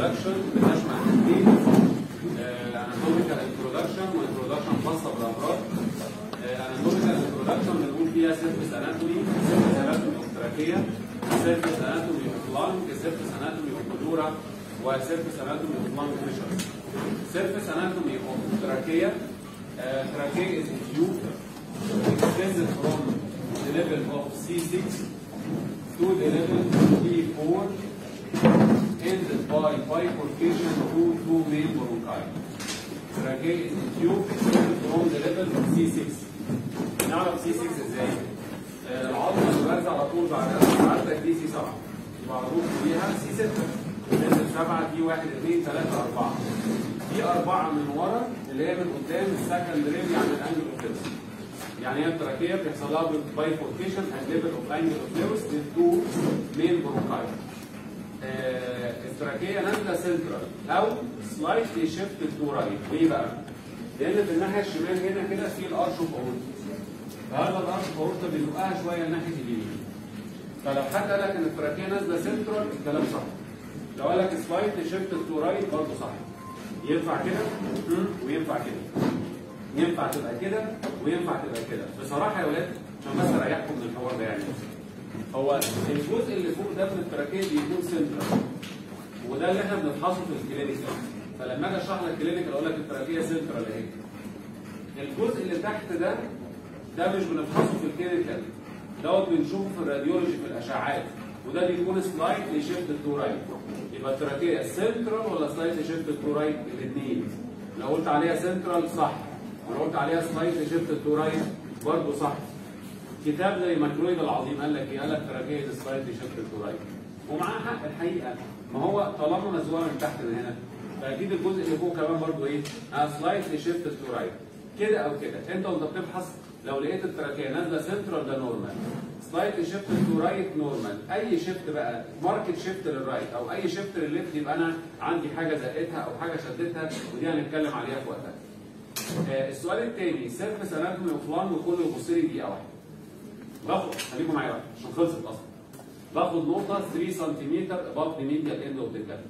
انترودكشن بتشمل حاجتين اناتوميكال انترودكشن وانترودكشن خاصه بالامراض اناتوميكال انترودكشن بنقول فيها سيرفيس اناتومي سيرفيس اناتومي اوف تراكيه سيرفيس اناتومي اوف لانج سيرفيس اناتومي اوف بلورا وسيرفيس اناتومي اوف لانج فيشر سيرفيس اناتومي اوف تراكيه تراكيه is a tube extended from the level of C6 to the level T4 ended by bifurcation to two main bronchi. Trachea is a tube extended from the level of C6. نعرف C6 ازاي؟ آه، العظمه اللي بارزه على طول بعد عندك دي C7 معروف بيها C6 نزل 7 دي 1 2 3 4 دي أربعة من ورا اللي هي من قدام السكند ريب يعني الانجل اوف ليوس يعني هي التراكيه بيحصل لها بايفوركيشن اند ليفل اوف انجل اوف ليوس للتو مين برونكاي التراكيه نازله سنترال او سلايتلي شيفت تو رايت ليه بقى؟ لان في الناحيه الشمال هنا كده في الارش اوف اورتا فهذا الارش اوف اورتا بيزقها شويه ناحيه اليمين فلو حد قال لك ان التراكيه نازله سنترال الكلام صح لو قال لك سلايتلي شيفت تو رايت برضه صح ينفع كده مم، وينفع كده ينفع تبقى كده وينفع تبقى كده بصراحه يا ولاد عشان بس اريحكم من الحوار ده يعني هو الجزء اللي فوق ده من التراكيه بيكون سنترال وده اللي احنا بنفحصه في الكلينيكال فلما اجي اشرح لك كلينيكال اقول لك التراكيه سنترال اهي الجزء اللي تحت ده ده مش بنفحصه في الكلينيكال دوت بنشوفه في الراديولوجي في الاشعاعات وده بيكون سلايتلي شيفت تو رايت يبقى التراكيه سنترال ولا سلايتلي شيفت تو رايت الاثنين لو قلت عليها سنترال صح ولو قلت عليها سلايتلي شيفت تو رايت برضه صح كتاب زي ماكرويد العظيم قال لك ايه؟ قال لك تراكيه سلايتلي شيفت تو رايت ومعاه حق الحقيقه ما هو طالما مزوره من تحت من هنا فاكيد الجزء اللي فوق كمان برضه ايه؟ سلايتلي شيفت تو رايت كده او كده انت وانت بتبحث لو لقيت التراكيه نازله سنترال ده نورمال سلايت شيفت تو رايت نورمال اي شيفت بقى ماركت شيفت للرايت او اي شيفت للليفت يبقى انا عندي حاجه زقتها او حاجه شدتها ودي هنتكلم عليها في وقتها آه السؤال الثاني سيرفيس اناتومي اوف لانج وكله يبص لي دقيقه واحده باخد خليكم معايا بقى عشان خلصت اصلا باخد نقطه 3 سم اباف ذا ميديال اند اوف ذا كاب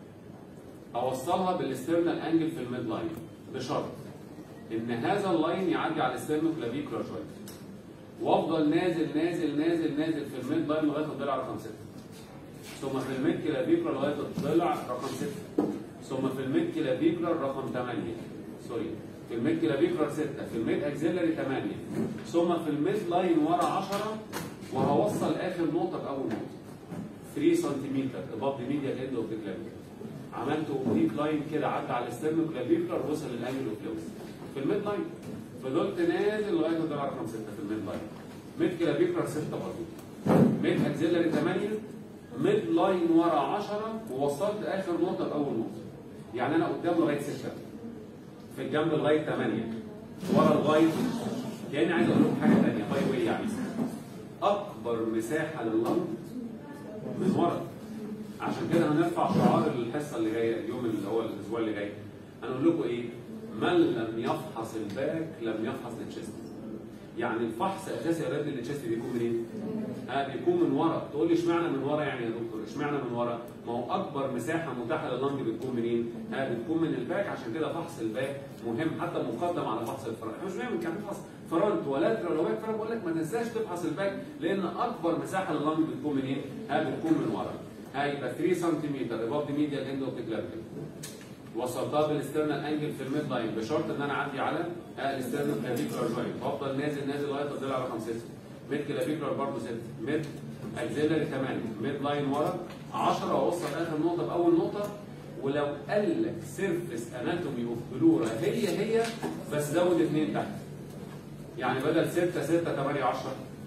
اوصلها بالاسترنال انجل في الميد لاين بشرط ان هذا اللاين يعدي على الاسترنو كلافيكولار جوينت وافضل نازل نازل نازل نازل في الميد لاين لغايه الضلع رقم 6 ثم في الميد كلافيكولار لغايه الضلع رقم 6 ثم في الميد كلافيكولار رقم 8 سوري في الميد كلافيكولار 6 في الميد اكزيلري 8 ثم في الميد لاين ورا 10 وهوصل اخر نقطه باول نقطه 3 سم اباف ذا ميديال اند اوف ذا كلافيكولار عملت اوبليك لاين كده عدى على السترنو كلافيكولار وصل للانجل اوف لويس في الميد لاين فضلت نازل لغايه الضلع رقم 6 في الميد لاين ميد كلافيكولار 6 برضه ميد اكزيلري 8 ميد لاين ورا 10 ووصلت اخر نقطه باول نقطه يعني انا قدام لغايه 6 في الجنب لغايه 8 ورا لغايه كاني عايز اقول لكم حاجه ثانيه باي واي يعني اكبر مساحه لللنج من ورا عشان كده هنرفع شعار الحصه اللي جايه اليوم اللي هو الاسبوع اللي جاي هنقول لكم ايه من لم يفحص الباك لم يفحص التشيست يعني الفحص اساسي يا ولاد للتشيست بيكون منين؟ آه بيكون من ورا تقول لي اشمعنى من ورا يعني يا دكتور اشمعنى من ورا؟ ما هو اكبر مساحه متاحه لللنج بتكون منين؟ آه بتكون من الباك عشان كده فحص الباك مهم حتى مقدم على فحص الفرونت احنا مش بنعمل كمان فحص فرونت ولاترال وباك فانا بقول لك ما تنساش تفحص الباك لان اكبر مساحه لللنج بتكون منين؟ آه بتكون من ورا هيبقى 3 سم above the medial end of the clavicle وصلتها بالاسترنال انجل في الميد لاين بشرط ان انا اعدي على الاسترنال كلافيكولار جوينت وافضل نازل نازل لغايه الضلع رقم 6 ميد كلافيكولار برضه 6 ميد اكزيلري 8 ميد لاين ورا 10 واوصل اخر نقطه باول نقطه ولو قال لك سيرفيس اناتومي اوف بلورا هي هي بس زود اثنين تحت يعني بدل 6 6 8 10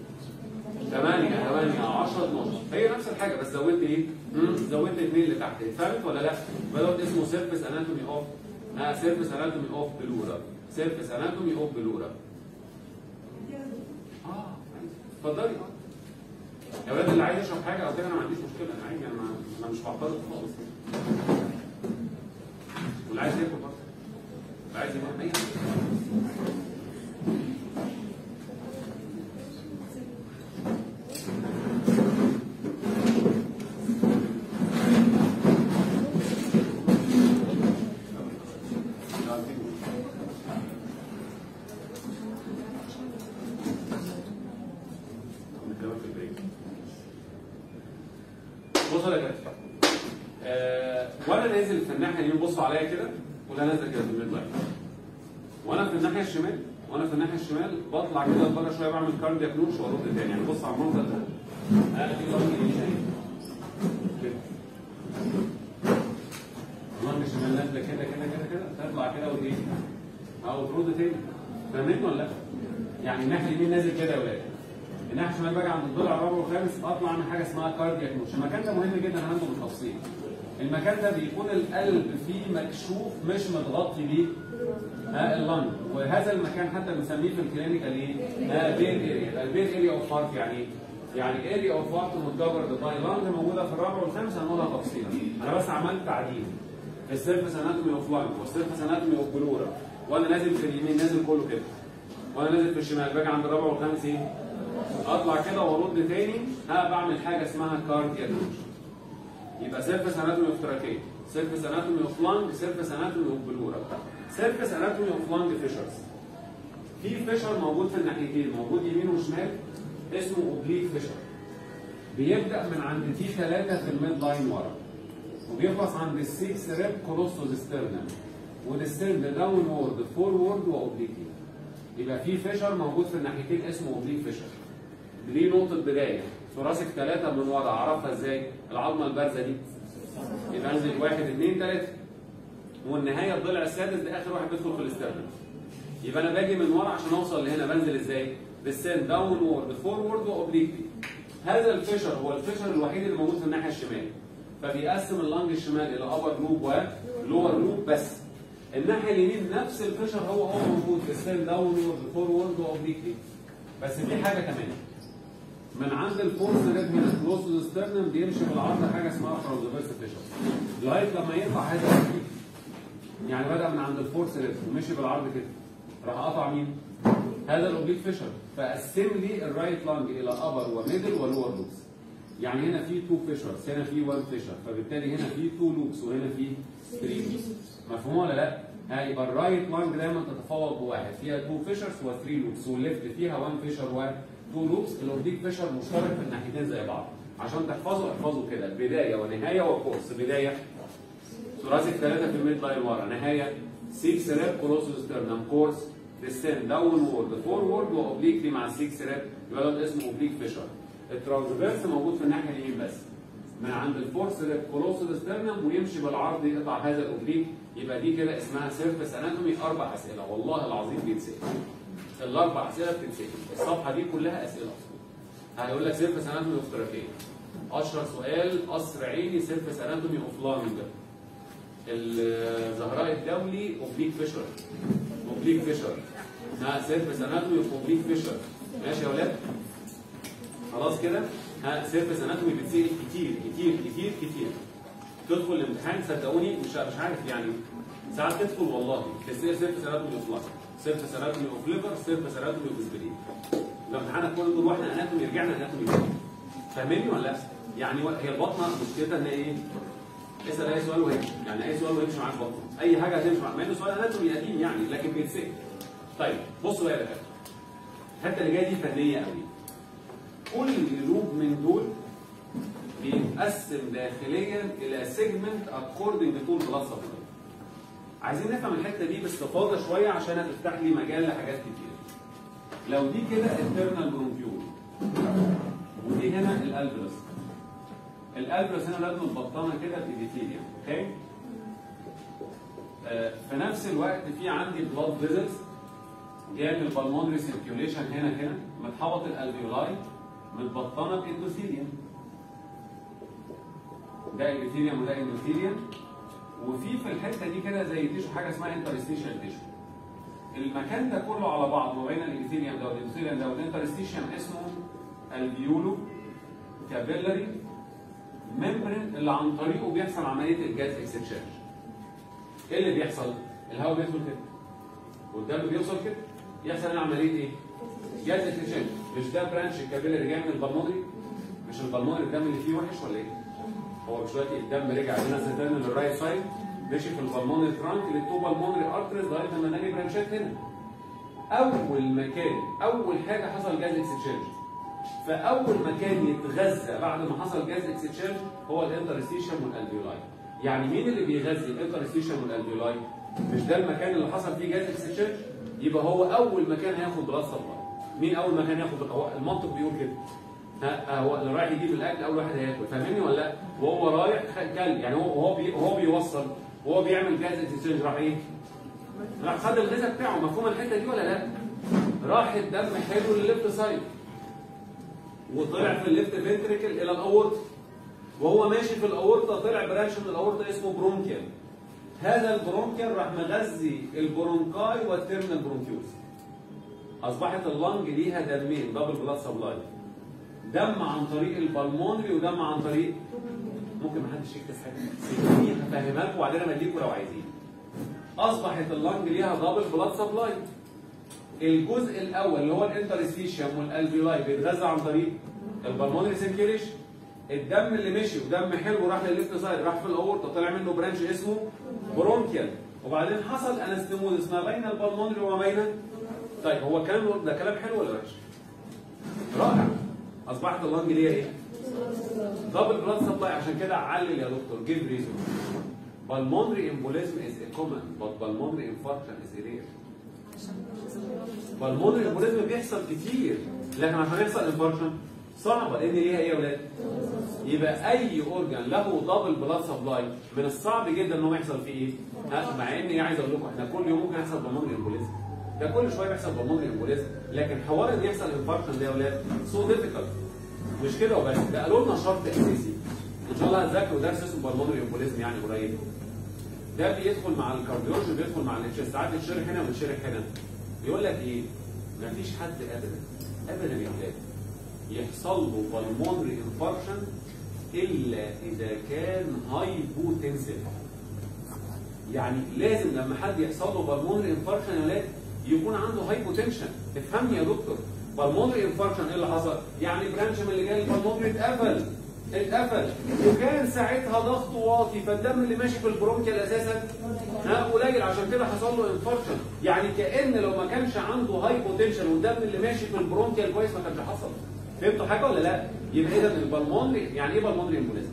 8 8 10 12 هي نفس الحاجه بس زودت ايه؟ مم، زودت اثنين اللي تحت فهمت ولا لا؟ بدأت اسمه سيرفيس اناتومي اوف اه سيرفيس اناتومي اوف بلورا سيرفيس اناتومي اوف بلورا اه اتفضلي يا ولاد اللي عايز يشرب حاجه او كده انا ما عنديش مشكله انا عادي انا ما- انا مش بعترض خالص واللي عايز ياكل برضه اللي عايز ينام اي حاجه بصوا يا كابتن آه وانا نازل في الناحيه اليمين بصوا عليا كده ولا نازل كده في الميد لاين وانا في الناحيه الشمال وانا في الناحيه الشمال بطلع كده لبره شويه بعمل كاردياك نوش وارد تاني يعني بص على المنظر ده ها دي ضغط يمين اهي كده اللنج الشمال نازله كده كده كده كده تطلع كده وايه او ترد تاني فاهمين ولا لا؟ يعني الناحيه اليمين نازل كده يا ولاد الناحيه الشمال باجي عند الضلع الرابع والخامس اطلع اعمل حاجه اسمها كاردياك نوش المكان ده مهم جدا عنده بالتفصيل المكان ده بيكون القلب فيه مكشوف مش متغطي بيه ها اللنج وهذا المكان حتى بنسميه في الكلينيكال ايه؟ ها بين اريا البين اريا اوف هارت يعني ايه؟ يعني اريا اوف هارت متجبر باي لانج موجوده في الرابع والخامس هنقولها تفصيلا انا بس عملت تعديل السيرفس اناتومي اوف لانج والسيرفس اناتومي اوف بلورا وانا نازل في اليمين نازل كله كده وانا نازل في الشمال باجي عند الرابع والخامس ايه؟ اطلع كده وارد تاني ها بعمل حاجه اسمها كاردياك يبقى سيرفس اناتومي اوف تراكيه سيرفس اناتومي اوف لانج سيرفس اناتومي اوف بلورا سيرفس اناتومي اوف لانج فيشرز في فيشر موجود في الناحيتين موجود يمين وشمال اسمه اوبليك فيشر بيبدا من عند تي 3 في الميد لاين ورا وبيخلص عند السيكس ريب كولوستوز ستيرنم وديستند داون وورد فورورد واوبليكي يبقى في فيشر موجود في الناحيتين اسمه اوبليك فيشر ليه نقطه بدايه ثوراسيك ثلاثه من ورا اعرفها ازاي؟ العظمه البارزه دي يبقى انزل واحد اثنين ثلاثه والنهايه الضلع السادس ده اخر واحد بيدخل في الاسترنم يبقى انا باجي من ورا عشان اوصل لهنا بنزل ازاي؟ بالسين داون وورد فورورد واوبليكلي هذا الفيشر هو الفيشر الوحيد اللي موجود في الناحيه الشمال فبيقسم اللنج الشمال الى ابر لوب ولور لوب بس الناحيه اليمين نفس الفيشر هو هو موجود في السين داون وورد فورورد واوبليكلي بس في حاجه كمان من عند الفورس ريد هنا كلوز ستيرنم بيمشي بالعرض حاجه اسمها ترانزفيرس فيشر لغايه لما يقطع هذا الأوبليك. يعني بدا من عند الفورس ريد ومشي بالعرض كده راح قطع مين؟ هذا الاوبليك فيشر فقسم لي الرايت لانج الى ابر وميدل ولور لوبس يعني هنا في تو فيشرز هنا في 1 فيشر فبالتالي هنا في تو لوبس وهنا في 3 لوبس مفهوم ولا لا؟ هيبقى الرايت لانج دايما تتفوق بواحد فيها تو فيشرز و3 لوبس والليفت فيها 1 فيشر و 2 لوبس الاوبليك فيشر مشترك في الناحيتين زي بعض عشان تحفظوا احفظوا كده بدايه ونهايه وكورس بدايه ثلاثي ثلاثه في الميد لاين ورا نهايه 6 ريب كولوسوس ستيرنم كورس ديسند داون وورد فورورد واوبليكلي مع 6 ريب يبقى ده اسمه اوبليك فيشر الترانسفيرس موجود في الناحيه اليمين بس من عند الفورس ريب كولوسوس ستيرنم ويمشي بالعرض يقطع هذا الاوبليك يبقى دي كده اسمها سيرفس اناتومي اربع اسئله والله العظيم بيتسال الاربع اسئله بتتسال الصفحه دي كلها اسئله اصلا هيقول لك سيرفس اناتومي اوف تراكيه اشهر سؤال قصر عيني سيرفس اناتومي اوف لانج الزهراء الدولي اوبليك فيشر اوبليك فيشر ها سيرفس اناتومي اوف اوبليك فيشر ماشي يا ولاد خلاص كده ها سيرفس اناتومي بتسال كتير كتير كتير كتير تدخل الامتحان صدقوني مش مش عارف يعني ساعات تدخل والله تسال سيرفس اناتومي اوف لانج سيرفس اناتومي اوف ليفر سيرفس اناتومي اوف سبرين الامتحان كله طول واحنا اناتومي رجعنا اناتومي تاني فاهمني ولا لا؟ يعني هي البطنه مشكلتها ان ايه؟ اسال اي سؤال وهيمشي يعني اي سؤال وهيمشي معاك بطنه اي حاجه هتمشي معاك مع انه سؤال اناتومي قديم يعني لكن بيتسال طيب بصوا بقى يا دكاتره الحته اللي جايه دي فنيه قوي كل لوب من دول بيتقسم داخليا الى سيجمنت اكوردنج تو بلس سبلاي عايزين نفهم الحته دي باستفاضه شويه عشان هتفتح لي مجال لحاجات كتير لو دي كده internal برونكيول ودي هنا الالبرس الالبرس هنا لازم متبطنه كده بإيبيثيليوم اوكي آه في نفس الوقت في عندي بلاد فيزلز جايه من البلمونري سيركيوليشن هنا هنا متحوط الالفيولاي متبطنه باندوثيليوم ده ايبيثيليوم وده اندوثيليوم وفي في الحته دي كده زي تيشو حاجه اسمها انترستيشال تيشو المكان ده كله على بعض ما بين الابيثيليوم ده والاندوثيليوم ده والانترستيشن اسمه الفيولو كابيلاري ممبرين اللي عن طريقه بيحصل عمليه الجاز اكسشينج ايه اللي بيحصل؟ الهواء بيدخل كده والدم بيوصل كده يحصل هنا عمليه ايه؟ جاز اكسشينج مش ده برانش الكابيلاري جاي من البلمونري مش البلمونري الدم اللي فيه وحش ولا ايه؟ هو مش دلوقتي الدم رجع لنا الدم للرايت سايد مشي في البلمونري ترانك للتو بالمونري ارتريز لغايه لما نلاقي برانشات هنا اول مكان اول حاجه حصل جاز اكسشينج فاول مكان يتغذى بعد ما حصل جاز اكستشينج هو الانترستيشن والالفيولاي يعني مين اللي بيغذي الانترستيشن والالفيولاي مش ده المكان اللي حصل فيه جاز اكستشينج يبقى هو اول مكان هياخد بلاد سبلاي مين اول مكان ياخد هو المنطق بيقول كده ها هو اللي رايح يجيب الاكل اول واحد هياكل فاهمني ولا لا وهو رايح كل يعني هو هو بي هو بيوصل وهو بيعمل جاز اكستشينج راح ايه راح خد الغذاء بتاعه مفهوم الحته دي ولا لا راح الدم حلو للليفت سايد وطلع في الليفت فنتريكل الى الاورطه وهو ماشي في الاورطه طلع برانش من الاورطه اسمه برونكيال هذا البرونكيال راح مغذي البرونكاي والتيرمينال برونكيوز اصبحت اللنج ليها دمين دبل بلاد سبلاي دم عن طريق البلمونري ودم عن طريق ممكن ما حدش يكتب حاجه سيبوني هفهمها لكم وبعدين امديكم لو عايزين اصبحت اللنج ليها دبل بلاد سبلاي الجزء الاول اللي هو الانترستيشيوم والالفيولاي بيتغذى عن طريق البلمونري سيركيوليشن الدم اللي مشي ودم حلو راح للليفت سايد راح في الاورطه طلع منه برانش اسمه برونكيال وبعدين حصل انستموزس ما بين البلمونري وما بين طيب هو كلام ده كلام حلو ولا وحش؟ رائع اصبحت اللنج ليها ايه؟ دبل بلاد سبلاي عشان كده علل يا دكتور جيف ريزون pulmonary embolism is a common but pulmonary infarction is rare pulmonary embolism بيحصل كتير لكن عشان يحصل انفاركشن صعبه لان ليها ايه يا ولاد؟ يبقى اي اورجان له دبل بلاد سبلاي من الصعب جدا ان هو يحصل فيه ايه؟ ها، مع اني عايز اقول لكم احنا كل يوم ممكن يحصل pulmonary embolism ده كل شويه بيحصل pulmonary embolism لكن حوار ان يحصل انفاركشن ده يا ولاد سو ديفيكالت مش كده وبس ده قالوا لنا شرط اساسي ان شاء الله هتذاكروا درس اسمه بالمونري امبوليزم يعني قريب ده بيدخل مع الكارديولوجي بيدخل مع الاتش ساعات يتشرح هنا ويتشرح هنا يقول لك ايه مفيش حد ابدا ابدا يا ولاد يحصل له بالمونري انفاركشن الا اذا كان هايبوتنسيف يعني لازم لما حد يحصل له بالمونري انفاركشن يا ولاد يكون عنده هايبوتنشن افهمني يا دكتور بالمونري انفاركشن ايه اللي حصل؟ يعني برانش من اللي جاي البالمونري اتقفل اتقفل وكان ساعتها ضغطه واطي فالدم اللي ماشي في البرونكيال اساسا ها قليل عشان كده حصل له انفاركشن يعني كان لو ما كانش عنده هايبوتنشن والدم اللي ماشي في البرونكيال كويس ما كانش حصل فهمتوا حاجه ولا لا؟ يبقى اذا البالمونري يعني ايه بالمونري امبوليزم؟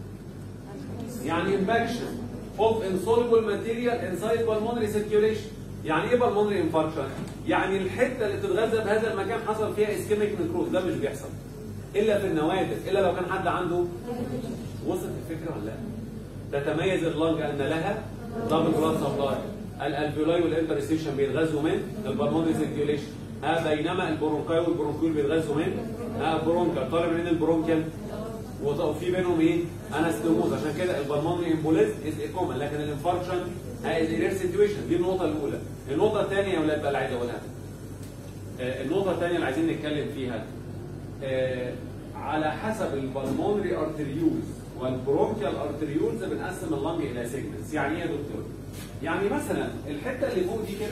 يعني امباكشن اوف insoluble material inside pulmonary circulation يعني ايه بالمونري انفاركشن؟ يعني الحته اللي بتتغذى بهذا المكان حصل فيها اسكيميك نكروز ده مش بيحصل الا في النوادر الا لو كان حد عنده وصلت الفكره ولا لا؟ تتميز اللنج ان لها دبل بلاد سبلاي الالفيولاي والانترستيشن بيتغذوا من البلمونري سيركيوليشن ها بينما البرونكاي والبرونكيول بيتغذوا من ها برونكال طالع منين البرونكال وفي بينهم ايه؟ انستموز عشان كده البلمونري امبوليزم از اي كومن لكن الانفاركشن از رير سيتويشن دي النقطه الاولى النقطه الثانيه يا ولاد بقى اللي عايز اقولها آه، النقطه الثانيه اللي عايزين نتكلم فيها آه، على حسب البلمونري ارتريولز والبرونكيال ارتريولز بنقسم اللنج الى سيجمنتس يعني ايه يا دكتور؟ يعني مثلا الحته اللي فوق دي كده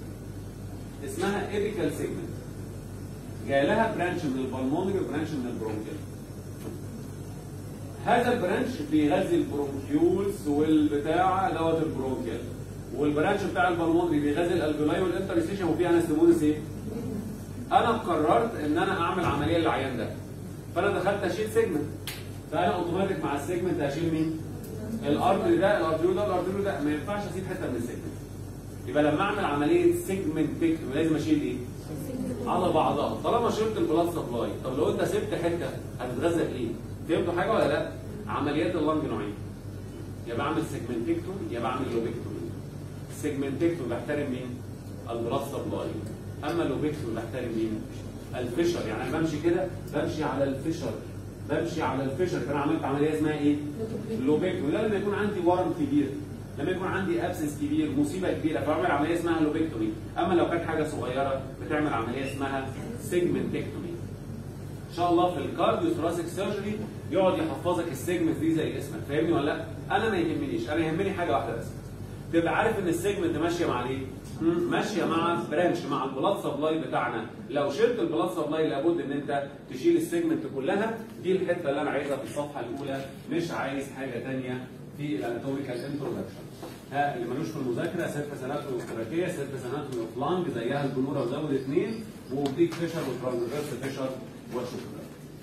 اسمها ايبيكال سيجمنت جاي لها برانش من البلمونري وبرانش من البرونكيال هذا البرانش بيغذي البرونكيولز والبتاع دوت البرونكيال والبرانش بتاع البلمونري بيغذي الالفيولاي والانترستيشن وفيها انستموزس ايه؟ انا قررت ان انا اعمل عمليه للعيان ده فانا دخلت اشيل سيجمنت فانا اوتوماتيك مع السيجمنت هشيل مين؟ الارتري ده الارتريو ده الارتريو ده ما ينفعش اسيب حته من السيجمنت يبقى لما اعمل عمليه سيجمنت لازم اشيل ايه؟ على بعضها طالما شلت البلاد سبلاي طب لو انت سبت حته هتتغذى بايه؟ فهمتوا حاجه ولا لا؟ عمليات اللنج نوعين يا بعمل سيجمنتكتومي يا بعمل لوبكتومي السيجمنتكتومي بحترم مين؟ البلاد سبلاي اما اللوبكتومي بحترم مين؟ الفشر يعني انا بمشي كده بمشي على الفشر بمشي على الفشر فانا عملت عمليه اسمها ايه؟ لوبكتومي ده لما يكون عندي ورم كبير لما يكون عندي ابسس كبير مصيبه كبيره فبعمل عمليه اسمها لوبكتومي اما لو كانت حاجه صغيره بتعمل عمليه اسمها سيجمنتكتومي ان شاء الله في الكارديو ثوراسيك سيرجري يقعد يحفظك السيجمنت دي زي اسمك فاهمني ولا لا؟ انا ما يهمنيش انا يهمني حاجه واحده بس تبقى عارف ان السيجمنت ماشيه مع ايه؟ مم، ماشيه مع برانش مع البلاد سبلاي بتاعنا لو شلت البلاد سبلاي لابد ان انت تشيل السيجمنت كلها دي الحته اللي انا عايزها في الصفحه الاولى مش عايز حاجه ثانيه في الاناتوميكال انترودكشن ها اللي ملوش في المذاكره سيرفس اناتومي اوف سيرفس اناتومي اوف لانج زيها البنوره وزود اثنين واوبليك فيشر وترانسفيرس فيشر وشكرا.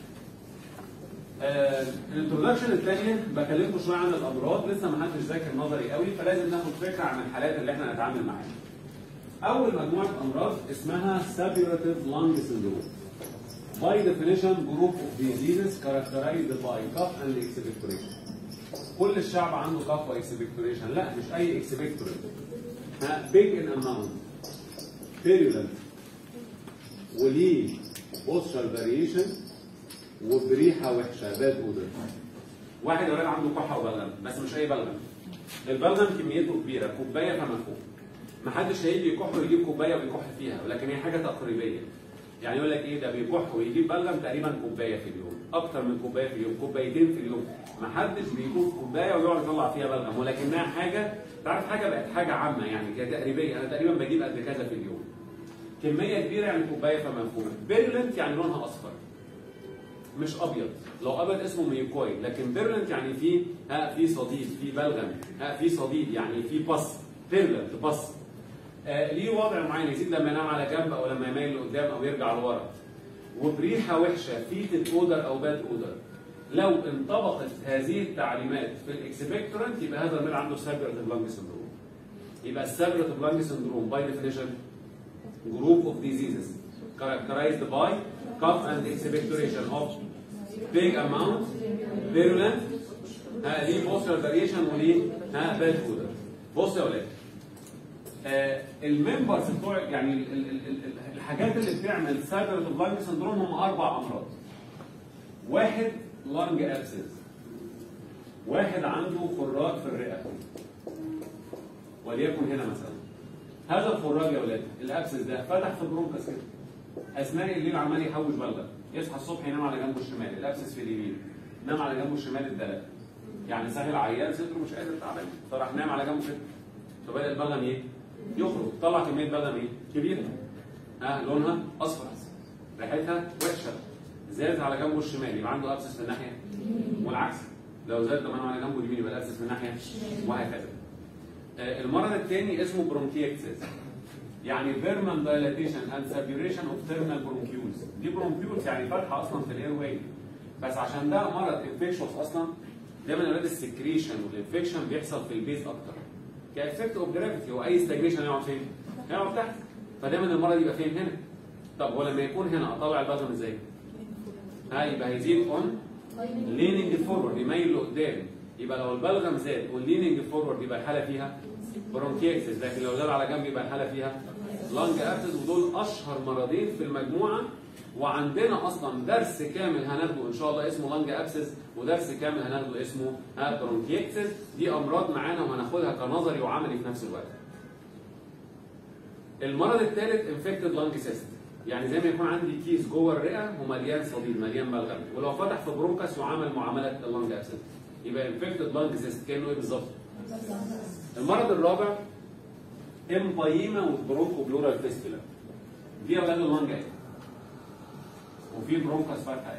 آه الانترودكشن الثانيه بكلمكم شويه عن الامراض لسه ما حدش ذاكر نظري قوي فلازم ناخد فكره عن الحالات اللي احنا هنتعامل معاها. اول مجموعه امراض اسمها سابيوراتيف لانج سندروم. By definition, group of diseases characterized by cough and expectoration. كل الشعب عنده cough واكسبكتوريشن، لا مش اي اكسبكتوريشن. ها big in amount, virulent, وليه postural variation وبريحه وحشه باد اودر. واحد يا ولاد عنده كحه وبلغم بس مش اي بلغم. البلغم كميته كبيره كوبايه فما فوق. محدش هيجي يكح ويجيب كوبايه ويكح فيها ولكن هي حاجه تقريبيه. يعني يقول لك ايه ده بيكح ويجيب بلغم تقريبا كوبايه في اليوم اكتر من كوبايه في اليوم كوبايتين في اليوم ما حدش بيجيب كوبايه ويقعد يطلع فيها بلغم ولكنها حاجه تعرف حاجه بقت حاجه عامه يعني كده تقريبيه انا تقريبا بجيب قد كذا في اليوم كميه كبيره يعني كوبايه فما فوق بيرلنت يعني لونها اصفر مش ابيض لو ابيض اسمه ميوكويد لكن بيرلنت يعني في ها في صديد في بلغم ها في صديد يعني في بص بيرلنت بص آه ليه وضع معين يزيد لما ينام على جنب او لما يميل لقدام او يرجع لورا وبريحه وحشه فيتد اودر او باد اودر لو انطبقت هذه التعليمات في الاكسبكتورنت يبقى هذا المرء عنده سابيرتيف لانج سندروم يبقى السابيرتيف لانج سندروم باي ديفينيشن group of diseases characterized by cough and expectoration of big amount virulent ها ليه postural variation وليه ها bad odor بص يا ولاد آه الممبرز بتوع يعني ال ال ال ال الحاجات اللي بتعمل سابيرتيف لانج سندروم هم اربع امراض. واحد لانج ابسس. واحد عنده خراج في الرئه. وليكن هنا مثلا. هذا الخراج يا ولاد الابسس ده فتح في البرونكس كده. اثناء الليل عمال يحوش بلغم. يصحى الصبح ينام على جنبه الشمال الابسس في اليمين. نام على جنبه الشمال الدلق. يعني سهل عيان صدره مش قادر تعبان فراح نام على جنبه كده. فبدا البلغم ايه؟ يخرج طلع كميه بلغم ايه؟ كبيره. ها آه لونها اصفر. ريحتها وحشه. زاد على جنبه الشمال يبقى عنده ابسس في الناحيه والعكس. لو زاد كمان على جنبه اليمين يبقى الابسس في الناحيه وهكذا. آه المرض الثاني اسمه برونكيكسس. يعني فيرمال دايلاتيشن اند سابيوريشن اوف تيرمينال برونكيولز. دي برونكيولز يعني فتحه اصلا في الاير واي. بس عشان ده مرض انفكشوس اصلا دايما اولاد السكريشن والانفكشن بيحصل في البيز اكتر. كافكت اوف جرافيتي هو اي ستاجنيشن يقعد فين؟ يقعد تحت فدايما المرض يبقى فين هنا طب هو لما يكون هنا اطلع البلغم ازاي؟ ها يبقى هيزيد اون ليننج فورورد يميل لقدام يبقى لو البلغم زاد والليننج فورورد يبقى الحاله فيها برونكيكسس لكن لو زاد على جنب يبقى الحاله فيها لانج ابسس ودول اشهر مرضين في المجموعه وعندنا اصلا درس كامل هناخده ان شاء الله اسمه لانج ابسس ودرس كامل هناخده اسمه برونكيكسس دي امراض معانا وهناخدها كنظري وعملي في نفس الوقت. المرض الثالث انفكتد لانج سيست يعني زي ما يكون عندي كيس جوه الرئه ومليان صديد مليان بلغم ولو فتح في برونكس وعمل معامله اللانج ابسس يبقى انفكتد لانج سيست كانه ايه بالظبط؟ المرض الرابع امبايما والبرونكو بلورال فيستولا دي اولاد اللانج ايه وفي برونكس فاتحه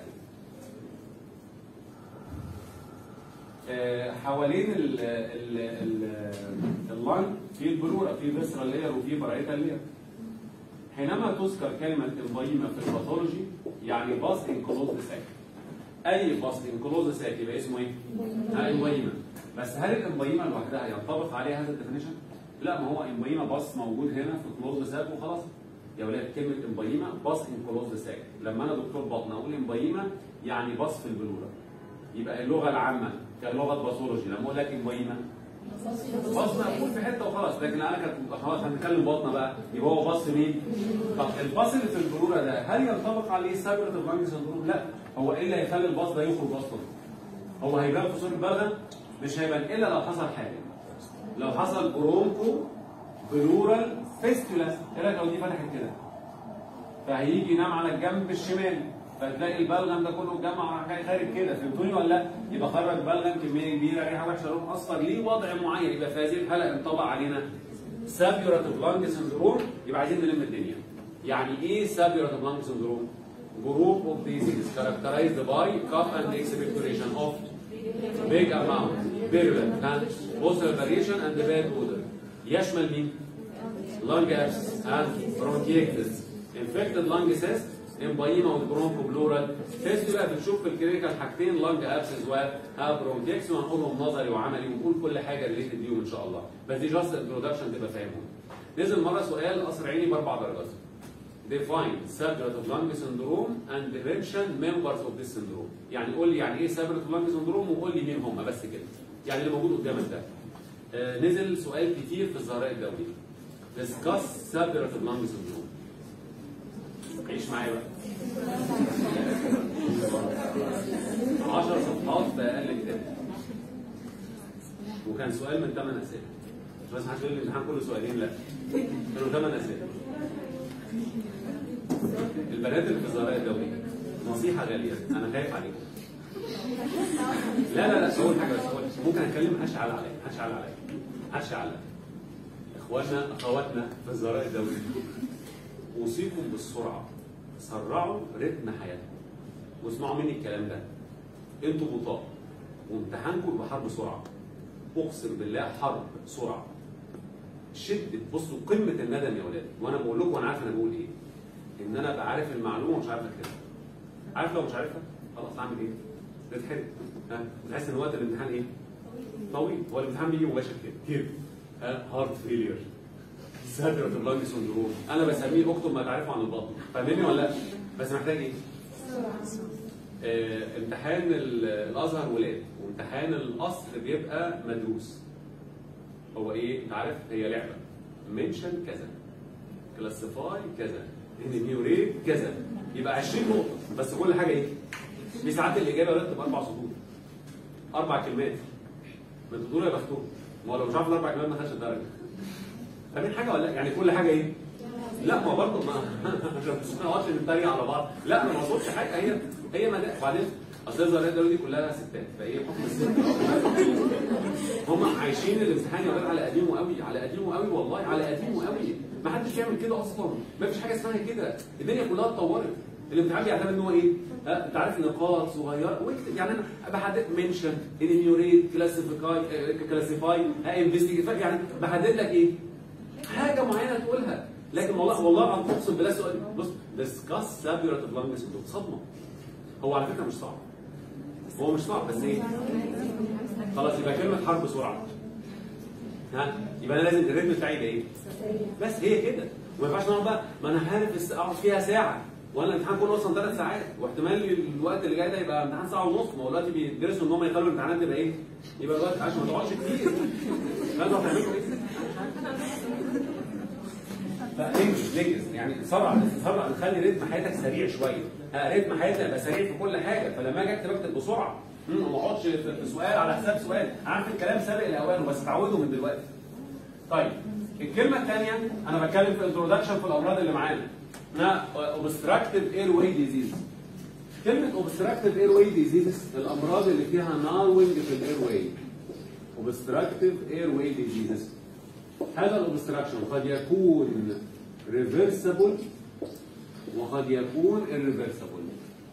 آه حوالين ال ال ال اللانج في البلوره في فيسرال لير وفي برايتال لير حينما تذكر كلمه امبايما في الباثولوجي يعني باس انكلوز ساك اي باس انكلوز ساك يبقى اسمه ايه؟ امبايما بس هل الامبايما لوحدها ينطبق عليها هذا الديفينيشن؟ لا ما هو امبايما باص موجود هنا في كلوز ساك وخلاص يا ولاد كلمه امبايما باص ان كلوز ساك لما انا دكتور بطن اقول امبايما يعني باص في البلوره يبقى اللغه العامه كلغه باثولوجي لما اقول لك امبايما باص مقفول في حته وخلاص لكن انا كنت خلاص هنتكلم بطنه بقى يبقى هو باص مين؟ طب الباص اللي في البلوره ده هل ينطبق عليه سابرتيف لانج سندروم؟ لا هو ايه اللي هيخلي الباص ده يخرج اصلا؟ هو هيبان في صوره البلغم؟ مش هيبان الا لو حصل حاجه لو حصل برونكو بلورال فيستولا ايه رايك لو دي فتحت كده فهيجي ينام على الجنب الشمال فتلاقي البلغم ده كله اتجمع خارج كده فهمتوني ولا لا؟ يبقى خرج بلغم كميه كبيره ريحه وحشه لون اصفر ليه وضع معين يبقى في هذه الحاله انطبق علينا سابيوراتيف لانج سندروم يبقى عايزين نلم الدنيا. يعني ايه سابيوراتيف لانج سندروم؟ جروب اوف ديزيز characterized by cough and expectoration of big amount virulent and postal variation and bad odor يشمل مين؟ lung abscess and bronchiectasis infected lung cyst امبايما والبرونكو بلورال تيست بقى بتشوف في الكلينيكال حاجتين لانج ابسس وبرونكيكس وهنقولهم نظري وعملي ونقول كل حاجه ريليتد بيهم ان شاء الله بس دي جاست انتروداكشن تبقى فاهمهم نزل مره سؤال قصر عيني باربع درجات define separative lung syndrome and mention members of this syndrome يعني قول لي يعني ايه separative lung syndrome وقول لي مين هم بس كده يعني اللي موجود قدامك ده آه نزل سؤال كتير في الزهراء الدولي discuss separative lung syndrome عيش معايا بقى 10 صفحات بأقل كتاب وكان سؤال من 8 أسئلة مش بس هتقول لي الامتحان كله سؤالين لا كانوا 8 أسئلة البنات اللي في الزهراء الدولي نصيحة غالية أنا خايف عليكم لا لا لا أول حاجة بس أول ممكن أتكلم هشعل عليا هشعل عليا هشعل إخواننا أخواتنا في الزهراء الدولي أوصيكم بالسرعة سرعوا رتم حياتكم واسمعوا مني الكلام ده انتوا بطاء وامتحانكم يبقى حرب سرعه اقسم بالله حرب سرعه شده بصوا قمه الندم يا ولاد وانا بقول لكم وانا عارف انا بقول ايه ان انا ابقى عارف المعلومه ومش عارف اكتبها عارف لو مش عارفها خلاص اعمل ايه؟ تتحرق ها وتحس ان وقت الامتحان ايه؟ طويل هو الامتحان بيجي مباشر كده كده ها هارت فيلير سادرة اللانج سندروم انا بسميه اكتب ما تعرفه عن البطن فاهمني ولا لا؟ بس محتاج ايه؟ آه امتحان ال- الازهر ولاد وامتحان الاصل بيبقى مدروس هو ايه؟ انت عارف هي لعبه منشن كذا كلاسيفاي كذا انيميوريت كذا يبقى 20 نقطه بس كل حاجه ايه؟ في ساعات الاجابه رتب اربع سطور اربع كلمات ما انتوا تقولوا يا بختهم ما هو لو مش عارف الاربع كلمات ما خدش الدرجه فاهمين حاجه ولا لا؟ يعني كل حاجه ايه؟ لا ما برضه ما عشان بس ما نقعدش نتريق على بعض لا انا ما اقصدش حاجه هي هي مدى وبعدين اصل الزهرية الدولي دي كلها ستات فايه حكم الست هم عايشين الامتحان يا ولاد على قديمه قوي على قديمه قوي والله على قديمه قوي ما حدش يعمل كده اصلا ما فيش حاجه اسمها كده الدنيا كلها اتطورت الامتحان بيعتمد ان هو ايه؟ ها انت عارف نقاط صغيره واكتب يعني انا بحدد منشن انيميوريت كلاسيفاي كلاسيفاي انفستيجيت يعني بحدد لك ايه؟ حاجه معينه تقولها لكن والله والله انا اقسم بالله سؤال بص ديسكاس سابيوراتيف لانج سندروم صدمه هو على فكره مش صعب هو مش صعب بس ايه؟ خلاص يبقى كلمه حرب بسرعه ها يبقى انا لازم الريتم بتاعي يبقى ايه؟ بس هي كده وما ينفعش نقعد بقى ما انا عارف الس- اقعد فيها ساعه وانا الامتحان كله اصلا ثلاث ساعات واحتمال الوقت اللي جاي ده يبقى امتحان ساعه ونص ما هو دلوقتي بيدرسوا ان هم يخلوا الامتحانات تبقى ايه؟ يبقى الوقت عشان ما تقعدش كتير فانتوا هتعملوا ايه؟ فانجز نجز يعني سرع سرع نخلي رتم حياتك سريع شويه ها، رتم حياتك يبقى سريع في كل حاجه فلما اجي اكتب اكتب بسرعه مم، وما اقعدش في في سؤال على حساب سؤال عارف الكلام سابق لاوانه بس اتعودوا من دلوقتي طيب الكلمه الثانيه انا بتكلم في انتروداكشن في الامراض اللي معانا اسمها اوبستراكتيف اير واي ديزيز كلمه اوبستراكتيف اير واي ديزيز الامراض اللي فيها ناروينج في الاير واي اوبستراكتيف اير واي ديزيز هذا الاوبستراكشن قد يكون ريفرسبل وقد يكون irreversible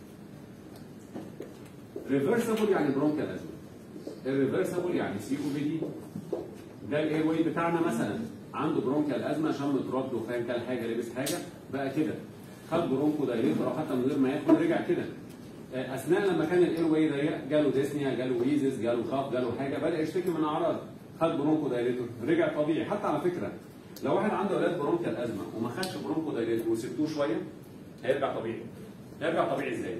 ريفرسبل يعني برونكال ازمه irreversible يعني سي او بي دي ده الاير واي بتاعنا مثلا عنده برونكال ازمه شم تراب دخان كل حاجه لبس حاجه بقى كده خد برونكو دايليتر او حتى من غير ما ياكل رجع كده آه، اثناء لما كان الاير واي ضيق جاله ديسنيا جاله ويزز جاله خاف جاله حاجه بدا يشتكي من اعراض خد برونكو دايليتر رجع طبيعي حتى على فكره لو واحد عنده اولاد برونكال ازمه وما خدش برونكو دايليتر وسبتوه شويه هيرجع طبيعي هيرجع طبيعي ازاي؟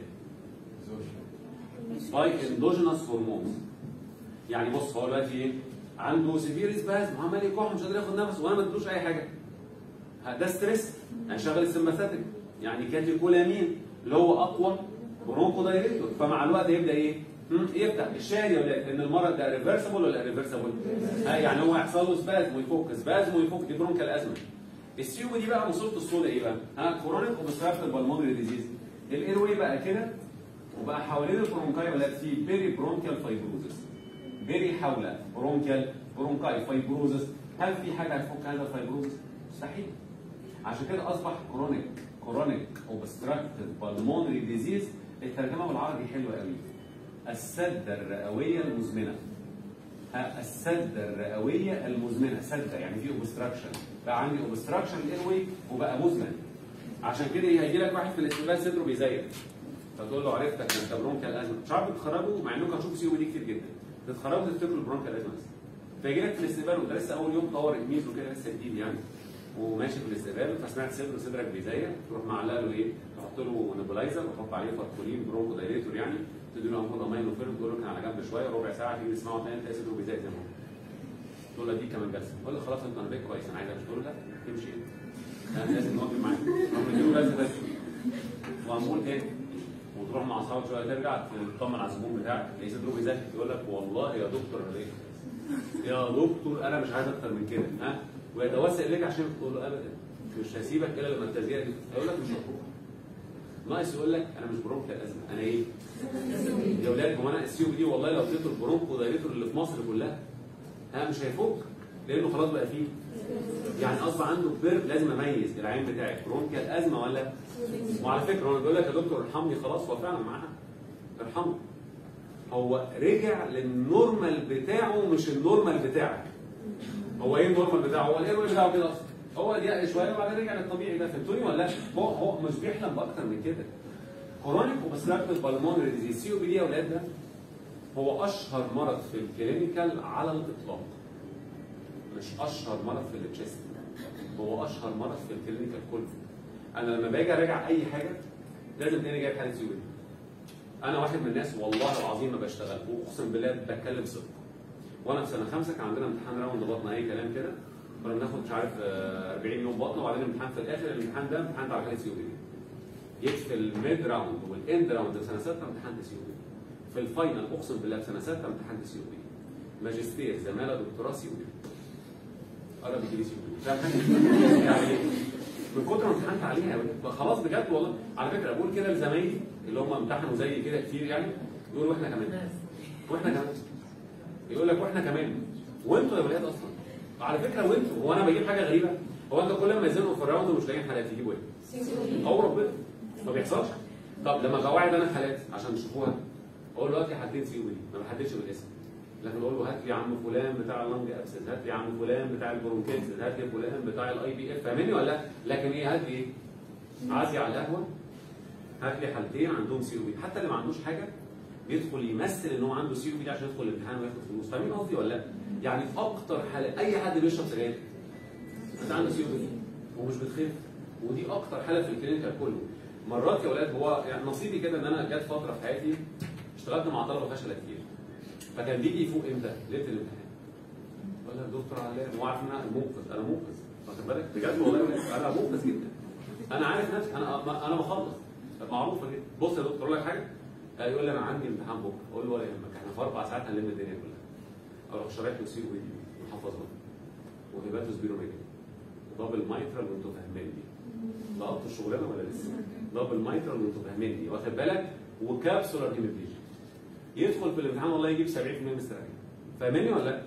باي اندوجينوس هرمونز يعني بص هو دلوقتي ايه؟ عنده سيفير سبازم عمال يكح مش قادر ياخد نفس وانا ما ادلوش اي حاجه ده ستريس هيشغل السمباثيك يعني كاتيكولامين اللي هو اقوى برونكو دايريتور فمع الوقت يبدا ايه؟ مم، يفتح الشاهد يا ولاد ان المرض ده ريفرسبل ولا ريفرسبل؟ ها يعني هو هيحصل له سبازم ويفك سبازم ويفك دي برونكال ازمه السيو دي بقى مصيبته السوداء ايه بقى؟ ها كورونيك اوبستراكتيف بالمونري ديزيز الايروي بقى كده وبقى حوالين البرونكاي ولاد في بيري برونكال فايبروزس بيري حول برونكال برونكاي فايبروزس هل في حاجه هتفك هذا الفايبروزس؟ مستحيل عشان كده اصبح كرونيك كرونيك اوبستراكتيف بالمونري ديزيز الترجمه بالعربي حلوه قوي السده الرئويه المزمنه ها، السده الرئويه المزمنه سده يعني في اوبستراكشن بقى عندي اوبستراكشن الايروي وبقى مزمن عشان كده ايه هيجي لك واحد في الاستقبال صدره بيزيق فتقول له عرفتك ده انت برونكال ازمه مش عارف بتخرجوا مع انكم هتشوفوا سي او دي كتير جدا تتخرجوا تفتكروا البرونكال ازمه بس فيجي لك في الاستقبال وانت لسه اول يوم طور ميز وكده لسه جديد يعني وماشي في الاستقبال فسمعت صدر صدرك بيزيق تروح معلق له ايه تحط له نيبولايزر وتحط عليه فاركولين برونكو دايريتور يعني تدي له امبول امينو فيلم تقول له كان على جنب شويه ربع ساعه تيجي تسمعه تاني تلاقي صدره بيزيق زي ما هو تقول له دي كمان جلسه تقول له خلاص انت انا بقيت كويس انا عايز امشي تقول له لا تمشي انا لازم نقعد معاك تروح مديله جلسه بس وامبول تاني وتروح مع اصحابك شويه ترجع تطمن على الزبون بتاعك تلاقي صدره بيزيق يقول لك والله يا دكتور انا بقيت يا دكتور انا مش عايز اكتر من كده ها ويتوسل اليك عشان تقول له ابدا مش هسيبك الا لما التزييق دي هيقول لك مش هتروح ناقص يقول لك انا مش برونكو الازمه انا ايه؟ يا ولاد هو انا السي او دي والله لو اديته البرونكو دايريتور اللي في مصر كلها ها مش هيفك لانه خلاص بقى فيه يعني اصبح عنده بير لازم اميز العين بتاعي برونكيال ازمه ولا وعلى فكره هو بيقول لك يا دكتور ارحمني خلاص هو فعلا معاها ارحمه هو رجع للنورمال بتاعه مش النورمال بتاعك هو ايه النورمال بتاعه هو الايرور بتاعه كده اصلا هو ضيق شويه وبعدين رجع للطبيعي ده فهمتوني ولا لا هو هو مش بيحلم باكتر من كده كرونيك اوبستراكتيف بالمونري ديزيز سي او بي دي يا اولاد ده هو اشهر مرض في الكلينيكال على الاطلاق مش اشهر مرض في التشيست هو اشهر مرض في الكلينيكال كله انا لما باجي اراجع اي حاجه لازم تلاقيني جايب حاله سي او بي انا واحد من الناس والله العظيم ما بشتغل واقسم بالله بتكلم صدق وانا في سنه خمسه كان عندنا امتحان راوند بطن اي كلام كده كنا بناخد مش عارف آه، 40 يوم بطن وبعدين امتحان في الاخر الامتحان ده امتحان بتاع حاله سي او بي جيت في الميد راوند والاند راوند في سنه سته امتحنت سي او بي في الفاينل اقسم بالله في سنه سته امتحنت سي او بي ماجستير زماله دكتوراه سي او بي قرب يجي لي سي او بي فاهم حاجه؟ يعني من كتر ما امتحنت عليها يا ولد خلاص بجد والله على فكره بقول كده لزمايلي اللي هم امتحنوا زي كده كتير يعني يقولوا واحنا كمان واحنا كمان يقول لك واحنا كمان وانتوا يا ولاد اصلا على فكره وانتوا هو انا بجيب حاجه غريبه هو انت كل ما يزنقوا في الراوند ومش لاقيين حالات يجيبوا ايه؟ او ربنا ما بيحصلش طب لما بوعد انا حالات عشان تشوفوها اقول له هات لي حالتين سي دي ما بحددش بالاسم لكن اقول له هات لي عم فلان بتاع اللنج ابسس هات لي عم فلان بتاع البرونكيتس هات لي فلان بتاع الاي بي اف فاهمني ولا لا؟ لكن ايه هات لي ايه؟ عازي على القهوه هات لي حالتين عندهم سي او بي حتى اللي ما عندوش حاجه بيدخل يمثل ان هو عنده سي او بي عشان يدخل الامتحان وياخد فلوس فاهمين قصدي ولا لا؟ يعني في اكتر حاله اي حد بيشرب سجاير انت عنده سي او بي ومش بتخف ودي اكتر حاله في الكلينيكال كله مرات يا اولاد هو يعني نصيبي كده ان انا جت فتره في حياتي اشتغلت مع طلبه فاشله كتير فكان بيجي يفوق امتى؟ ليله الامتحان اقول له دكتور علام هو عارف ان انا منقذ انا منقذ واخد بالك بجد والله انا منقذ جدا انا عارف نفسي انا انا بخلص معروفه جدا بص يا دكتور اقول لك حاجه يقول لي انا عندي امتحان بكره اقول له ولا يهمك احنا في اربع ساعات هنلم الدنيا كلها اروح شارح له سي وي وحفظها وهيباتوس بيروميجا ودبل مايترال وانتوا فاهمين دي لقطتوا الشغلانه ولا لسه؟ دبل مايترال وانتوا فاهمين دي واخد بالك وكابسولار هيموبليجيا يدخل في الامتحان والله يجيب 70% مستريح فاهمني ولا لا؟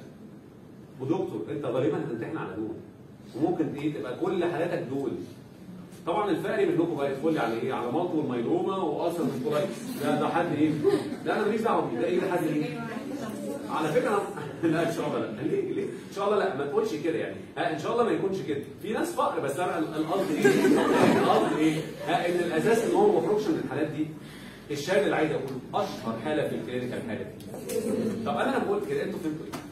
ودكتور انت غالبا هتمتحن على دول وممكن ايه تبقى كل حالاتك دول طبعا الفقري منكم بقى يدخل لي على ايه؟ على مطو والميلوما واصلا الكولايتس ده ده حد ايه؟ ده انا ماليش دعوه بيه ده ايه ده حد ايه؟ على فكره لا ان شاء الله لا ليه ليه؟ ان شاء الله لا ما تقولش كده يعني ها ان شاء الله ما يكونش كده في ناس فقر بس انا القصد ايه؟ القصد ايه؟ ها ان الاساس ان هو ما يخرجش من الحالات دي الشاهد اللي عايز اقوله اشهر حاله في الكلينيكال حاله دي طب انا لما قلت كده انتوا فهمتوا ايه؟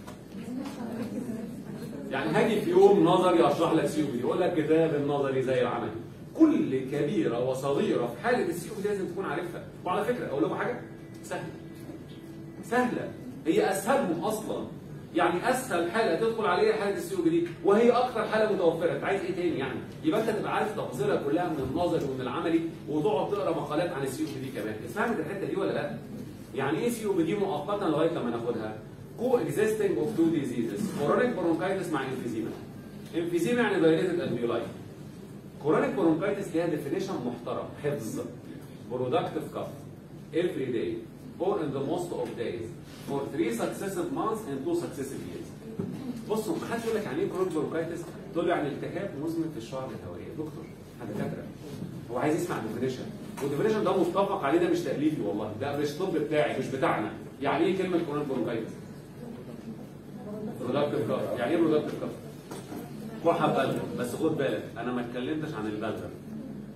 يعني هاجي في يوم نظري اشرح لك سيوبي يقول لك كتاب النظري زي العملي كل كبيره وصغيره في حاله السيوبي لازم تكون عارفها وعلى فكره اقول لكم حاجه سهله سهله هي اسهلهم اصلا يعني اسهل حاله تدخل عليها حاله السيوبي دي وهي اكثر حاله متوفره انت عايز ايه تاني يعني يبقى انت تبقى عارف تفاصيلها كلها من النظري ومن العملي وتقعد تقرا مقالات عن السيوبي دي كمان فهمت الحته دي ولا لا يعني ايه سيوبي دي مؤقتا لغايه لما ناخدها coexisting of two diseases chronic bronchitis مع emphysema emphysema يعني dilated alveoli chronic bronchitis ليها definition محترم حفظ productive cough every day or in the most of days for three successive months and two successive years بصوا ما حدش يقول لك يعني ايه chronic bronchitis تقول له يعني التهاب مزمن في الشعب الهوائيه دكتور احنا دكاتره هو عايز يسمع الديفينيشن والديفينيشن ده متفق عليه ده مش تاليفي والله ده مش طب بتاعي مش بتاعنا يعني ايه كلمه chronic bronchitis برودكتيف كاف يعني ايه برودكتيف كاف؟ كحه بلغم بس خد بالك انا ما اتكلمتش عن البلغم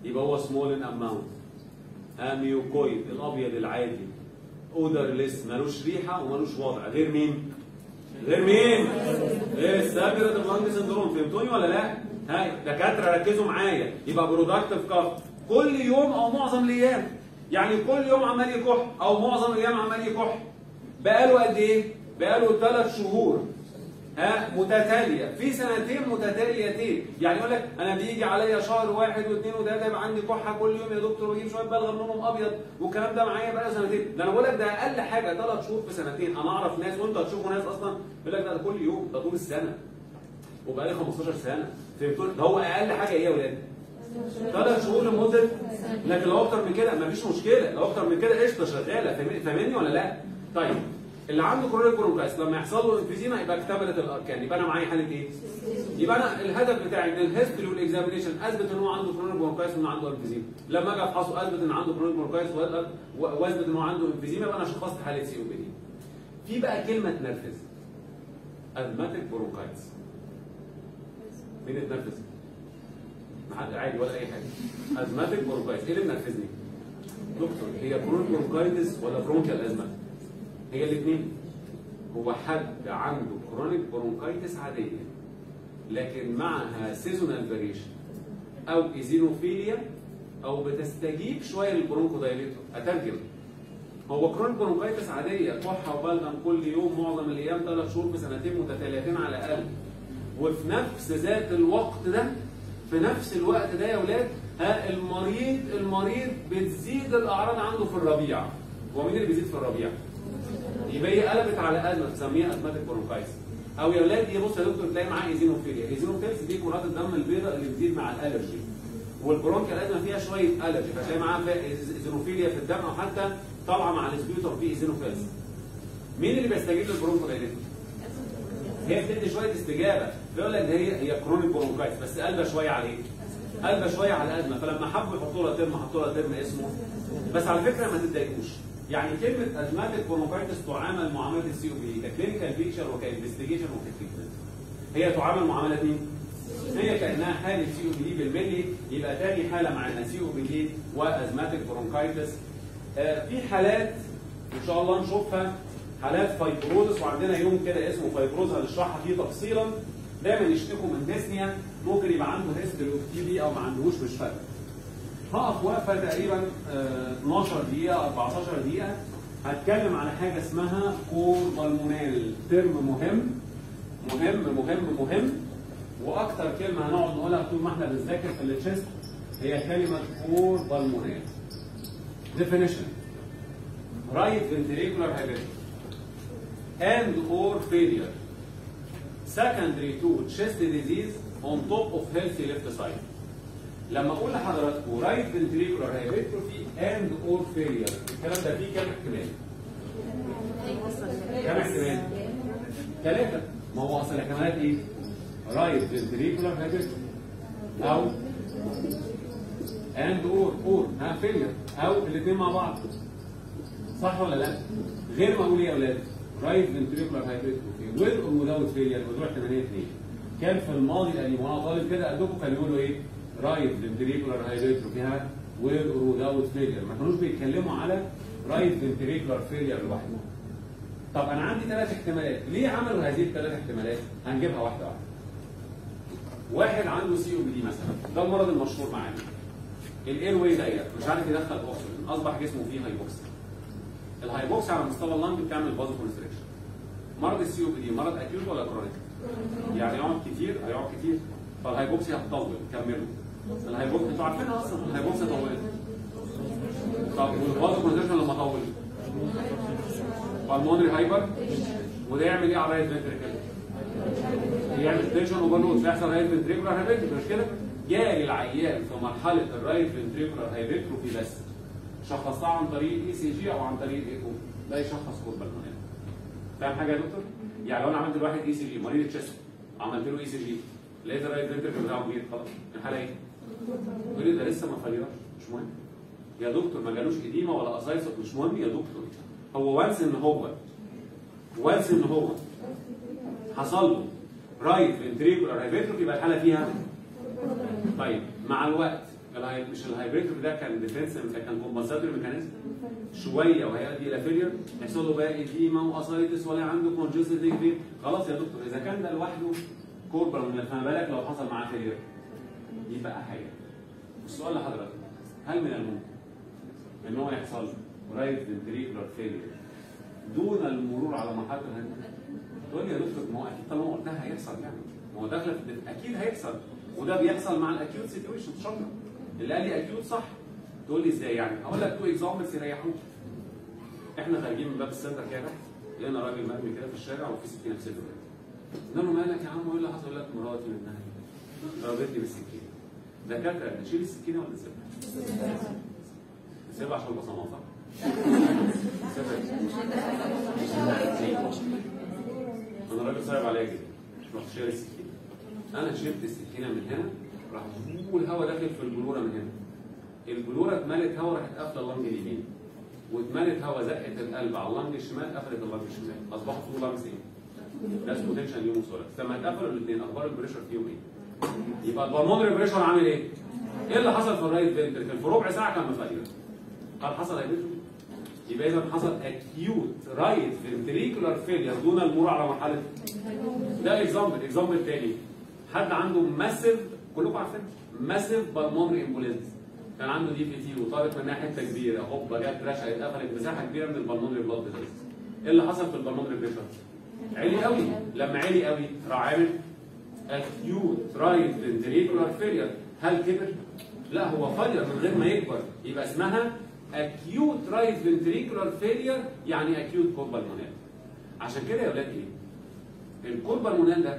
يبقى هو سمول ان اماونت اميوكويد الابيض العادي اودرليس ملوش ريحه وملوش وضع غير مين؟ غير مين؟ غير السابيرت لانج سندروم فهمتوني ولا لا؟ هاي دكاتره ركزوا معايا يبقى برودكتيف كاف كل يوم او معظم الايام يعني كل يوم عمال يكح او معظم الايام عمال يكح بقاله قد ايه؟ بقاله ثلاث شهور ها متتاليه في سنتين متتاليتين يعني يقول لك انا بيجي عليا شهر واحد واثنين وثلاثه يبقى عندي كحه كل يوم يا دكتور واجيب شويه بلغم لونهم ابيض والكلام ده معايا بقى سنتين ده انا بقول لك ده اقل حاجه ثلاث شهور في سنتين انا اعرف ناس وانتوا هتشوفوا ناس اصلا يقول لك ده كل يوم ده طول السنه وبقى لي 15 سنه فهمتوا ده هو اقل حاجه ايه يا ولاد؟ ثلاث شهور لمده لكن لو اكتر من كده مفيش مشكله لو اكتر من كده قشطه شغاله فاهمني فاهمني ولا لا؟ طيب اللي عنده كرونيك برونكايتس لما يحصل له انفيزيما يبقى اكتملت الاركان يبقى انا معايا حاله ايه؟ يبقى انا الهدف بتاعي ان الهيستوري والاكزامينشن اثبت ان هو عنده كرونيك برونكايتس وان عنده انفيزيما لما اجي افحصه اثبت ان عنده كرونيك برونكايتس واثبت ان هو عنده انفيزيما يبقى انا شخصت حاله سي او بي دي في بقى كلمه تنرفز ازماتيك برونكايتس مين اتنرفز؟ ما حد عادي ولا اي حاجه ازماتيك برونكايتس ايه اللي منرفزني؟ دكتور هي كرونيك برونكايتس ولا برونكيال ازمه؟ هي الاثنين هو حد عنده كرونيك برونكايتس عاديه لكن معها سيزونال فاريشن او ايزينوفيليا او بتستجيب شويه للبرونكو دايليتور اترجم هو كرونيك برونكايتس عاديه كحه وبلغم كل يوم معظم الايام ثلاث شهور في سنتين متتاليتين على الاقل وفي نفس ذات الوقت ده في نفس الوقت ده يا ولاد ها المريض المريض بتزيد الاعراض عنده في الربيع هو مين اللي بيزيد في الربيع؟ يبقى هي قلبت على ازمه تسميها ازماتيك برونكايتس او يا اولاد دي بص يا دكتور تلاقي معاه ايزينوفيليا ايزينوفيلز دي كرات الدم البيضاء اللي بتزيد مع الالرجي والبرونكيال ازمه فيها شويه الرجي فتلاقي معاه ايزينوفيليا في الدم او حتى طالعه مع السبيوتر في ايزينوفيلز مين اللي بيستجيب للبرونكو دايليتور؟ هي بتدي شويه استجابه بيقول لك هي هي كرونيك برونكايتس بس قلبه شويه عليه قلبه شويه على الازمه فلما حبوا يحطوا لها ترم حطوا لها ترم اسمه بس على فكره ما تتضايقوش يعني كلمه ازماتيك برونكايتس تعامل معامله السي او بي ككلينيكال بيكشر وكانفستيجيشن وكتريتمنت هي تعامل معامله مين؟ هي كانها حاله سي او بي دي بالملي يبقى تاني حاله معانا سي او بي دي وازماتيك برونكايتس آه في حالات ان شاء الله نشوفها حالات فايبروزس وعندنا يوم كده اسمه فايبروز هنشرحها فيه تفصيلا دايما يشتكوا من ديسنيا ممكن يبقى عنده هيستوري اوف تي بي او ما عندهوش مش فارقه هقف وقفه تقريبا آه 12 دقيقه 14 دقيقه هتكلم على حاجه اسمها كور بالمونال ترم مهم مهم مهم مهم واكتر كلمه هنقعد نقولها طول ما احنا بنذاكر في التشيست هي كلمه كور بالمونال definition right ventricular hypertrophy and or failure secondary to chest disease on top of healthy left side لما اقول لحضراتكم رايت فنتريكولار هايبرتروفي اند اور فيلير الكلام ده فيه كام احتمال؟ كام احتمال؟ ثلاثة ما هو اصل الاحتمالات ايه؟ رايت فنتريكولار هايبرتروفي او اند اور اور ها فيلير او الاثنين مع بعض صح ولا لا؟ غير ما اقول ايه يا اولاد؟ رايت فنتريكولار هايبرتروفي ويل اور وذاوت فيلير ودول احتماليه اثنين كان في الماضي القديم وانا طالب كده قدكم كانوا يقولوا ايه؟ رايت فنتريكولار هايبرتروفي ها ويل اور وذاوت فيلير ما كانوش بيتكلموا على رايت فنتريكولار فيلير لوحده طب انا عندي ثلاث احتمالات ليه عملوا هذه الثلاث احتمالات؟ هنجيبها واحده واحده واحد عنده سي او بي دي مثلا ده المرض المشهور معانا الاير واي ضيق مش عارف يدخل اكسجين اصبح جسمه فيه هايبوكسيا الهايبوكسيا على مستوى اللنج بتعمل فازو كونستريكشن مرض السي او بي دي مرض اكيوت ولا كرونيك؟ يعني يقعد كتير هيقعد كتير فالهايبوكسيا هتطول كملوا الهايبوكسيا انتوا عارفينها اصلا الهايبوكسيا طولت طب والفازو كونستريكشن لما طول بالمونري هايبر وده يعمل ايه على الرايت فنتريكل؟ يعمل تنشن اوفرلود فيحصل رايت فنتريكولار هايبرتروفي مش كده؟ جالي العيان في مرحله الرايت فنتريكولار هايبرتروفي بس شخصتها عن طريق اي سي جي او عن طريق ايكو ده يشخص كور بالمونري فاهم حاجه يا دكتور؟ يعني لو انا عملت لواحد اي سي جي مريض تشست عملت له اي سي جي لقيت الرايت فنتريكل بتاعه كبير خلاص الحاله ايه؟ يقول لي ده لسه ما خليناش مش مهم يا دكتور ما جالوش اديمه ولا اسايسوس مش مهم يا دكتور هو وانس ان هو وانس ان هو حصل له رايت فنتريكولار هايبرتروفي يبقى الحاله فيها طيب مع الوقت الهاي مش الهايبريتور ده كان ديفنس كان كومبنساتوري ميكانيزم شويه وهيؤدي الى فيلير يحصل له بقى اديما واسايتس ولا عنده كونجستيف كبير خلاص يا دكتور اذا كان ده لوحده كوربرال فما بالك لو حصل معاه فيلير دي بقى حاجه السؤال لحضرتك هل من الممكن ان هو يحصل رايت فنتريكولار فيلير دون المرور على مرحله الهندسه تقول لي يا دكتور ما هو اكيد طالما قلتها هيحصل يعني ما هو داخله في اكيد هيحصل وده بيحصل مع الاكيوت سيتويشن شاطر اللي قال لي اكيوت صح تقول لي ازاي يعني اقول لك تو اكزامبلز يريحوك احنا خارجين من باب السنتر كده لقينا راجل مرمي كده في الشارع وفي سكينه في صدره قلنا له مالك يا عم وايه اللي حصل؟ يقول لك مراتي منها ضربتني بالسكينه دكاتره نشيل السكينه ولا نسيبها؟ نسيبها عشان البصمه صح؟ انا راجل صعب عليا جدا رحت شايل السكينه انا شلت السكينه من هنا راح الهواء داخل في البلوره من هنا البلوره اتملت هواء راحت قافله اللنج اليمين واتملت هواء زقت القلب على اللنج الشمال قفلت اللنج الشمال اصبحوا تو لانجز ايه؟ ده اسمه تنشن يوموثوركس لما اتقفلوا الاثنين اخبار البريشر فيهم ايه؟ يبقى البلمونري بريشر عامل ايه؟ ايه اللي حصل في الرايت فنتركل؟ في ربع ساعه كان مفير هل حصل هيبريشن؟ يبقى اذا حصل اكيوت رايت فنتريكولار فيلير دون المرور على مرحله ده اكزامبل اكزامبل تاني حد عنده ماسيف كلكم عارفين ماسيف بالمونري امبوليزم كان عنده دي في تي وطارت منها حته كبيره هوبا جت رشقت اتقفلت مساحه كبيره من البلمونري بلاد فيسلز ايه اللي حصل في البلمونري بريشر؟ عالي قوي لما عالي قوي راح عامل اكيوت رايت فنتريكولار فيلير هل كبر؟ لا هو فاير من غير ما يكبر يبقى اسمها اكيوت رايت فنتريكولار فيلير يعني اكيوت كوربالمونال عشان كده يا ولاد ايه؟ الكوربالمونال ده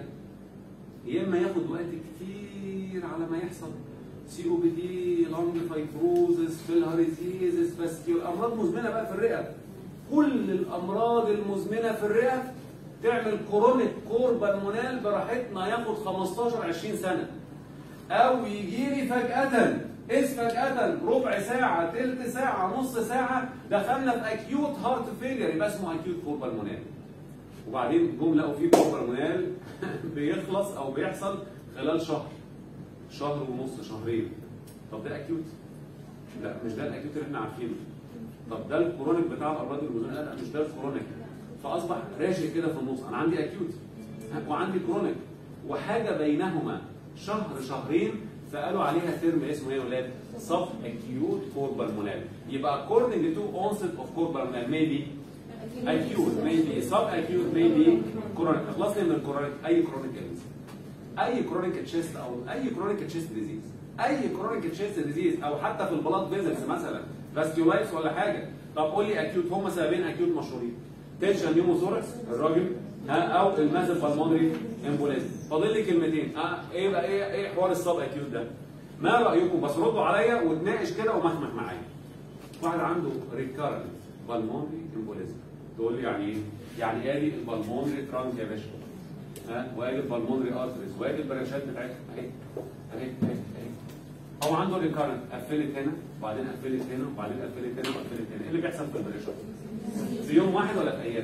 يا اما ياخد وقت كتير على ما يحصل سي او بي دي لونج فايبروزس فيلهاريزيزس بس الامراض مزمنه بقى في الرئه كل الامراض المزمنه في الرئه تعمل كرونيك كوربالمونال براحتنا ياخد 15 20 سنه او يجي لي فجاه إذ فجأة ربع ساعة تلت ساعة نص ساعة دخلنا في أكيوت هارت فيلير يبقى اسمه أكيوت كوربالمونال وبعدين جم لقوا فيه كوربالمونال بيخلص أو بيحصل خلال شهر شهر ونص شهرين طب ده أكيوت؟ لا مش ده الأكيوت اللي احنا عارفينه طب ده الكرونيك بتاع الأمراض المزمنة لا مش ده الكرونيك فأصبح راشق كده في النص أنا عندي أكيوت وعندي كرونيك وحاجة بينهما شهر شهرين فقالوا عليها ترم اسمه ايه يا ولاد؟ سب اكيوت كوربالمونال يبقى according to onset of corbal maybe acute maybe sub acute maybe chronic خلصنا من الكرونيك اي كرونيك ديزيز اي كرونيك تشيست او اي كرونيك تشيست ديزيز اي كرونيك تشيست ديزيز او حتى في البلاد فيزلز مثلا فاستيولايتس ولا حاجه طب قول لي اكيوت هم سببين اكيوت مشهورين تنشن نيوموثوركس الراجل ها او المازل بالمونري امبوليزم فاضل لي كلمتين اه ايه بقى ايه ايه حوار السب اكيوت ده ما رايكم بس ردوا عليا وتناقش كده ومخمخ معايا واحد عنده ريكارنت بالمونري امبوليزم تقول لي يعني ايه يعني ادي البالمونري ترانك يا باشا ها وادي البالمونري ارتريز وادي البراشات بتاعتها اهي اهي اهي اهي هو عنده ريكارنت قفلت هنا وبعدين قفلت هنا وبعدين قفلت هنا وقفلت هنا ايه اللي بيحصل في البريشر؟ في يوم واحد ولا في ايام؟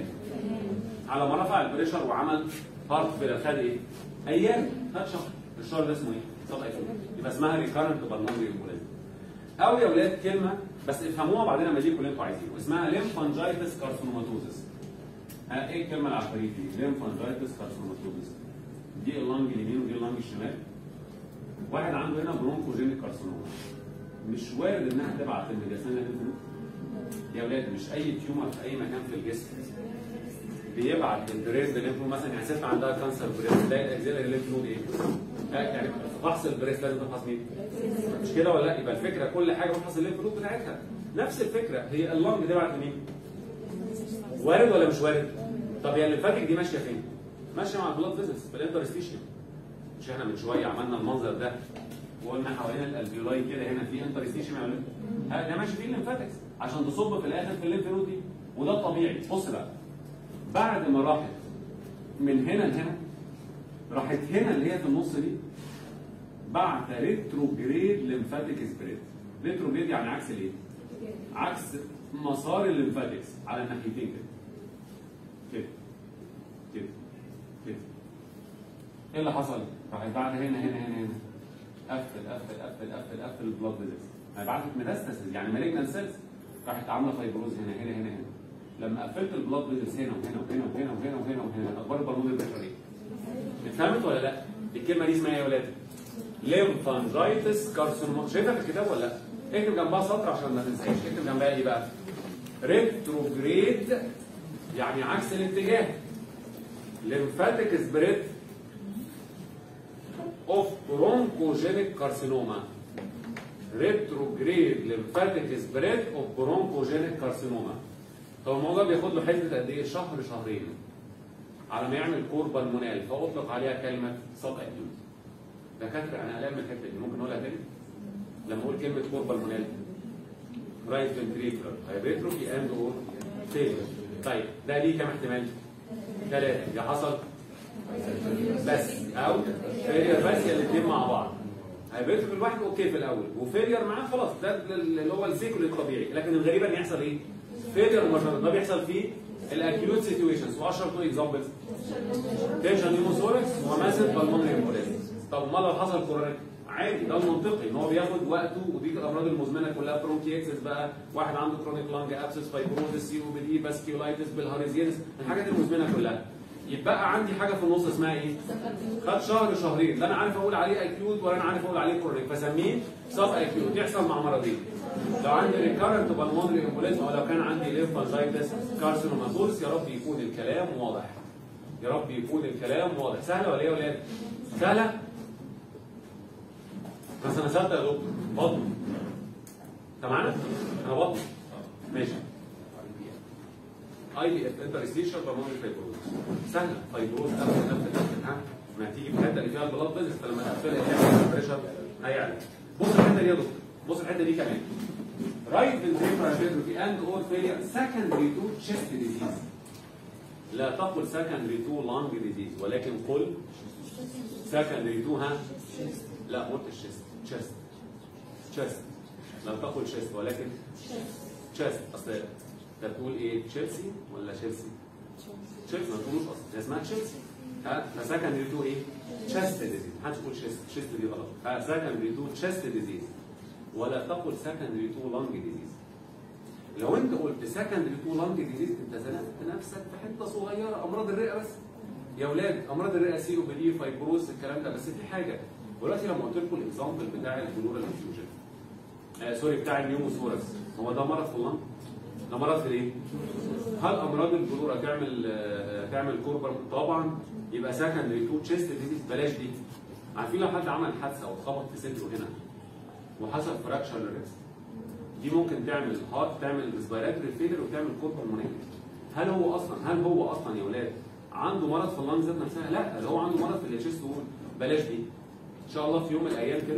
على ما رفع البريشر وعمل هارت فيلر خد ايه؟ ايام خد شهر الشهر ده اسمه ايه؟ صدق يبقى اسمها ريكارنت بالمونري امبوليزم او يا ولاد كلمه بس افهموها بعدين لما اجيب اللي انتوا عايزينه اسمها ليمفانجايتس كارسينوماتوزس ها ايه الكلمه العفريت دي؟ ليمفانجايتس كارسينوماتوزس دي اللنج اليمين ودي اللنج الشمال واحد عنده هنا برونكوجينيك كارسينوما مش وارد انها تبعت الميديسين يا ولاد مش اي تيومر في اي مكان في الجسم بيبعت البريز الليمف مثلا يعني ست عندها كانسر بريز تلاقي الاكزيلري الليمف نود ايه؟ يعني فحص البريز لازم تفحص مين؟ مش كده ولا لا؟ يبقى الفكره كل حاجه بفحص الليمف نود بتاعتها نفس الفكره هي اللنج تبعت لمين؟ وارد ولا مش وارد؟ طب هي الليمفاتيك دي ماشيه فين؟ ماشيه مع البلاد فيزلز في الانترستيشن مش احنا من شويه عملنا المنظر ده وقلنا حوالين الالفيولاي كده هنا في انترستيشن يا ولاد ده ماشي فيه الليمفاتكس عشان تصب في الاخر في الليمف نود دي وده الطبيعي بص بقى بعد ما راحت من هنا لهنا راحت هنا اللي هي في النص دي بعت ريتروجريد ليمفاتيك سبريد ريتروجريد يعني عكس الايه؟ عكس مسار الليمفاتكس على الناحيتين كده كده كده كده ايه اللي حصل؟ راحت بعد هنا هنا هنا هنا قفل قفل قفل قفل قفل البلاد فيزلز هيبعت لك ميتاستاسيس يعني مالجنال سيلز راحت عامله فايبروز هنا هنا هنا هنا لما قفلت البلاد فيزلز هنا وهنا وهنا وهنا وهنا وهنا وهنا اخبار البلمونري بريشر ايه؟ اتفهمت ولا لا؟ الكلمه دي اسمها ايه يا ولاد؟ ليمفانجايتس كارسينوما شايفها في الكتاب ولا لا؟ اكتب جنبها سطر عشان ما تنساش اكتب جنبها ايه بقى؟ ريتروجريد يعني عكس الاتجاه lymphatic spread of bronchogenic carcinoma retrograde lymphatic spread of bronchogenic carcinoma هو الموضوع بياخد له حته قد ايه؟ شهر شهرين على ما يعمل كور بالمونال فاطلق عليها كلمه سب اكيوت دكاتره انا قلقان من الحته دي ممكن نقولها تاني؟ لما اقول كلمه كور بالمونال رايت فنتريكولار هايبريتروفي اند اور فيلر طيب ده ليه كام احتمال؟ ثلاثه يا حصل بس او فيلير بس يا الاثنين مع بعض هيبريتروفي الواحد اوكي في الاول وفيلير معاه خلاص ده اللي هو السيكول الطبيعي لكن الغريب ان يحصل ايه؟ فيلير مباشره ده بيحصل في الاكيوت سيتويشنز واشهر تو اكزامبلز تنشن نيموثوركس وماسد بالمونري امبوليزم طب ما لو حصل كورونيك عادي ده المنطقي ان هو بياخد وقته ودي الامراض المزمنه كلها برونكيتس بقى واحد عنده كرونيك لانج ابسس فايبروزس سي او بي دي باسكيولايتس بالهاريزينس الحاجات المزمنه كلها يبقى عندي حاجه في النص اسمها ايه؟ خد شهر شهرين لا انا عارف اقول عليه اكيوت ولا انا عارف اقول عليه كرونيك فسميه سب اكيوت يحصل مع مرضين لو عندي ريكارنت بالمونري امبوليزم او لو كان عندي ليمفانجايتس كارسينوماتورس يا رب يكون الكلام واضح يا رب يكون الكلام واضح سهله ولا ايه يا ولاد؟ سهله؟ بس انا سالت يا دكتور بطن انت معانا؟ انا بطن ماشي اي بي اف انترستيشن بالمونري فايبروز سهله فايبروز قبل قبل قبل ها ما تيجي في الحته اللي فيها البلاد بيزنس لما تقفلها تعمل بريشر هيعلى بص الحته دي يا دكتور بص الحته دي كمان رايت فنتريكولار هايبرتروفي اند اور فيلير سكندري تو تشيست ديزيز لا تقل سكندري تو لانج ديزيز ولكن قل سكندري تو ها لا قلت الشيست تشيست تشيست لا تقل شيست ولكن تشيست اصل انت بتقول ايه تشيلسي ولا تشيلسي؟ تشيلسي ما تقولوش اصلا هي اسمها تشيلسي ها فسكندري تو ايه؟ تشيست ديزيز محدش يقول شيست شيست دي غلط فسكندري تو تشيست ديزيز ولا تقل سكندري تو لانج ديزيز لو انت قلت سكندري تو لانج ديزيز انت زنقت نفسك في حته صغيره امراض الرئه بس يا اولاد امراض الرئه سي او بي دي فايبروز الكلام ده بس في حاجه دلوقتي لما قلت لكم الاكزامبل بتاع البلورال انفيوجن آه سوري بتاع النيوموثوركس هو ده مرض في اللنج ده مرض في الايه؟ هل امراض البلوره تعمل آه تعمل كوربر؟ طبعا يبقى سكندري تو تشيست ديزيز بلاش دي عارفين لو حد عمل حادثه او اتخبط في صدره هنا وحصل فراكشر للريست دي ممكن تعمل هارت تعمل ريسبيراتوري فيلر وتعمل كوربر مونيك هل هو اصلا هل هو اصلا يا اولاد عنده مرض في اللنج ذات نفسها؟ لا ده هو عنده مرض في التشيست وول بلاش دي ان شاء الله في يوم من الايام كده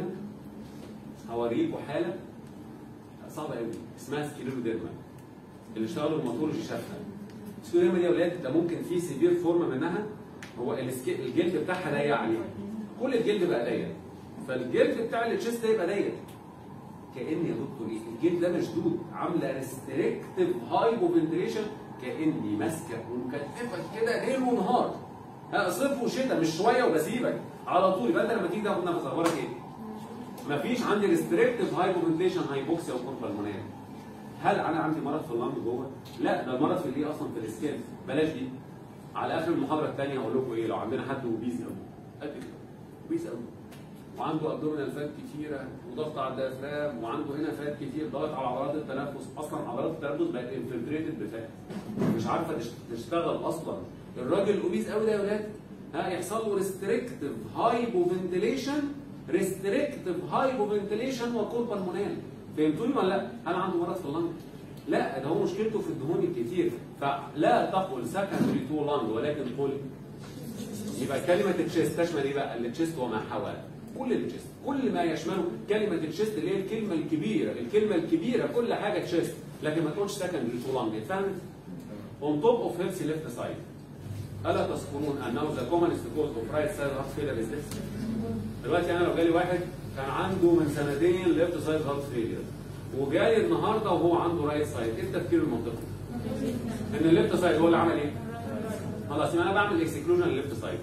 هوريكم حاله صعبه قوي اسمها سكيلوديرما اللي اشتغلوا الماتولوجي شافها السكيلوديرما دي يا ولاد ده ممكن في سيفير فورم منها هو السكي... الجلد بتاعها ضيق عليها كل الجلد بقى ضيق فالجلد بتاع التشيست ده يبقى ضيق كان يا دكتور ايه الجلد ده مشدود عامله ريستريكتيف هايبو فنتريشن كاني ماسكه ومكتفك كده ليل ونهار ها صيف وشتاء مش شويه وبسيبك على طول يبقى انت لما تيجي تاخد نفس اخبارك ايه؟ مفيش عندي ريستريكتيف هايبوفنتيشن هايبوكسيا وكوربالمونيه هل انا عندي مرض في اللنج جوه؟ لا ده المرض في الايه اصلا في السكين بلاش دي على اخر المحاضره الثانيه هقول لكم ايه لو عندنا حد اوبيز قوي قد كده اوبيز قوي وعنده ابدومينال فات كتيره وضغط على الديافرام وعنده هنا فات كتير ضغط على عضلات التنفس اصلا عضلات التنفس بقت انفلتريتد بفات مش عارفه تشتغل اصلا الراجل الاوبيز قوي ده يا ولاد ها يحصل له ريستريكتيف هايبو فنتيليشن ريستريكتيف هايبو فنتيليشن وكوربالمونال فهمتوني ولا لا؟ هل عنده مرض في اللنج؟ لا ده هو مشكلته في الدهون الكتير فلا تقل سكندري تو لانج ولكن قل يبقى كلمة التشيست تشمل ايه بقى؟ التشيست وما حواه كل التشيست كل ما يشمله كلمة التشيست اللي هي الكلمة الكبيرة الكلمة الكبيرة كل حاجة تشيست لكن ما تقولش سكندري تو لانج فهمت؟ on top of healthy left side الا تذكرون انه ذا كومنست كوز اوف رايت سايد هارت فيلر از دلوقتي انا لو جالي واحد كان عنده من سنتين ليفت سايد هارت فيلر وجاي النهارده وهو عنده رايت سايد ايه التفكير المنطقي؟ ان الليفت سايد هو اللي عمل ايه؟ خلاص يبقى انا بعمل اكسكلوجن للليفت سايد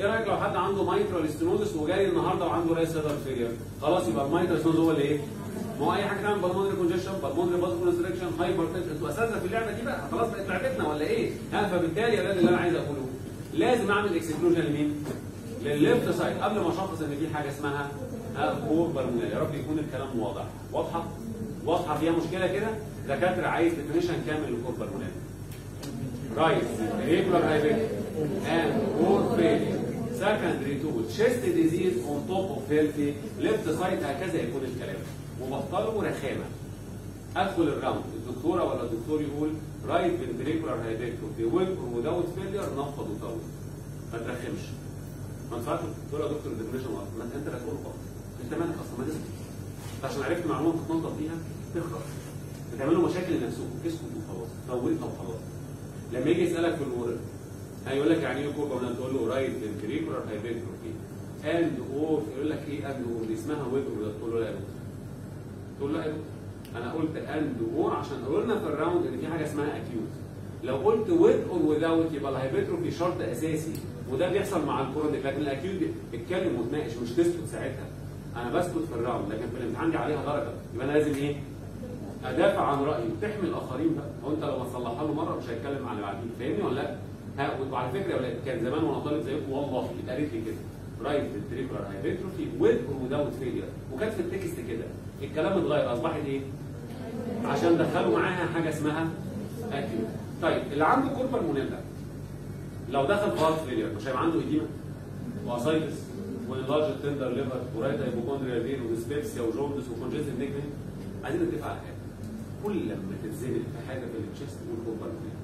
ايه رايك لو حد عنده مايترال ستينوزس وجاي النهارده وعنده رايس سيدر فيلير خلاص يبقى المايترال ستينوزس هو اللي ايه؟ ما هو اي حاجه تعمل بالمونري كونجكشن بالمونري باز كونستريكشن هايبر انتوا اساتذه في اللعبه دي بقى خلاص بقت لعبتنا ولا ايه؟ ها فبالتالي يا ده اللي انا عايز اقوله لازم اعمل اكسكلوجن لمين؟ للليفت سايد قبل ما اشخص ان في حاجه اسمها كور بالمونري يا رب يكون الكلام واضح واضحه؟ واضحه فيها مشكله كده؟ دكاتره عايز ديفينيشن كامل للكور بالمونري رايت ريجولار هايبريد and or failure secondary to chest disease on top of healthy left side هكذا يكون الكلام وبطلوا رخامه ادخل الراوند الدكتوره ولا الدكتور يقول رايت فنتريكولار هايبرتروفي ويل اور وداوت فيلير نفض وطول ما ترخمش ما ينفعش تقول يا دكتور الديفينيشن ما انت اللي هتقول خالص انت مالك اصلا ما تسكت عشان عرفت معلومه تتنطط فيها تخرج بتعملوا مشاكل لنفسكم اسكت وخلاص فوتها وخلاص لما يجي يسالك في الورق هيقول لك يعني ايه كوربا ولا تقول له رايت فنتريكولار هايبرتروفي اند اور يقول لك ايه اند اور دي اسمها ويب تقول له لا يا دكتور تقول له لا يا دكتور انا قلت اند اور عشان قلنا في الراوند ان في حاجه اسمها اكيوت لو قلت ويز اور وذاوت يبقى الهايبرتروفي شرط اساسي وده بيحصل مع الكورونيك لكن الاكيوت اتكلم وتناقش مش تسكت ساعتها انا بسكت في الراوند لكن في الامتحان دي عليها درجه يبقى انا لازم ايه؟ ادافع عن رايي وتحمي الاخرين بقى هو انت لو ما تصلحها له مره مش هيتكلم عن اللي بعدين فاهمني ولا لا؟ ها وعلى فكره يا ولاد كان زمان وانا طالب زيكم والله اتقالت لي كده رايت فنتريكولار هايبرتروفي ويز اور وذاوت فيلير وكانت في التكست كده الكلام اتغير اصبحت ايه؟ عشان دخلوا معاها حاجه اسمها اكيوت طيب اللي عنده كوربال مونيلا لو دخل في هارت فيلير مش هيبقى عنده اديمه واسايتس وانلارج تندر ليفر ورايت هايبوكوندريا فين وديسبيبسيا وجوندس وكونجيستيف نيك عايزين نتفق على حاجه كل لما تتزنق في حاجه في التشيست تقول كوربال مونيلا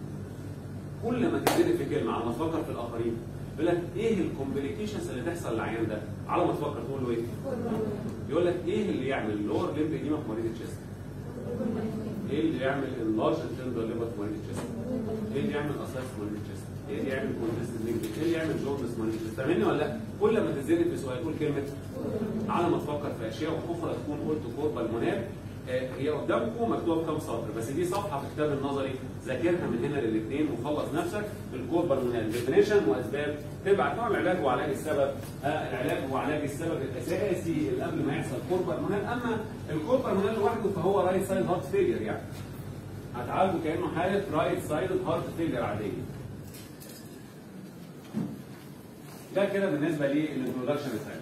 كل ما تتزنق في كلمه على ما تفكر في الاخرين يقول لك ايه الكومبليكيشنز اللي تحصل للعيان ده على ما تفكر تقول له ايه؟ يقول لك ايه اللي يعمل اللور ليمب اديما في مريض التشيست؟ ايه اللي يعمل اللارج تندر ليفر في مريض التشيست؟ ايه اللي يعمل اسايتس في مريض التشيست؟ ايه اللي يعمل كونجستيف نيك ايه اللي يعمل جوندس في مريض التشيست؟ فاهمني ولا لا؟ كل ما تتزنق في سؤال تقول كلمه على ما تفكر في اشياء اخرى تكون قلت كوربا المناب آه، هي قدامكم مكتوبه بكام سطر بس دي صفحه في كتاب النظري ذاكرها من هنا للاثنين وخلص نفسك بالكوربا المناب ديفينيشن واسباب تبعت نوع العلاج وعلاج السبب آه العلاج هو علاج السبب الاساسي اللي قبل ما يحصل كوربا المناب اما الكوربا المناب لوحده فهو رايت سايد هارت فيلير يعني هتعالجه كانه حاله رايت سايد هارت فيلير عاديه ده كده بالنسبه للانترودكشن الثاني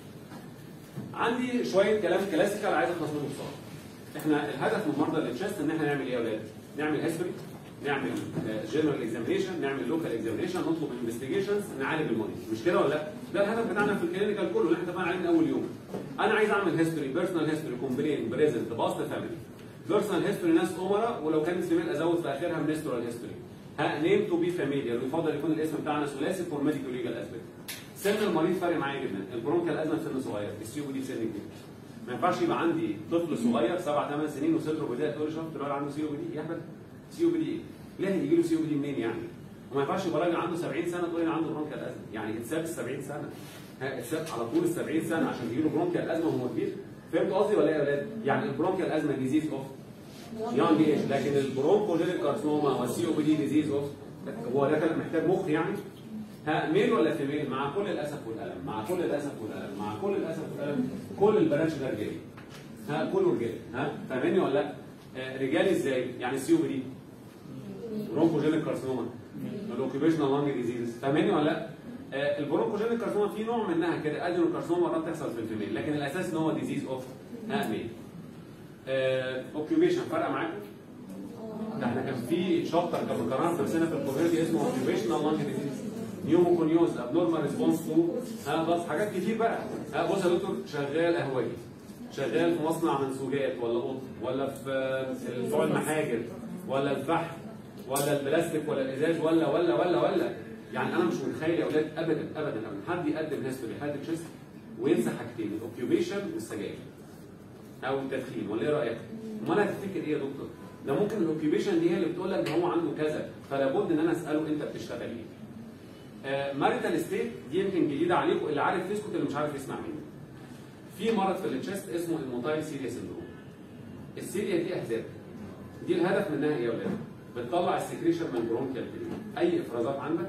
عندي شويه كلام كلاسيكال عايز اخلص منه بسرعه احنا الهدف من مرضى التشست ان احنا نعمل ايه يا اولاد؟ نعمل هيستوري نعمل جنرال اكزامينشن نعمل لوكال اكزامينشن نطلب انفستيجيشنز نعالج المريض مش كده ولا لا؟ ده الهدف بتاعنا في الكلينيكال كله اللي احنا اتفقنا عليه من اول يوم انا عايز اعمل هيستوري بيرسونال هيستوري كومبلين بريزنت باست فاميلي بيرسونال هيستوري ناس امراء ولو كان فيميل ازود في اخرها منسترال هيستوري ها نيم تو بي فاميليار ويفضل يكون الاسم بتاعنا ثلاثي فور ميديكال ليجال اسبكت سن المريض فارق معايا جدا البرونكال ازمه في سن صغير السيو دي في سن كبير ما ينفعش يبقى عندي طفل صغير سبع ثمان سنين وصدره بدايه تقول لي شفت الولد عنده سي او بي دي يا احمد سي او بي دي ايه؟ ليه هيجي له سي او بي دي منين يعني؟ وما ينفعش يبقى راجل عنده 70 سنه تقول لي عنده برونكال ازمه يعني اتساب ال 70 سنه ها اتساب على طول ال 70 سنه عشان يجي له برونكال ازمه وهو كبير فهمتوا قصدي ولا ايه يا اولاد؟ يعني البرونكال ازمه ديزيز اوف يونج ايج لكن البرونكوجينيك كارسنوما والسي او بي دي ديزيز اوف هو ده كلام محتاج مخ يعني؟ ها ميل ولا فيميل مع كل الاسف والالم مع كل الاسف والالم مع كل الاسف والالم كل البنات ده رجالي ها كله رجالي ها فاهمني ولا لا؟ آه رجالي ازاي؟ يعني السي او بي دي برونكوجينيك كارسنوما الاوكيبيشنال لانج ديزيز فاهمني ولا لا؟ آه البرونكوجينيك كارسنوما في نوع منها كده ادينو كارسنوما مرات تحصل في الفيميل لكن الاساس ان هو ديزيز اوف ها ميل اوكيبيشن فرق معاكم؟ ده احنا كان في شابتر كان قررنا في نفسنا في الكوفيرتي اسمه اوكيبيشنال لانج ديزيز نيوموكونيوز ابنورمال ريسبونس تو ها بس حاجات كتير بقى ها بص يا دكتور شغال قهوجي شغال في مصنع منسوجات ولا قطن ولا في بتوع المحاجر ولا الفحم ولا البلاستيك ولا الازاز ولا ولا ولا ولا يعني انا مش متخيل يا اولاد ابدا ابدا ابدا حد يقدم هيستوري حد تشيست وينسى حاجتين الاوكيوبيشن والسجاير او التدخين ولا ايه رايك؟ امال هتفتكر ايه يا دكتور؟ ده ممكن الاوكيوبيشن دي هي اللي بتقول لك ان هو عنده كذا فلا بد ان انا اساله انت بتشتغل ايه؟ ماريتال ستيت دي يمكن جديده عليكم اللي عارف يسكت اللي مش عارف يسمع مني. في مرض في التشست اسمه الموتايل سيريا سندروم. السيريا دي احزاب. دي الهدف منها ايه يا ولاد؟ بتطلع السكريشن من البرونكيال اي افرازات عندك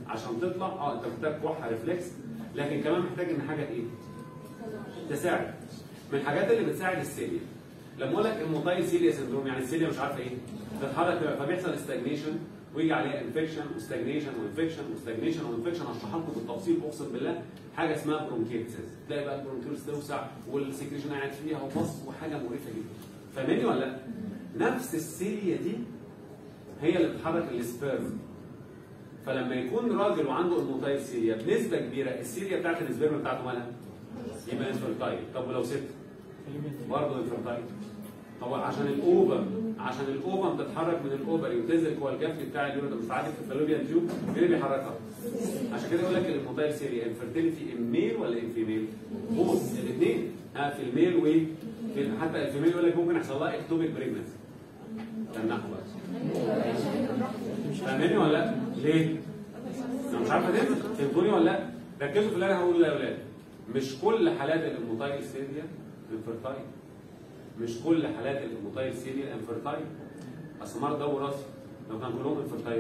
عشان تطلع اه انت محتاج كحه ريفلكس لكن كمان محتاج ان حاجه ايه؟ تساعد من الحاجات اللي بتساعد السيليا لما اقول لك الموتايل سيليا سندروم يعني السيليا مش عارفه ايه تتحرك كده، فبيحصل استاجنيشن ويجي عليها انفكشن وستاجنيشن وانفكشن وستاجنيشن وانفكشن هشرحها لكم بالتفصيل اقسم بالله حاجه اسمها برونكيتس تلاقي بقى البرونكيولس توسع والسكريشن قاعد فيها وبص وحاجه مقرفه جدا فاهماني ولا لا؟ نفس السيليا دي هي اللي بتحرك السبيرم فلما يكون راجل وعنده الموتايل سيليا بنسبه كبيره السيليا بتاعت السبيرم بتاعته مالها؟ يبقى انفرتايل طب ولو ست برضه انفرتايل طب عشان الاوفر عشان الاوفر بتتحرك من الاوفري وتنزل جوه الجفن بتاع اليوريد بتتعدي في الفالوبيان تيوب مين اللي بيحركها؟ عشان كده يقول لك الموتايل سيريا انفرتيليتي ام ميل ولا ام فيميل؟ بوث الاثنين ها في الميل و في حتى الفيميل يقول لك ممكن يحصل لها اكتوبيك بريجنسي تمنعه بقى فاهماني ولا لا؟ ليه؟ انا مش عارفه تنزل فهمتوني ولا لا؟ ركزوا في اللي انا هقوله يا اولاد مش كل حالات الموتايل سيريا انفرتايل مش كل حالات الموتايل سيريا انفرتايل اصل مرض ده وراثي لو كان كلهم انفرتايل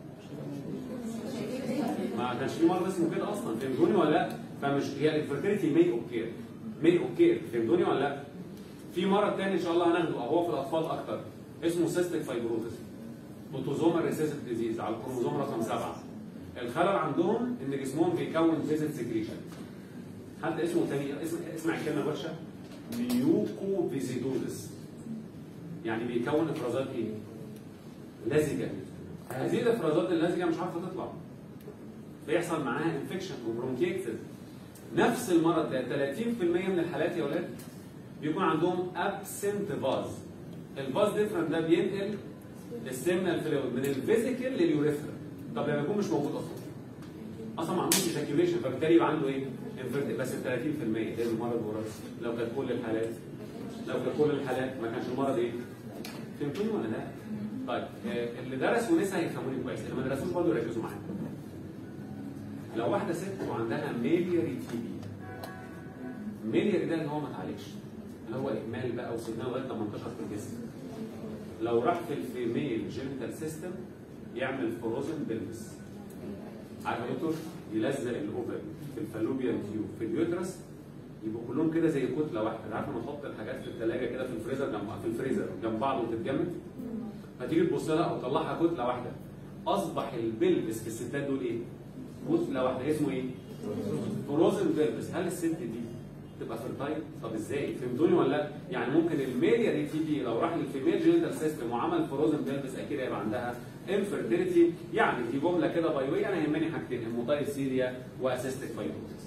ما كانش في مرض اسمه كده اصلا فهمتوني ولا لا؟ فمش هي الانفرتيلتي مي اوكير مي اوكير فهمتوني ولا لا؟ في مرض تاني ان شاء الله هناخده هو في الاطفال اكتر اسمه سيستيك فايبروزس اوتوزومال ريسيسيف ديزيز على الكروموزوم رقم سبعه الخلل عندهم ان جسمهم بيكون فيزيت سكريشن حد اسمه تاني اسم اسمع الكلمه وحشه ميوكو فيزيدوزس يعني بيكون افرازات ايه؟ لزجه هذه الافرازات اللزجه مش عارفه تطلع بيحصل معاها انفكشن وبرونكيتس نفس المرض ده 30% من الحالات يا ولاد بيكون عندهم ابسنت فاز الفاز ديفرنت ده بينقل السيمنال فلويد من الفيزيكال لليوريثرا طب لما يكون مش موجود اصلا اصلا ما عندوش ايجاكيوليشن فبالتالي يبقى عنده ايه؟ انفيرت بس ال 30% ده المرض وراثي لو كانت كل الحالات لو كانت كل الحالات ما كانش المرض ايه؟ فهمتوني ولا لا؟ طيب آه، اللي درسوا نسا هيفهموني كويس اللي ما درسوش برضه يركزوا معايا لو واحده ست وعندها ميلياري تي بي ميلياري ده ان هو ما اتعالجش اللي هو اهمال بقى وسيبناه لغايه 18 في الجسم لو راح في الفيميل جينيتال سيستم يعمل فروزن بلبس عارف يا دكتور يلزق الاوفر في الفالوبيان تيوب في اليوترس يبقوا كلهم كده زي كتله واحده عارف لما تحط الحاجات في الثلاجه كده في الفريزر جنب في الفريزر جنب بعض وتتجمد فتيجي تبص لها او تطلعها كتله واحده اصبح البلبس في الستات دول ايه؟ كتله واحده اسمه ايه؟ فروزن بلبس هل الست دي تبقى فيرتايل؟ طب ازاي؟ فهمتوني ولا لا؟ يعني ممكن الميليا دي تيجي لو راح للفيميل جينيتال سيستم وعمل فروزن بلبس اكيد هيبقى عندها انفيرتيليتي يعني دي جمله كده باي واي انا يهمني حاجتين الموتايل سيريا واسيستيك فايبروزس.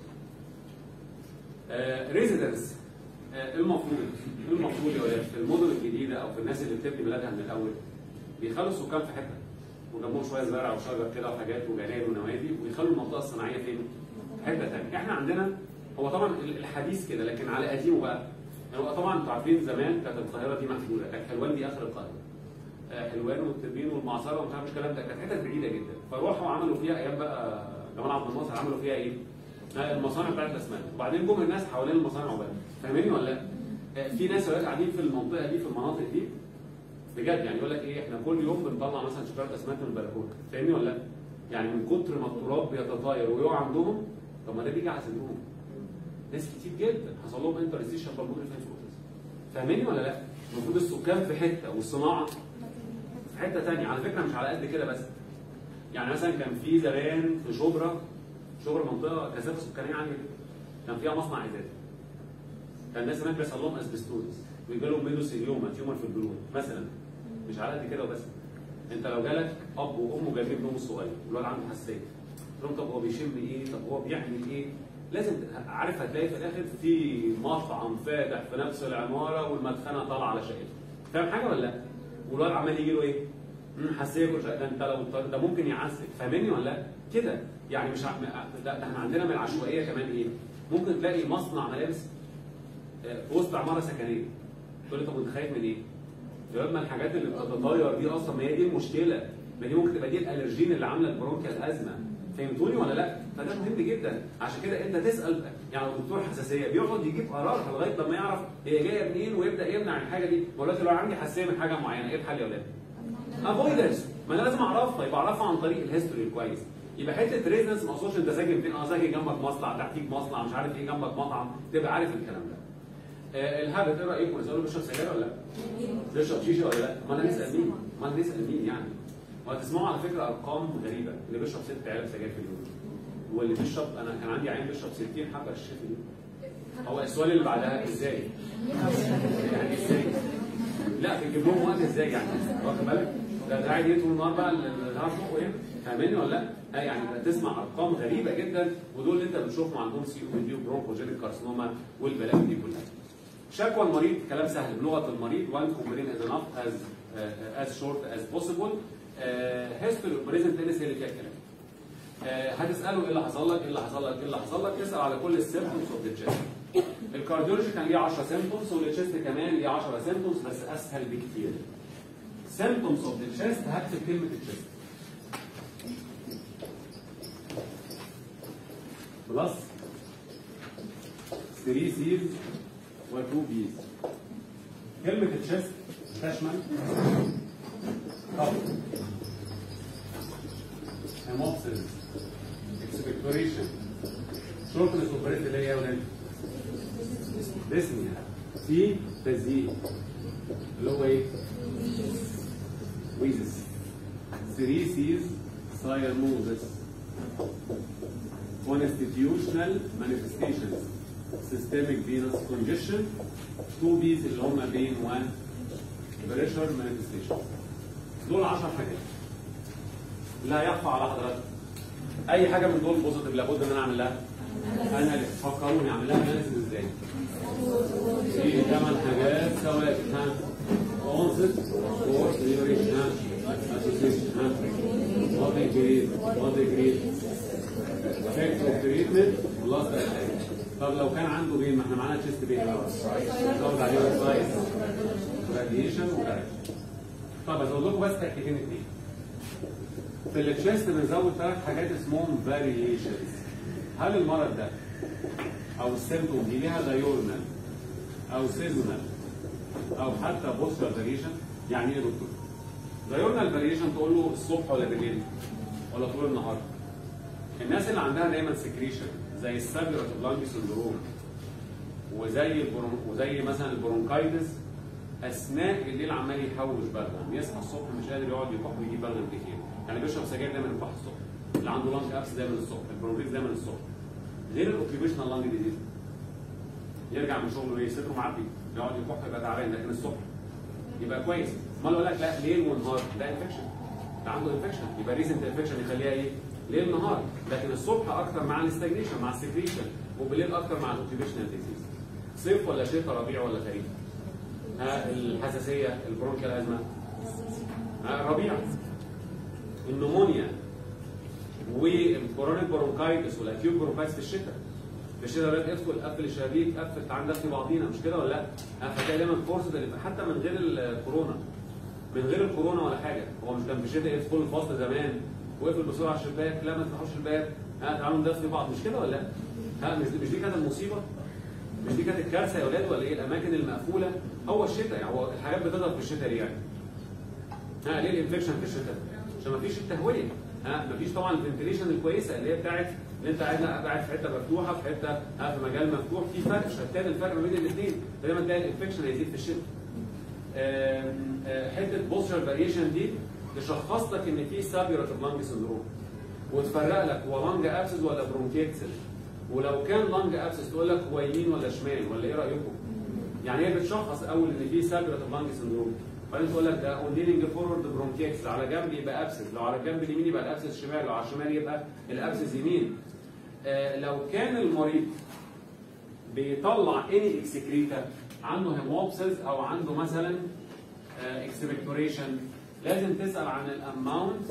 ريزيدنس المفروض المفروض يا ولاد في المدن الجديده او في الناس اللي بتبني بلادها من الاول بيخلوا السكان في حته وجنبهم شويه زرع وشجر كده وحاجات وجناين ونوادي ويخلوا المنطقه الصناعيه فين؟ في حته ثانيه، احنا عندنا هو طبعا الحديث كده لكن على قديمه بقى هو طبعا انتوا عارفين زمان كانت القاهره دي محدوده كانت حلوان دي اخر القاهره آه، حلوان والتربين والمعصره ومش عارف الكلام ده كانت حتت بعيده جدا فروحوا عملوا فيها ايام بقى جمال عبد الناصر عملوا فيها ايه؟ آه، المصانع بتاعت الاسمنت وبعدين جم الناس حوالين المصانع وبقى فاهميني ولا لا؟ آه، في ناس دلوقتي قاعدين في المنطقه دي في المناطق دي بجد يعني يقول لك ايه احنا كل يوم بنطلع مثلا شجره اسمنت من البلكونه فاهمني ولا لا؟ يعني من كتر ما التراب بيتطاير ويقع عندهم طب ما ده بيجي على صدرهم ناس كتير جدا حصل لهم انترستيشن بالمونري فايبروزس فاهماني ولا لا؟ المفروض السكان في حته والصناعه في حته ثانيه على فكره مش على قد كده بس يعني مثلا كان في زمان في شبرا شبرا منطقه كثافه سكانيه عاليه جدا كان فيها مصنع ازاز كان الناس هناك بيحصل لهم اسبستوز ويجي لهم ميدوسيليوما تيومر في البلون مثلا مش على قد كده وبس انت لو جالك اب وام جايبين ابنهم الصغير والولد عنده حساسيه تقول لهم طب هو بيشم ايه؟ طب هو بيعمل ايه؟ لازم ت- عارف هتلاقي في الاخر في مطعم فاتح في نفس العماره والمدخنه طالعه على شقته فاهم حاجه ولا لا؟ والولد عمال يجي له ايه؟ مم، حساسيه كل شويه ده انت لو ده ممكن يعسل فاهمني ولا لا؟ كده يعني مش ع- ده ده احنا عندنا من العشوائيه كمان ايه؟ ممكن تلاقي مصنع ملابس آه، في وسط عماره سكنيه تقول لي طب انت خايف من ايه؟ يا ما الحاجات اللي بتتطاير دي اصلا ما هي دي المشكله ما دي ممكن تبقى دي الالرجين اللي عامله البرونكيال ازمه فهمتوني ولا لا؟ فده مهم جدا عشان كده انت تسال يعني لو دكتور حساسيه بيقعد يجيب قرار لغايه لما يعرف هي جايه منين ويبدا يمنع الحاجه دي بقول لك لو عندي حساسيه من حاجه معينه ايه الحل يا ولاد؟ افويدنس ما انا لازم اعرفها يبقى اعرفها عن طريق الهيستوري الكويس يبقى حته ريزنس ما اقصدش انت ساكن فين اه ساكن جنبك مصنع تحتيك مصنع مش عارف ايه جنبك مطعم تبقى عارف الكلام ده آه الهابت ايه رايكم نساله بيشرب سجاير ولا لا؟ بيشرب شيشه ولا لا؟ ما انا نسال مين؟ ما انا نسال مين يعني؟ وهتسمعوا على فكره ارقام غريبه اللي بيشرب ست علب سجاير في اليوم واللي بيشرب انا كان عندي عيل بيشرب 60 حبه شيشه في اليوم هو السؤال اللي بعدها ازاي؟ يعني ازاي؟ لا بتجيب لهم وقت ازاي يعني؟ واخد بالك؟ ده ده قاعد طول النهار بقى النهار فوق ايه؟ فاهمني ولا لا؟ اه يعني تسمع ارقام غريبه جدا ودول اللي انت بتشوفهم عندهم سي او دي وبرونكوجينيك كارسينوما والبلاوي دي كلها. شكوى المريض كلام سهل بلغه المريض وان كومبلين از انف از از شورت از بوسيبل هيستوري بريزنت تنس هي اللي فيها الكلام. آه، هتساله ايه اللي حصل لك ايه اللي حصل لك ايه اللي حصل لك اسال على كل السيمبتومز اوف ذا تشيست الكارديولوجي كان ليه 10 سيمبتومز والتشيست كمان ليه 10 سيمبتومز بس اسهل بكتير سيمبتومز اوف ذا تشيست هكتب كلمه التشيست بلس 3 سيز و 2 بيز كلمه التشيست تشمل قبض هيموبسيس اكسبكتوريشن شورتنس اوف بريث اللي هي يا ولاد ديسنيا في تزييق اللي هو ايه؟ ويزس 3 سيز سايرموزس constitutional manifestations systemic venous congestion 2 بيز اللي هم بين 1 بريشر manifestations دول 10 حاجات لا يخفى على حضرتك اي حاجه من دول بوزيتيف لابد ان انا اعمل لها انا فكروني اعمل لها اناليسيس ازاي في ثمان حاجات ثوابت ها اونست فورس ليبريشن ها اسوسيشن ها وات جريد وات جريد افكت اوف تريتمنت بلس طب لو كان عنده بين ما احنا معانا تشيست بين نزود عليه سايز راديشن وكاركتر طب ازود لكم بس تحكيتين اثنين في التشيست بنزود ثلاث حاجات اسمهم فاريشنز هل المرض ده او السيمتوم دي ليها دايورنال او سيزونال او حتى بوستر فاريشن يعني ايه يا دكتور؟ دايورنال فاريشن تقول له الصبح ولا بالليل ولا طول النهار الناس اللي عندها دايما سكريشن زي السابيرات بلانكي سندروم وزي البرون... وزي مثلا البرونكايتس اثناء الليل عمال يحوش بلغم يصحى الصبح مش قادر يقعد يكح ويجيب بلغم كتير يعني بيشرب سجاير دايما يكح الصبح اللي عنده لانج ابس دايما الصبح البرونكيتس دايما الصبح غير الاوكيبيشنال لانج ديزيز يرجع من شغله ايه صدره معبي يقعد يكح يبقى تعبان لكن الصبح يبقى كويس امال يقول لك لا ليل ونهار ده انفكشن ده عنده انفكشن يبقى ريزنت انفكشن يخليها ايه؟ ليل نهار لكن الصبح اكتر مع الاستجنيشن مع السكريشن وبالليل اكتر مع الاوكيبيشنال ديزيز صيف ولا شتاء ربيع ولا خريف؟ ها الحساسيه البرونكيال ازمه ها ربيع النمونيا والكورونيك برونكايتس والاكيوت برونكايتس في الشتاء في الشتاء بدات ادخل قفل الشبابيك قفل تعال ندخل بعضينا مش كده ولا لا؟ ها، فتلاقي دايما فرصه اللي- حتى من غير الكورونا من غير الكورونا ولا حاجه هو مش كان في الشتاء يدخل الفصل زمان وقفل بسرعه الشباك لا ما تفتحوش الباب ها تعالوا ندفي بعض مش كده ولا لا؟ ها مش مش دي كانت المصيبه؟ مش دي كانت الكارثه يا اولاد ولا ايه؟ الاماكن المقفوله هو الشتاء يعني هو الحاجات بتظهر في الشتاء ليه يعني؟ ها ليه الانفكشن في الشتاء؟ عشان ما فيش التهويه ها ما فيش طبعا الفنتليشن الكويسه اللي هي بتاعت اللي انت قاعد لا، قاعد في حته مفتوحه في حته ها في مجال مفتوح في فرق شتان الفرق ما بين الاثنين دايما تلاقي الانفكشن هيزيد في الشتاء. آم، آه، حته بوستر فاريشن دي تشخص لك ان في سابيوراتيف لانج سندروم وتفرق لك هو لانج ابسس ولا برونكيتس ولو كان لانج ابسس تقول لك هو يمين ولا شمال ولا ايه رايكم؟ يعني هي بتشخص اول ان في سابيوراتيف لانج سندروم بعدين تقول لك ده اون فورورد برونكيتس على جنب يبقى ابسس لو على الجنب اليمين يبقى الابسس شمال لو على الشمال يبقى الابسس يمين آه لو كان المريض بيطلع اني اكسكريتا عنده هيموبسز او عنده مثلا اكسبكتوريشن لازم تسال عن الاماونت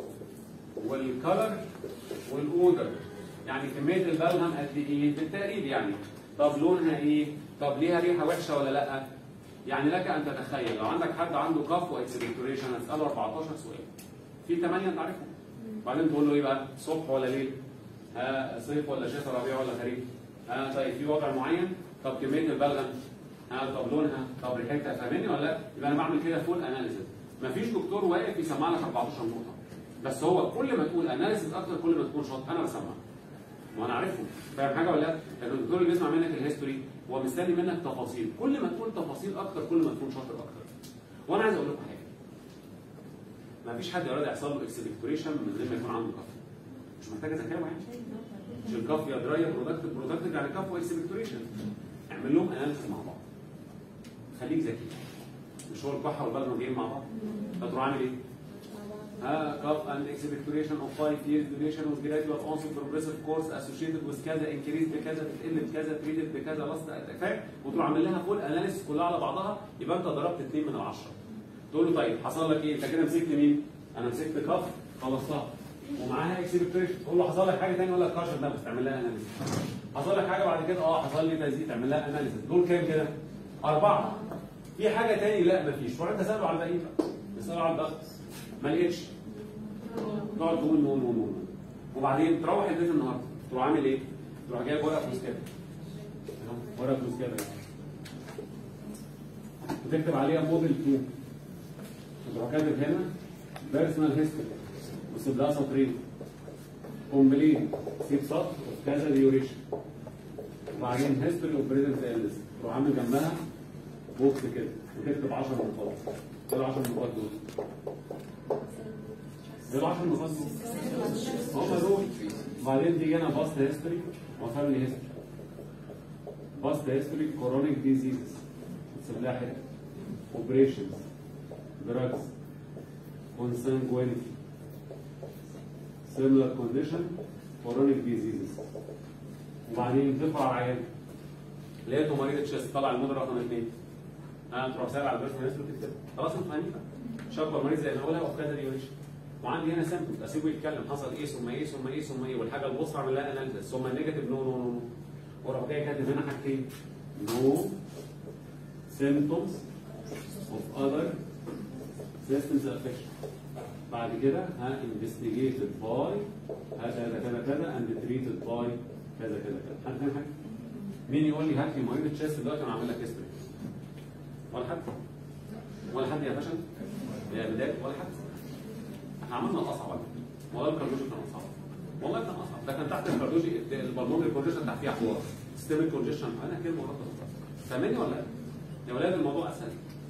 والكلر والاودر يعني كميه البلغم قد ايه بالتقريب يعني طب لونها ايه طب ليها ريحه وحشه ولا لا يعني لك ان تتخيل لو عندك حد عنده كف واكسبكتوريشن هتساله 14 سؤال في 8 انت عارفهم بعدين تقول له ايه بقى صبح ولا ليل ها صيف ولا شتاء ربيع ولا خريف ها طيب في وضع معين طب كميه البلغم ها طب لونها طب ريحتها فاهمني ولا لا يبقى انا بعمل كده فول اناليسيس مفيش دكتور واقف يسمع لك 14 نقطه بس هو كل ما تقول اناليسيس اكتر كل ما تكون شاطر انا بسمع وانا عارفهم فاهم حاجه ولا لا؟ لان الدكتور اللي بيسمع منك الهيستوري هو مستني منك تفاصيل كل ما تكون تفاصيل اكتر كل ما تكون شاطر اكتر وانا عايز اقول لكم حاجه ما فيش حد يراد يحصل له اكسبكتوريشن من غير ما يكون عنده كف مش محتاجه ذكاء يعني مش الكف يا درايه برودكت برودكت يعني كف واكسبكتوريشن اعمل لهم اناليسيس مع بعض خليك ذكي مش هو الكحه والبلد جايين مع بعض فتروح عامل ايه؟ ها cup and expectoration of 5 years duration with gradual onset progressive course associated with كذا increase بكذا بتقل بكذا treated بكذا last فاهم وتروح عامل لها فول اناليسيس كلها على بعضها يبقى انت ضربت 2 من 10 تقول له طيب حصل لك ايه؟ انت كده مسكت مين؟ انا مسكت كف خلصتها ومعاها اكسبكتوريشن تقول له حصل لك حاجه ثانيه يقول لك كاشر ده بس تعمل لها اناليسيس حصل لك حاجه بعد كده اه حصل لي تزييد تعمل لها اناليسيس دول كام كده؟ اربعه في حاجه ثاني لا مفيش وانت تساله على الباقيين بقى تساله على الباقي ما لقيتش تقعد تقول نو نو نو وبعدين تروح البيت النهارده تروح عامل ايه؟ تروح جايب ورقه فلوس كده أهو، ورقه فلوس كده وتكتب عليها موديل 2 وتروح كاتب هنا بيرسونال هيستوري وتسيب لها سطرين كومبلين سيب سطر كذا ديوريشن وبعدين هيستوري اوف بريزنت ايلنس تروح عامل جنبها بوكس كده وتكتب 10 نقاط ايه ال 10 نقاط دول؟ ايه ال 10 نقاط دول؟ هم دول وبعدين تيجي هنا باست هيستوري وفاميلي هيستوري باست هيستوري كورونيك ديزيزز تسيب لها حته اوبريشنز دراجز consanguinity similar condition chronic diseases وبعدين ترفع العيان لقيته مريض تشيست طلع الموديل رقم اثنين انا تروح سابع على البيرسونال هيستوري تكتب خلاص انتوا فاهمين شكوى المريض زي ما اقولها وفي كذا ديوريشن وعندي هنا سيمبتومز اسيبه يتكلم حصل ايه ثم ايه ثم ايه ثم ايه والحاجه البصرى اعمل لها اناليسيس ثم النيجاتيف نو نو نو واروح جاي كاتب هنا حاجتين نو symptoms of other systems affection بعد كده ها investigated by ها كذا كذا كذا and treated by كذا كذا كذا حد فاهم حاجه؟ مين يقول لي هات لي مريض تشيست دلوقتي انا عامل لك هيستوري ولا حد ولا حد يا باشا يا بدايه ولا حد احنا عملنا الاصعب على فكره والله الكارديولوجي كان اصعب والله كان اصعب ده كان تحت الكارديولوجي البلمونري كونجيشن تحت فيها حوار سيستميك كونجيشن انا كلمه ورا فاهماني ولا لا؟ يا ولاد الموضوع اسهل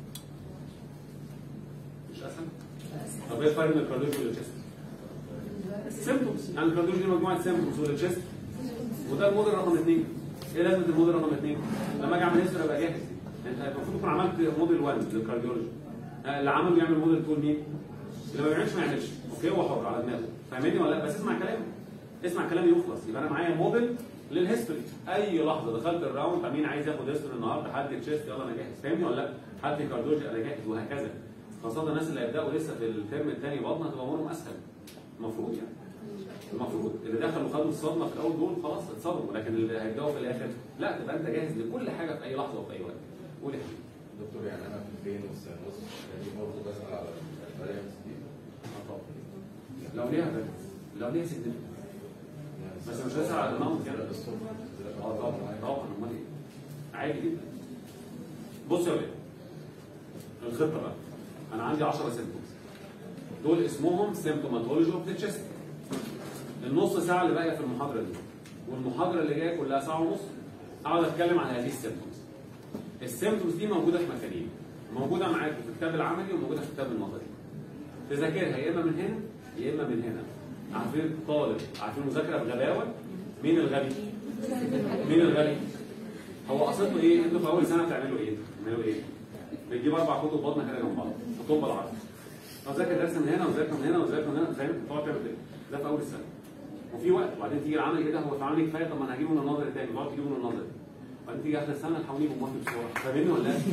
مش اسهل؟ طب ايه الفرق بين الكارديولوجي والتشيست؟ سيمبتومز يعني الكارديولوجي دي مجموعه سيمبتومز والتشيست وده الموديل رقم اثنين ايه لازمه الموديل رقم اثنين؟ لما اجي اعمل هيستوري ابقى جاهز انت المفروض تكون عملت موديل 1 للكارديولوجي آه، اللي عمله يعمل موديل 2 لمين؟ اللي ما بيعملش ما يعملش اوكي هو حر على دماغه فاهمني ولا لا؟ بس اسمع كلامي اسمع كلامي يخلص يبقى انا معايا موديل للهيستوري اي لحظه دخلت الراوند طب مين عايز ياخد هيستوري النهارده حد تشيست يلا انا جاهز فاهمني ولا لا؟ حد كارديولوجي انا جاهز وهكذا خاصه الناس اللي هيبداوا لسه في الترم الثاني بطنه هتبقى امورهم اسهل المفروض يعني المفروض اللي دخلوا خدوا الصدمه في الاول دول خلاص اتصدموا لكن اللي هيبداوا في الاخر لا تبقى انت جاهز لكل حاجه في اي لحظه وفي اي وقت قول يا حبيبي دكتور يعني انا في البين والسينوس يعني برضه بسال على الفاريانتس دي آه طبعا. لو ليها لو ليها significance. يعني بس مش هسأل على الموت يعني. الصبح اه طبعا طبعا امال ايه؟ عادي جدا. بص يا ولاد الخطه بقى انا عندي 10 سيمبتومز دول اسمهم سيمبتوماتولوجي اوف ذا تشيست النص ساعه اللي باقيه في المحاضره دي والمحاضره اللي جايه كلها ساعه ونص اقعد اتكلم عن هذه السيمبتومز السيمبتومز دي موجوده في مكانين موجوده معاكم في الكتاب العملي وموجوده في الكتاب النظري تذاكرها يا اما من هنا يا اما من هنا عارفين الطالب عارفين مذاكره بغباوه مين الغبي؟ مين الغبي؟ هو قصته ايه؟ انتوا في اول سنه بتعملوا ايه؟ بتعملوا ايه؟ بتجيب اربع كتب بطنه كده جنب بعض كتب بالعرض وذاكر درس من هنا وذاكر من هنا وذاكر من هنا فاهم؟ تقعد تعمل كده ده في اول السنه وفي وقت وبعدين تيجي العمل كده هو في عمل كفايه طب ما انا هجيبه من النظري تاني تقعد تجيبه من النظري وبعدين تيجي اخر السنه الحقوني بموت بسرعه فاهمني ولا لا؟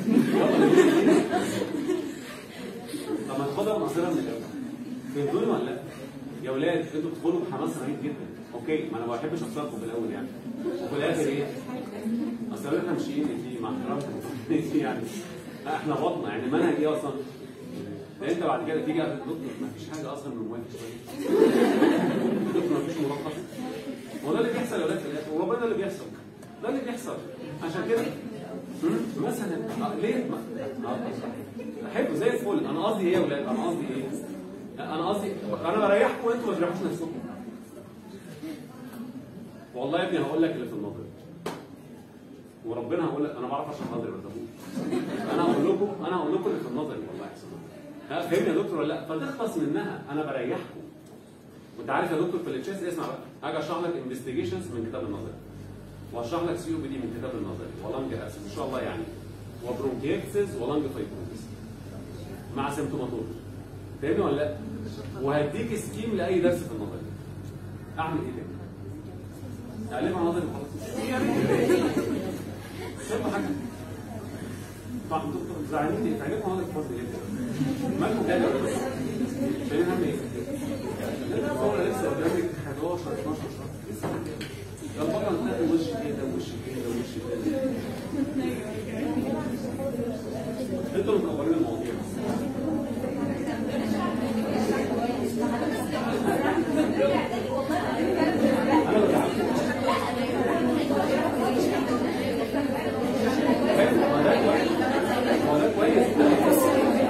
طب ما تاخدها من قصيرها من الاول فهمتوني ولا لا؟ يا ولاد انتوا بتدخلوا بحماس رهيب جدا اوكي ما انا ما بحبش اخسركم في الاول يعني وفي الاخر ايه؟ اصل احنا مش ايه دي مع احترامي يعني لا احنا بطنه يعني المنهج ايه اصلا؟ ده انت بعد كده تيجي على الدكتور ما فيش حاجه اصلا من موافق شويه الدكتور ما فيش ملخص هو ده اللي بيحصل يا ولاد في الاخر وربنا ده اللي بيحصل ده اللي بيحصل عشان كده مم، مثلا آه، ليه ما- آه، حلو زي الفل انا قصدي ايه يا ولاد انا قصدي ايه انا قصدي انا بريحكم وانتوا ما تريحوش نفسكم والله يا ابني هقول لك اللي في النظر وربنا هقول لك انا بعرف اشرح نظري ما تخافوش انا هقول لكم انا هقول لكم اللي في النظري والله يحسن ها فهمني يا دكتور ولا لا فتخلص منها انا بريحكم وانت عارف يا دكتور في التشيس اسمع بقى هاجي اشرح لك انفستيجيشنز من كتاب النظري واشرح لك سي او بي دي من كتاب النظري ولانج اسيد ان شاء الله يعني وبرونكيتسز ولانج فايبروزس مع سيمتوماتولوجي فاهمني ولا لا؟ وهديك سكيم لاي درس في النظري اعمل ايه تاني؟ تعلمها نظري وخلاص سيبوا حاجه طبعا دكتور زعلانين تعلموا نظري خلاص ليه مالكم كده شايلين هم ايه؟ الثوره لسه قدامك 11 12 شهر لسه يلا بقى نلاقي وش كده وش كده وش كده انتوا اللي مكبرين المواضيع انا بزعلكم ما ده كويس ما ده كويس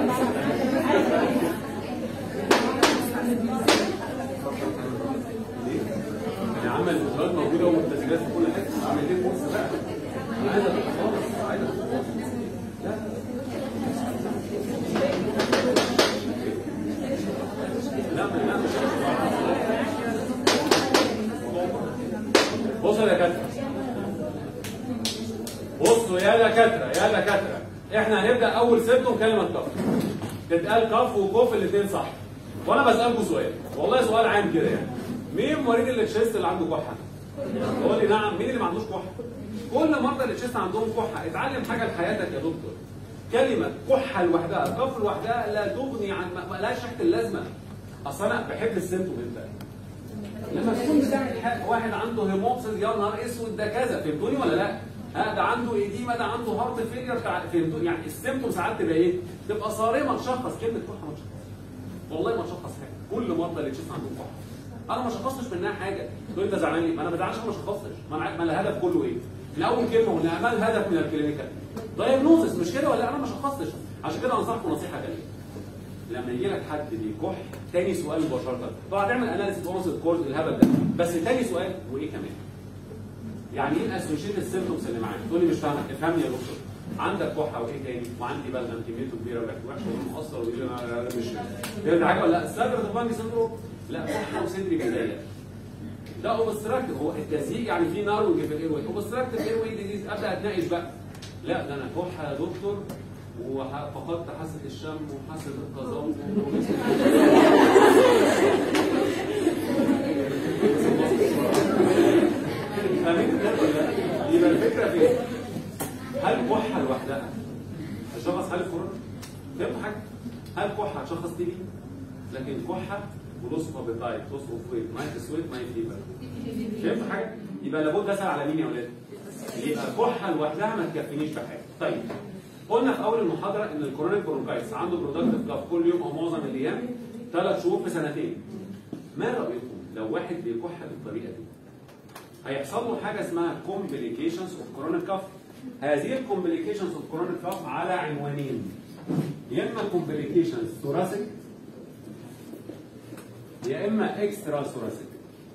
ليه؟ يعني عمل البطولات موجوده والتسجيلات في كل حته عامل ايه كورس بقى انا عايز ابقى خالص عايز ابقى خالص لا لا لا مش بصوا يا دكاتره بصوا يا دكاتره يا دكاتره احنا هنبدا اول سيمتوم كلمه كف تتقال كف وكوف الاثنين صح وانا بسالكم سؤال والله سؤال عام كده يعني مين مريض التشيست اللي عنده كحه؟ قول لي نعم مين اللي ما عندوش كحه؟ كل مرضى التشيست عندهم كحه اتعلم حاجه لحياتك يا دكتور كلمه كحه لوحدها كف لوحدها لا تغني عن ما ما لهاش ريحه اللازمه اصل انا بحب السيمتوم انت لما تكون بتعمل حاجه واحد عنده هيموبسيس يا نهار اسود ده كذا فهمتوني ولا لا؟ ها ده عنده ايديما ده عنده هارت فيلير فهمتوني يعني السيمتوم ساعات تبقى ايه؟ تبقى صارمه تشخص كلمه كحه ما تشخص والله ما تشخص حاجه كل مرضى اللي تشوف عندهم كحه انا ما شخصتش منها حاجه تقول انت زعلان ليه؟ ما انا ما بزعلش أنا ما شخصتش ما انا عارف- ما الهدف كله ايه؟ من اول كلمه قلنا ما الهدف من الكلينيكال؟ دايجنوزس مش كده ولا انا ما شخصتش عشان كده انصحكم نصيحه غاليه لما يجي لك حد بيكح تاني سؤال مباشره طبعا هتعمل اناليسيس اونس كورس الهبل ده بس تاني سؤال وايه كمان؟ يعني ايه الاسوشيتد سيمبتومز اللي معاك؟ تقول لي مش فاهمك افهمني يا دكتور عندك كحه وايه تاني؟ وعندي بلغم كميته كبيره وريحته وحشه ومقصر ويقول لي انا أنا مش فهمت حاجه ولا لا؟ السبب الضباني سندروم لا كحه وصدري بيضايق ده اوبستراكتيف هو التزييق يعني في نارونج في الاير واي اوبستراكتيف اير واي ديزيز ابدا اتناقش بقى لا ده انا كحه يا دكتور وفقدت حاسه الشم وحاسه التذوق فاهمين الكلام ولا لا؟ يبقى الفكره في ايه؟ هل كحه لوحدها تشخص حاله كورونا؟ فهمت حاجه؟ هل كحه هتشخص تي بي؟ لكن كحه ولوس بابيتايت لوس اوف ويت مايت سويت مايت فيبر فهمت حاجه؟ يبقى لابد اسال على مين يا ولاد؟ يبقى كحه لوحدها ما تكفينيش بحاجه. طيب قلنا في اول المحاضره ان الكورونيك برونكايتس عنده برودكتيف كاف كل يوم او معظم الايام ثلاث شهور في سنتين. ما رايكم لو واحد بيكح بالطريقه دي؟ هيحصل له حاجه اسمها complications of chronic cough هذه الكومبليكيشنز اوف كورونيك cough على عنوانين يا اما complications thoracic يا اما اكسترا ثوراسيك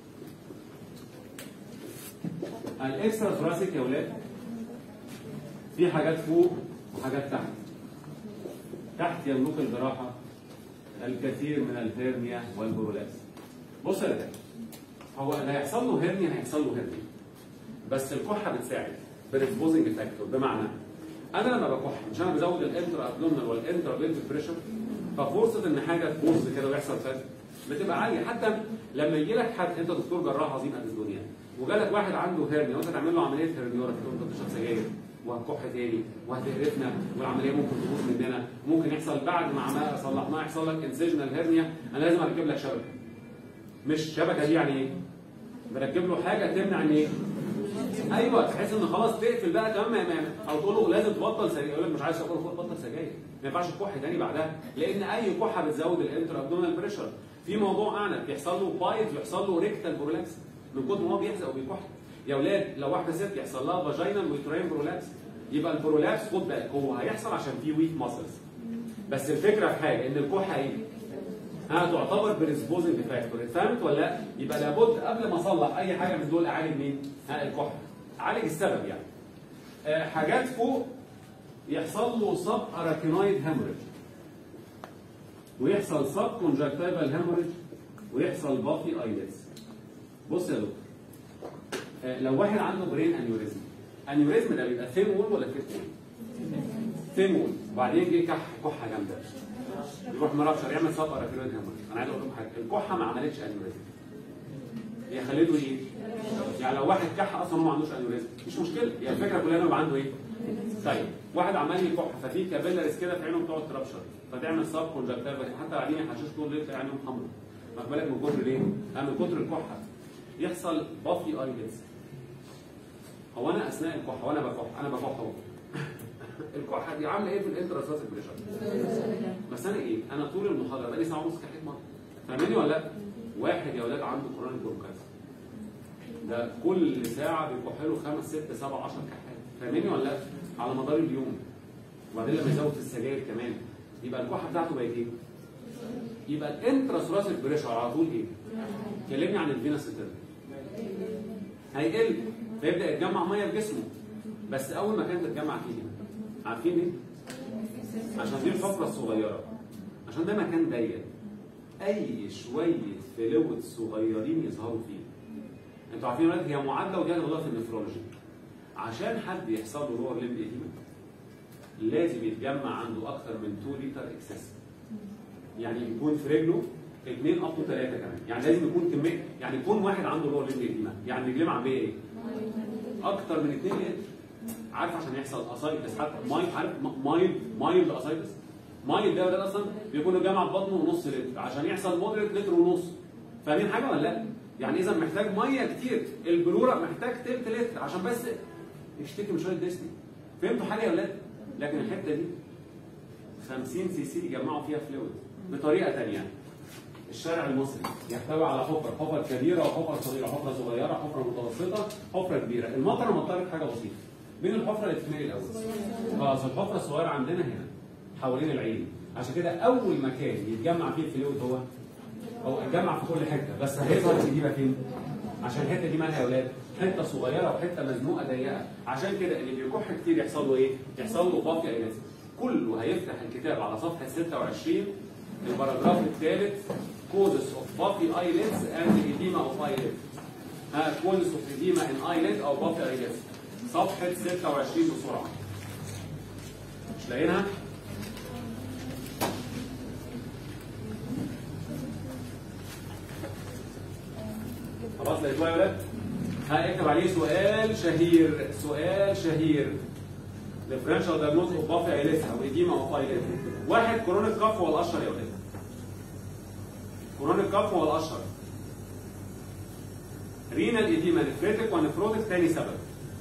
الاكسترا ثوراسيك يا ولاد في حاجات فوق وحاجات تحت تحت يملك الجراحه الكثير من الهيرنيا والبرولابس بص يا رجال هو اللي هيحصل له هيرنيا هيحصل له هيرنيا بس الكحه بتساعد بريسبوزنج فاكتور بمعنى انا لما بكح مش انا بزود الانترا ابدومينال والانترا بيلفيك بريشر ففرصه ان حاجه تبوظ كده ويحصل فات بتبقى عاليه حتى لما يجي لك حد انت دكتور جراح عظيم قد الدنيا وجالك واحد عنده هيرنيا وانت تعمل له عمليه هيرنيورا تقول انت بتشرب سجاير وهتكح تاني وهتقرفنا والعمليه ممكن تبوظ مننا ممكن يحصل بعد ما عملها صلحناها يحصل لك انسجنال هيرنيا انا لازم اركب لك شبكه مش شبكه دي يعني ايه؟ بركب له حاجه تمنع ان ايه؟ ايوه تحس ان خلاص تقفل بقى تمام ما- ما- او تقول له لازم تبطل سجاير يقول لك مش عايز اقول له بطل سجاير ما ينفعش تكح تاني بعدها لان اي كحه بتزود الانتر ابدومينال بريشر في موضوع اعنف يحصل له بايت يحصل له ريكتال برولابس من كتر ما هو بيحزق وبيكح يا اولاد لو واحده ست يحصل لها فاجينال ويترين برولابس يبقى البرولابس خد بالك هو هيحصل عشان في ويك ماسلز بس الفكره في حاجه ان الكحه ايه؟ ها تعتبر بريسبوزنج فاكتور فهمت ولا لا؟ يبقى لابد قبل ما اصلح اي حاجه من دول اعالج مين؟ ها الكحه اعالج السبب يعني آه حاجات فوق يحصل له سب اراكينويد هيموريج ويحصل سب كونجكتيفال هيموريج ويحصل بافي ايلتس بص يا دكتور آه لو واحد عنده برين انيوريزم انيوريزم ده بيبقى ثين وول ولا ثيك وول؟ ثين وول وبعدين جه كح كحه جامده يروح مرابشر يعمل سب اراكينويد هيموريج انا عايز اقول لكم حاجه الكحه ما عملتش انيوريزم هي خليته ايه؟ يعني لو واحد كح اصلا هو ما عندوش انيوريزم مش مشكله هي الفكره كلها انه يبقى عنده ايه؟ طيب واحد عمال يكح ففي كابيلاريز كده في عينه بتقعد ترابشر فتعمل سب كونجكتيفا حتى بعدين يحشش طول الليل تلاقي عينهم حمراء واخد بالك من كتر ليه؟ آه من كتر الكحه يحصل بافي ايلتس هو انا اثناء الكحه وانا بكح انا بكح اهو الكحه دي عامله ايه في الانتراساتيك بريشر؟ بس انا ايه؟ انا طول المحاضره بقالي ساعه ونص كحيت مره فاهمني ولا لا؟ واحد يا اولاد عنده كورونيك برونكايتس ده كل ساعه بيكح له خمس ست سبع 10 كحات فاهمني ولا لا؟ على مدار اليوم وبعدين لما يزود في السجاير كمان يبقى الكحه بتاعته بقت ايه؟ يبقى الانتراسوراسيك بريشر على طول ايه؟ كلمني عن الفينا ستيرن هيقل فيبدا يتجمع ميه في جسمه بس اول مكان تتجمع فيه هنا عارفين ليه؟ عشان دي الحفره الصغيره عشان ده مكان ضيق اي شويه فلويد صغيرين يظهروا فيه انتوا عارفين يا ولاد هي معادله ودي هنقولها في النفرولوجي عشان حد يحصل له لور ليمب ايديما لازم يتجمع عنده اكثر من 2 لتر اكسس يعني يكون في رجله 2 اب 3 كمان يعني لازم يكون كميه يعني يكون واحد عنده لور ليمب ايديما يعني رجليه معبيه ايه؟ اكثر من 2 لتر عارف عشان يحصل اسايتس حتى مايل عارف مايل مايل اسايتس مايل ده ده اصلا بيكون الجامعه في بطنه ونص لتر عشان يحصل مودريت لتر ونص فاهمين حاجه ولا لا؟ يعني اذا محتاج ميه كتير البلوره محتاج تلت لتر عشان بس يشتكي من شويه ديسني فهمتوا حاجه يا ولاد؟ لكن الحته دي 50 سي سي يجمعوا فيها فلويد بطريقه ثانيه الشارع المصري يحتوي على حفر حفر كبيره وحفر صغيره حفره صغيره حفره متوسطه حفره كبيره المطر مطرت حاجه بسيطه مين الحفره اللي تتملي الاول؟ خلاص الحفره الصغيره عندنا هنا حوالين العين عشان كده اول مكان يتجمع فيه الفلويد هو هو اتجمع في كل حته بس هيظهر الجديده فين؟ عشان الحته دي مالها يا اولاد؟ حته صغيره وحته مزنوقه ضيقه عشان كده اللي بيكح كتير يحصل له ايه؟ يحصل له بافي ايلتس كله هيفتح الكتاب على صفحه 26 الباراجراف الثالث causes of puffy eyelids and edema of eyelid ها causes of edema in eyelid او puffy eyelids صفحه 26 بسرعه مش لاقيينها؟ خلاص لقيتوها يا ولاد؟ ها اكتب عليه سؤال شهير سؤال شهير differential diagnosis of buffy eyelids او edema of eyelid واحد كورونيك كاف هو الاشهر يا ولاد كورونيك كاف هو الاشهر رينال ايديما نفريتك ونفروتك تاني سبب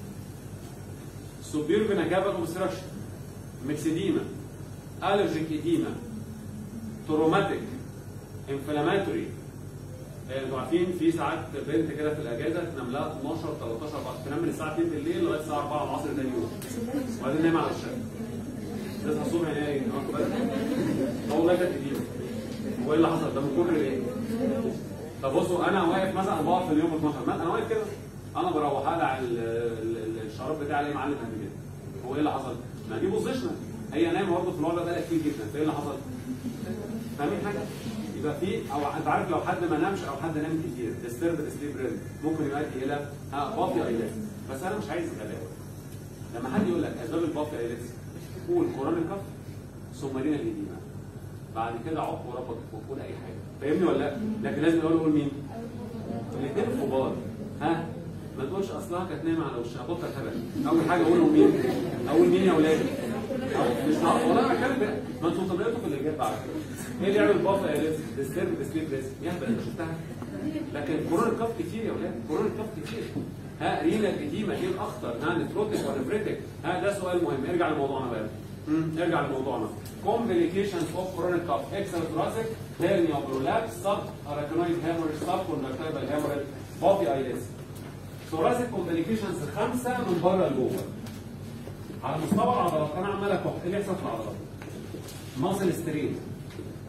سوبير فينا كابل اوبستراكشن ميكسيديما الرجيك ايديما تروماتيك انفلاماتوري انتوا عارفين في ساعات بنت كده في الاجازه تنام لها 12 13 14 تنام من الساعه 2 بالليل لغايه الساعه 4 العصر تاني يوم وبعدين نايم على الشقه تصحى الصبح هنا ايه؟ واخد بالك؟ هو والله كانت جديده هو ايه اللي حصل ده من كتر ايه؟ طب بصوا انا واقف مثلا بقف في اليوم 12 ما انا واقف كده انا بروح اقلع ال- ال- الشراب بتاعي الاقي معلم قد كده هو ايه اللي حصل؟ ما دي بوزيشنال هي نايمه برضه في الوضع ده كتير جدا فايه اللي حصل؟ فاهمين حاجه؟ يبقى في او انت عارف لو حد ما نامش او حد نام كتير ديسترب سليب ريزم ممكن يؤدي الى ها بافي ايلتس بس انا مش عايز غلاوه لما حد يقول لك اسباب البافي ايلتس قول كورونيك كف ثم رينا الايديما بعد كده عق وربط وقول اي حاجه فاهمني ولا لا؟ لكن لازم يقول قول مين؟ الاثنين كبار ها ما تقولش اصلها كانت نايمه على وشها بطل هبل اول حاجه اقول مين؟ اقول مين يا اولاد؟ أو- مش عارف والله انا بتكلم بقى. ما انتوا طبيعتكم في الاجابه على فكره ايه اللي يعمل بافا يا لسه ديسترب سليب ريسك يهبل انت شفتها لكن كورونا كاف كتير يا اولاد كورونا كاف كتير ها رينا الاديمه ايه الاخطر ها نتروتك ونفرتك ها ده سؤال مهم ارجع لموضوعنا بقى مم، ارجع لموضوعنا complications of chronic cough extrathoracic hernia prolapse sub arachnoid hemorrhage sub conjunctival hemorrhage body eyelids thoracic complications خمسه من بره لجوه على مستوى العضلات انا عمال اكح ايه اللي يحصل في العضلات؟ ماسل سترين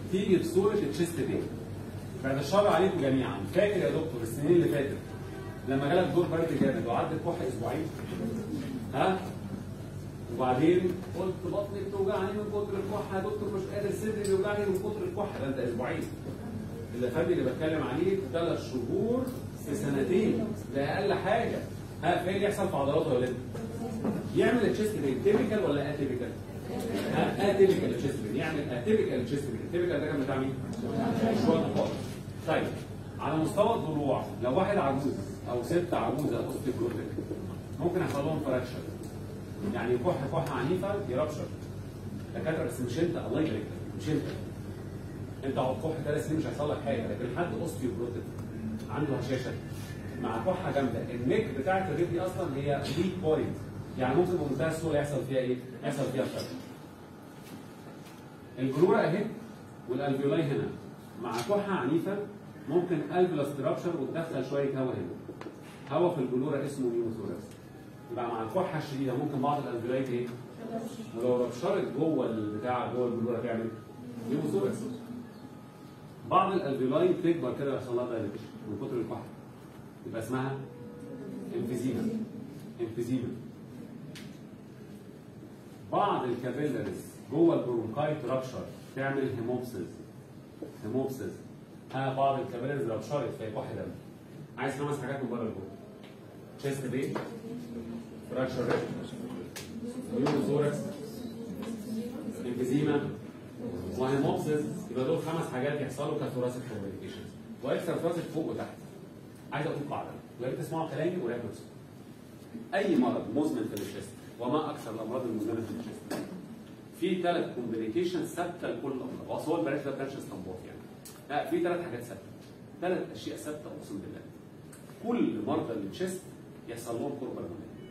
تيجي بصوره التشيست بين بعد الشر عليكم جميعا فاكر يا دكتور السنين اللي فاتت لما جالك دور برد جامد وقعدت كح اسبوعين ها وبعدين قلت بطني بتوجعني من كتر الكحه يا دكتور مش قادر صدري بيوجعني من كتر الكحه ده انت اسبوعين اللي فات اللي بتكلم عليه ثلاث شهور في سنتين ده اقل حاجه ها فين يحصل في عضلاته يا ولاد؟ يعمل التشيست بين تيبيكال ولا اتيبيكال؟ اتيبيكال تشيست بين يعمل اتيبيكال تشيست بين التيبيكال ده كان بتاع مين؟ مش واضح خالص طيب على مستوى الضلوع لو واحد عجوز او ست عجوزه اوستيكروتيك ممكن يحصل لهم فراكشر يعني كح كحه عنيفه يربشر دكاتره بس مش انت الله يبارك لك مش انت انت على الكح ثلاث سنين مش هيحصل لك حاجه لكن حد اوستيوبروتيك عنده هشاشه مع كحه جامده النيك بتاعت الرجل دي اصلا هي ويك بوينت يعني ممكن بمنتهى السهوله يحصل فيها ايه؟ يحصل فيها فراكشر الجروره اهي والالفيولاي هنا مع كحه عنيفه ممكن الفيولاس رابشر وتدخل شويه هواء هنا هواء في الجلوره اسمه نيوموثوركس يبقى مع الكحه الشديده ممكن بعض الالفيولاي ايه؟ ولو ربشرت جوه البتاع جوه الجلوره تعمل نيوموثوركس بعض الالفيولاي تكبر كده ويحصل لها دايليتيشن من كتر الكحه يبقى اسمها انفيزيما انفيزيما بعض الكابيلاريز جوه البرونكايت رابشر تعمل هيموبسيس هيموبسيس ها بعض الكابيلاريز رابشرت في كحه دم عايز خمس حاجات من بره لجوه تشيست بين فراكشر ريت نيوروثوركس انفيزيما وهيموبسيس يبقى دول خمس حاجات يحصلوا كثوراسيك كوميونيكيشن واكثر ثوراسيك فوق وتحت عايز اقول قاعده يا ريت تسمعوا كلامي ولا تنسوا اي مرض مزمن في الشيست وما اكثر الامراض المزمنه في الشيست في ثلاث كومبليكيشن ثابته لكل الامراض واصل هو البلاش ده كانش استنباط يعني لا في ثلاث حاجات ثابته ثلاث اشياء ثابته اقسم بالله كل مرضى التشيست يحصل لهم كوربا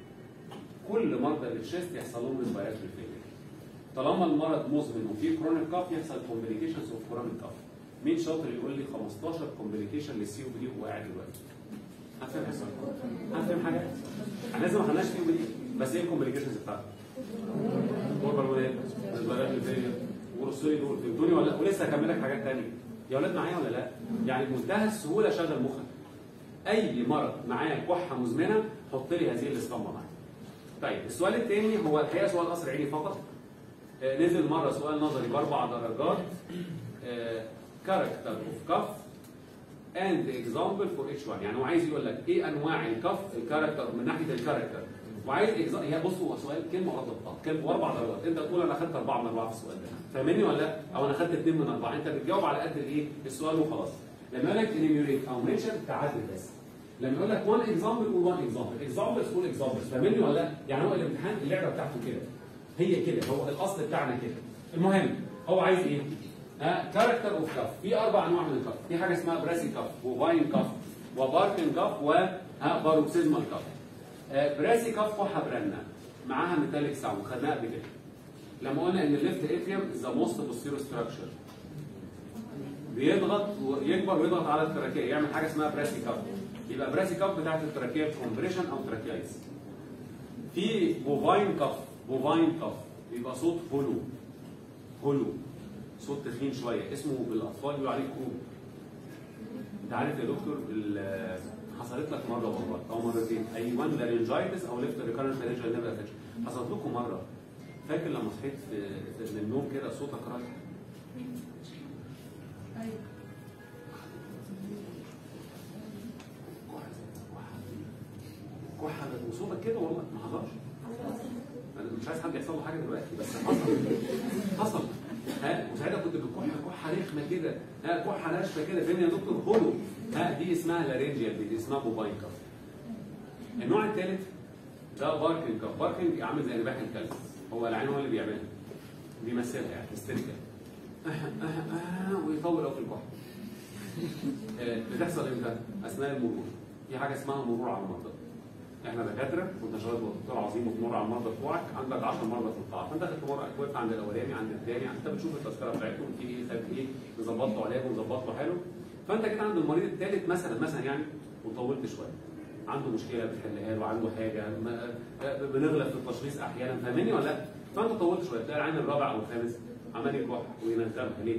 كل مرضى التشيست يحصل لهم ريسبيراتوري فيلير طالما المرض مزمن وفيه كرونيك كاف يحصل كومبليكيشنز اوف كرونيك كاف مين شاطر يقول لي 15 كومبليكيشن للسي او بي دي وهو قاعد دلوقتي هفهم هفهم حاجه احنا لسه ما خدناش سي او بي دي بس ايه الكومبليكيشنز بتاعته؟ كوربا الولاد ريسبيراتوري فيلير ورسولي دول فهمتوني ولا ولسه هكمل لك حاجات ثانيه يا اولاد معايا ولا لا؟ يعني بمنتهى السهوله شغل مخك اي مرض معاه كحه مزمنه حط لي هذه الاسطمبه معايا. طيب السؤال الثاني هو الحقيقه سؤال قصر عيني فقط آه، نزل مره سؤال نظري باربع درجات كاركتر اوف كف اند اكزامبل فور اتش 1 يعني هو عايز يقول لك ايه انواع الكف الكاركتر من ناحيه الكاركتر وعايز إجزا... هي بص هو سؤال كلمه ورا ضبطها كلمه واربع درجات انت تقول انا اخدت اربعه من اربعه في السؤال ده فاهمني ولا لا؟ او انا اخدت اثنين من اربعه انت بتجاوب على قد الايه؟ السؤال وخلاص لما يقول لك انيميوريت او منشن تعدل بس لما يقول لك 1 اكزامبل قول 1 اكزامبل اكزامبلز قول اكزامبلز فاهمني ولا لا؟ يعني هو الامتحان اللعبه بتاعته كده هي كده هو الاصل بتاعنا كده المهم هو عايز ايه؟ ها كاركتر اوف كف في اربع انواع من الكف في حاجه اسمها براسي كف وفاين كف وباركن كف وها باروكسيزمال كف آه، براسي كف وحبرنا معاها ميتاليك ساوند خدناها قبل كده لما قلنا ان الليفت اتريوم ذا موست بوستيرو ستراكشر بيضغط ويكبر ويضغط على التراكيه يعمل حاجه اسمها براسي كف يبقى براسي كف بتاعت التراكيه كومبريشن او تراكيايز في بوفاين كف بوفاين كف بيبقى صوت هولو هولو صوت تخين شويه اسمه بالاطفال بيقولوا عليه كروب انت عارف يا دكتور ال- حصلت لك مره والله او مرتين ايوان لارنجايتس او ليفت ريكارنت لارنجال نيفر افكشن حصلت لكم مره فاكر لما صحيت في- في- من النوم كده صوتك رايح كحه وصوتك كده والله ما حصلش انا مش عايز حد يحصل له حاجه دلوقتي بس حصل حصل ها وساعتها كنت بكح كحه رخمه كده ها كحه ناشفه كده فين يا دكتور هولو ها دي اسمها لارنجيال دي اسمها بوباين كف النوع الثالث ده باركنج كف باركنج عامل زي نباح الكلب هو العين هو اللي بيعملها بيمثلها يعني هيستيريكال ويطول قوي في الكحه آه، بتحصل امتى؟ اثناء المرور في حاجه اسمها مرور على المرضى احنا دكاتره وانت شغال دكتور عظيم وتمر على المرضى بتوعك عندك 10 مرضى في القاعه فانت خدت مره وقفت عند الاولاني عند الثاني انت بتشوف التذكره بتاعتهم في ايه خد ايه نظبط له علاجه ونظبط له حاله فانت كده عند المريض الثالث مثلا مثلا يعني وطولت شويه عنده مشكله بتحلها له عنده حاجه ما- آه، بنغلب في التشخيص احيانا فاهمني ولا لا؟ فانت طولت شويه تلاقي العين الرابع او الخامس عمال يكح وينزلها ليه؟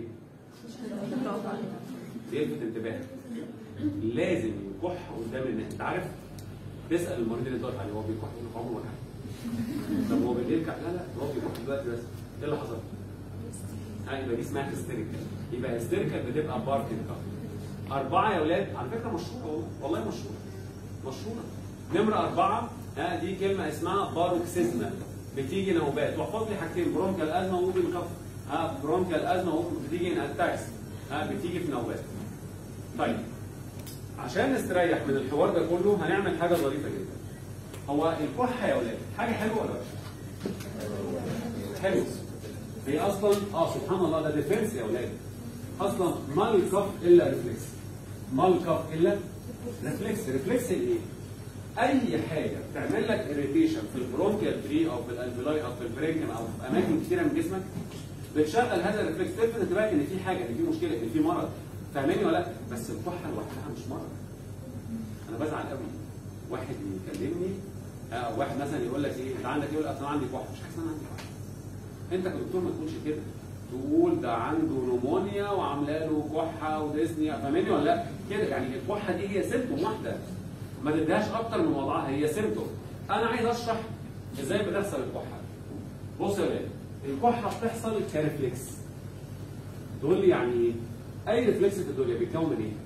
يلفت انتباهك لازم يكح قدام الناس انت عارف تسال المريض اللي ضغط عليه هو بيكح يقول لك عمره ما كح طب هو بالليل كح لا لا هو بيكح دلوقتي بس ايه اللي حصل؟ ها يبقى دي اسمها هيستيريكال يبقى هيستيريكال بتبقى باركنج كف أربعة يا أولاد على فكرة مشهورة والله والله مشهورة مشهورة نمرة أربعة ها دي كلمة اسمها باروكسيزما بتيجي نوبات واحفظ لي حاجتين برونكال أزمة وممكن كف ها برونكال أزمة وممكن بتيجي ان اتاكس ها بتيجي في نوبات طيب عشان نستريح من الحوار ده كله هنعمل حاجة ظريفة جدا هو الكحة يا أولاد حاجة حلوة ولا وحشة؟ حلو هي اصلا اه سبحان الله ده ديفنس يا اولاد اصلا ما الكف الا ريفلكس ما الكف الا ريفلكس ريفلكس ايه؟ اي حاجه بتعمل لك اريتيشن في البرونكيال تري او في الالفيلاي او في البرينكم او في اماكن كثيره من جسمك بتشغل هذا الريفلكس تلفت انتباهك ان في حاجه ان في مشكله ان في مرض فاهماني ولا لا؟ بس الكحه لوحدها مش مرض انا بزعل قوي واحد يكلمني او واحد مثلا يقول لك ايه انت عندك ايه؟ يقول لك اصل انا عندي كحه مش حاسس ان انا عندي كحه انت كدكتور ما تقولش كده تقول ده عنده نمونيا وعامله له كحه وديسنيا فاهماني ولا لا؟ كده يعني الكحه دي هي سيمتوم واحده ما تديهاش اكتر من وضعها هي سيمتوم انا عايز اشرح ازاي بتحصل الكحه بص يا ولاد الكحه بتحصل كريفلكس تقول لي يعني ايه؟ اي ريفلكس في الدنيا بيتكون من ايه؟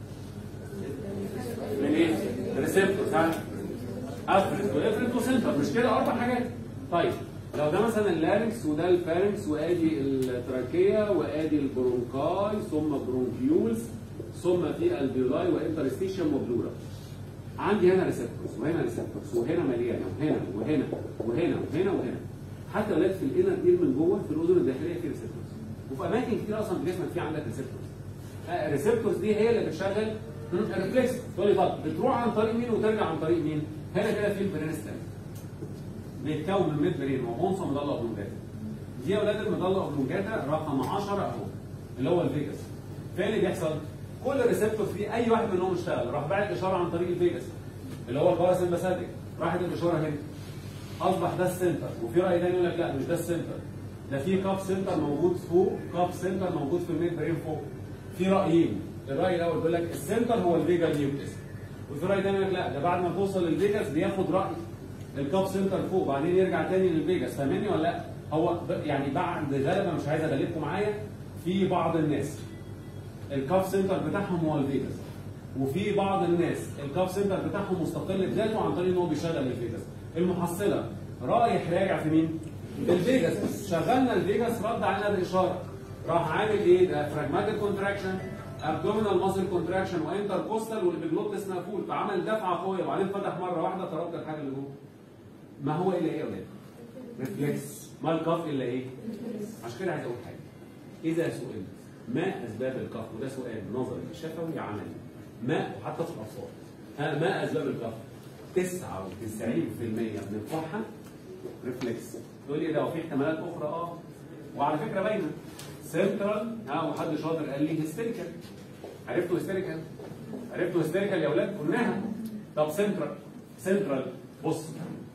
من ايه؟ ريسبتور ها؟ افرنت وافرنت وسنتر مش كده اربع حاجات طيب لو ده مثلا اللارنكس وده الفارنكس وادي التراكيه وادي البرونكاي ثم برونكيولز ثم في البيولاي وانترستيشن وبلورا عندي هنا ريسبتورز وهنا ريسبتورز وهنا مليانه وهنا وهنا وهنا وهنا وهنا حتى ولاد في الانر اير من جوه في الاذن الداخليه في ريسبتورز وفي اماكن كتير اصلا في جسمك في عندك ريسبتورز الريسبتورز دي هي اللي بتشغل الريفلكس تقول لي طب بتروح عن طريق مين وترجع عن طريق مين؟ هنا كده في البرينستم بيتكون من ميد برين وعنصر مضله اوبلونجاتا دي اولاد المضله اوبلونجاتا رقم 10 اهو اللي هو الفيجاس فين اللي بيحصل؟ كل ريسبتور في اي واحد منهم اشتغل راح باعت اشاره عن طريق الفيجاس اللي هو الباراسمباثيك راحت الاشاره هنا اصبح ده السنتر وفي راي تاني يقول لك لا مش ده السنتر ده في كاب سنتر موجود فوق كاب سنتر موجود في الميد برين فوق في رايين الراي الاول بيقول لك السنتر هو الفيجا نيوكليس وفي راي تاني يقول لك لا ده بعد ما توصل للفيجاس بياخد راي الكاب سنتر فوق بعدين يرجع تاني للفيجاس فاهمني ولا لا؟ هو ب- يعني بعد غالبا مش عايز اغلبكم معايا في بعض الناس الكاب سنتر بتاعهم هو الفيجاس وفي بعض الناس الكاب سنتر بتاعهم مستقل بذاته عن طريق ان هو بيشغل الفيجاس المحصله رايح راجع في مين؟ في الفيجاس شغلنا الفيجاس رد علينا الاشاره راح عامل ايه؟ ده فراجماتيك كونتراكشن ابدومينال ماسل كونتراكشن وانتر كوستال والبيجلوتس مقفول فعمل دفعه قويه وبعدين فتح مره واحده طردت الحاجه اللي جوه ما هو الا ايه يا ولاد؟ ريفلكس ما الكف الا ايه؟ عشان كده عايز اقول حاجه اذا سئلت ما اسباب الكف وده سؤال نظري شفوي عملي ما وحتى في الاطفال ها ما اسباب الكف 99% من الكحه ريفلكس تقول لي ده وفي احتمالات اخرى اه وعلى فكره باينه سنترال ها وحد شاطر قال لي هيستيريكال عرفتوا هيستيريكال عرفتوا هيستيريكال يا اولاد قلناها طب سنترال سنترال بص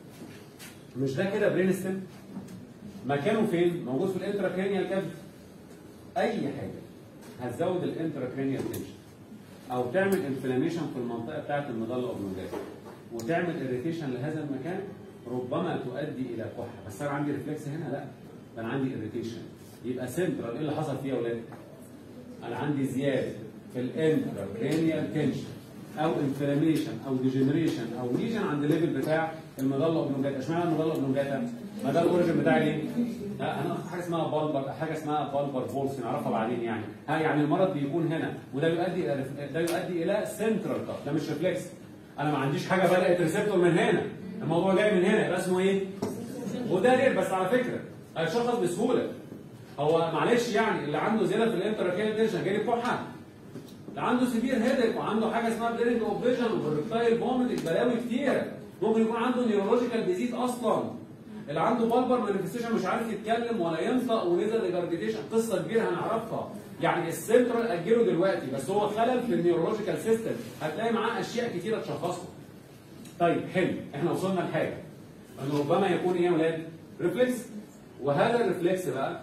مش ده كده برين ستيم مكانه فين موجود في الانتراكرينيال كافيتي اي حاجه هتزود الانتراكرينيال تنشن او تعمل انفلاميشن في المنطقه بتاعه المظله اوبلونجاتا وتعمل اريتيشن لهذا المكان ربما تؤدي الى كحه بس انا عندي ريفلكس هنا لا ده انا عندي اريتيشن يبقى سنترال ايه اللي حصل فيه يا اولاد؟ انا عندي زياده في الانتراكرينيال تنشن او انفلاميشن او ديجنريشن او ليجن عند الليفل بتاع المظله اوبلونجاتا اشمعنى المظله اوبلونجاتا؟ ما ده الاوريجن بتاعي ليه؟ لا هناخد حاجه اسمها بالبر حاجه اسمها بالبر فولس نعرفها بعدين يعني ها يعني المرض بيكون هنا وده يؤدي الى ده يؤدي الى سنترال كف ده مش ريفلكس انا ما عنديش حاجه بدات ريسبتور من هنا الموضوع جاي من هنا يبقى اسمه ايه؟ وده غير بس على فكره هيشخص بسهوله هو معلش يعني اللي عنده زياده في الانتراكيال تنشن جاي كحه اللي عنده سيفير هيدك وعنده حاجه اسمها بليرنج اوف فيجن وبريكتايل فوميت بلاوي كتيره ممكن يكون عنده نيورولوجيكال ديزيز اصلا اللي عنده بالبر مانيفستيشن مش عارف يتكلم ولا ينطق ونزل ريجارديشن قصه كبيره هنعرفها يعني السنترال اجله دلوقتي بس هو خلل في النيورولوجيكال سيستم هتلاقي معاه اشياء كتيره تشخصه طيب حلو احنا وصلنا لحاجه ان ربما يكون ايه يا ولاد ريفلكس وهذا الريفلكس بقى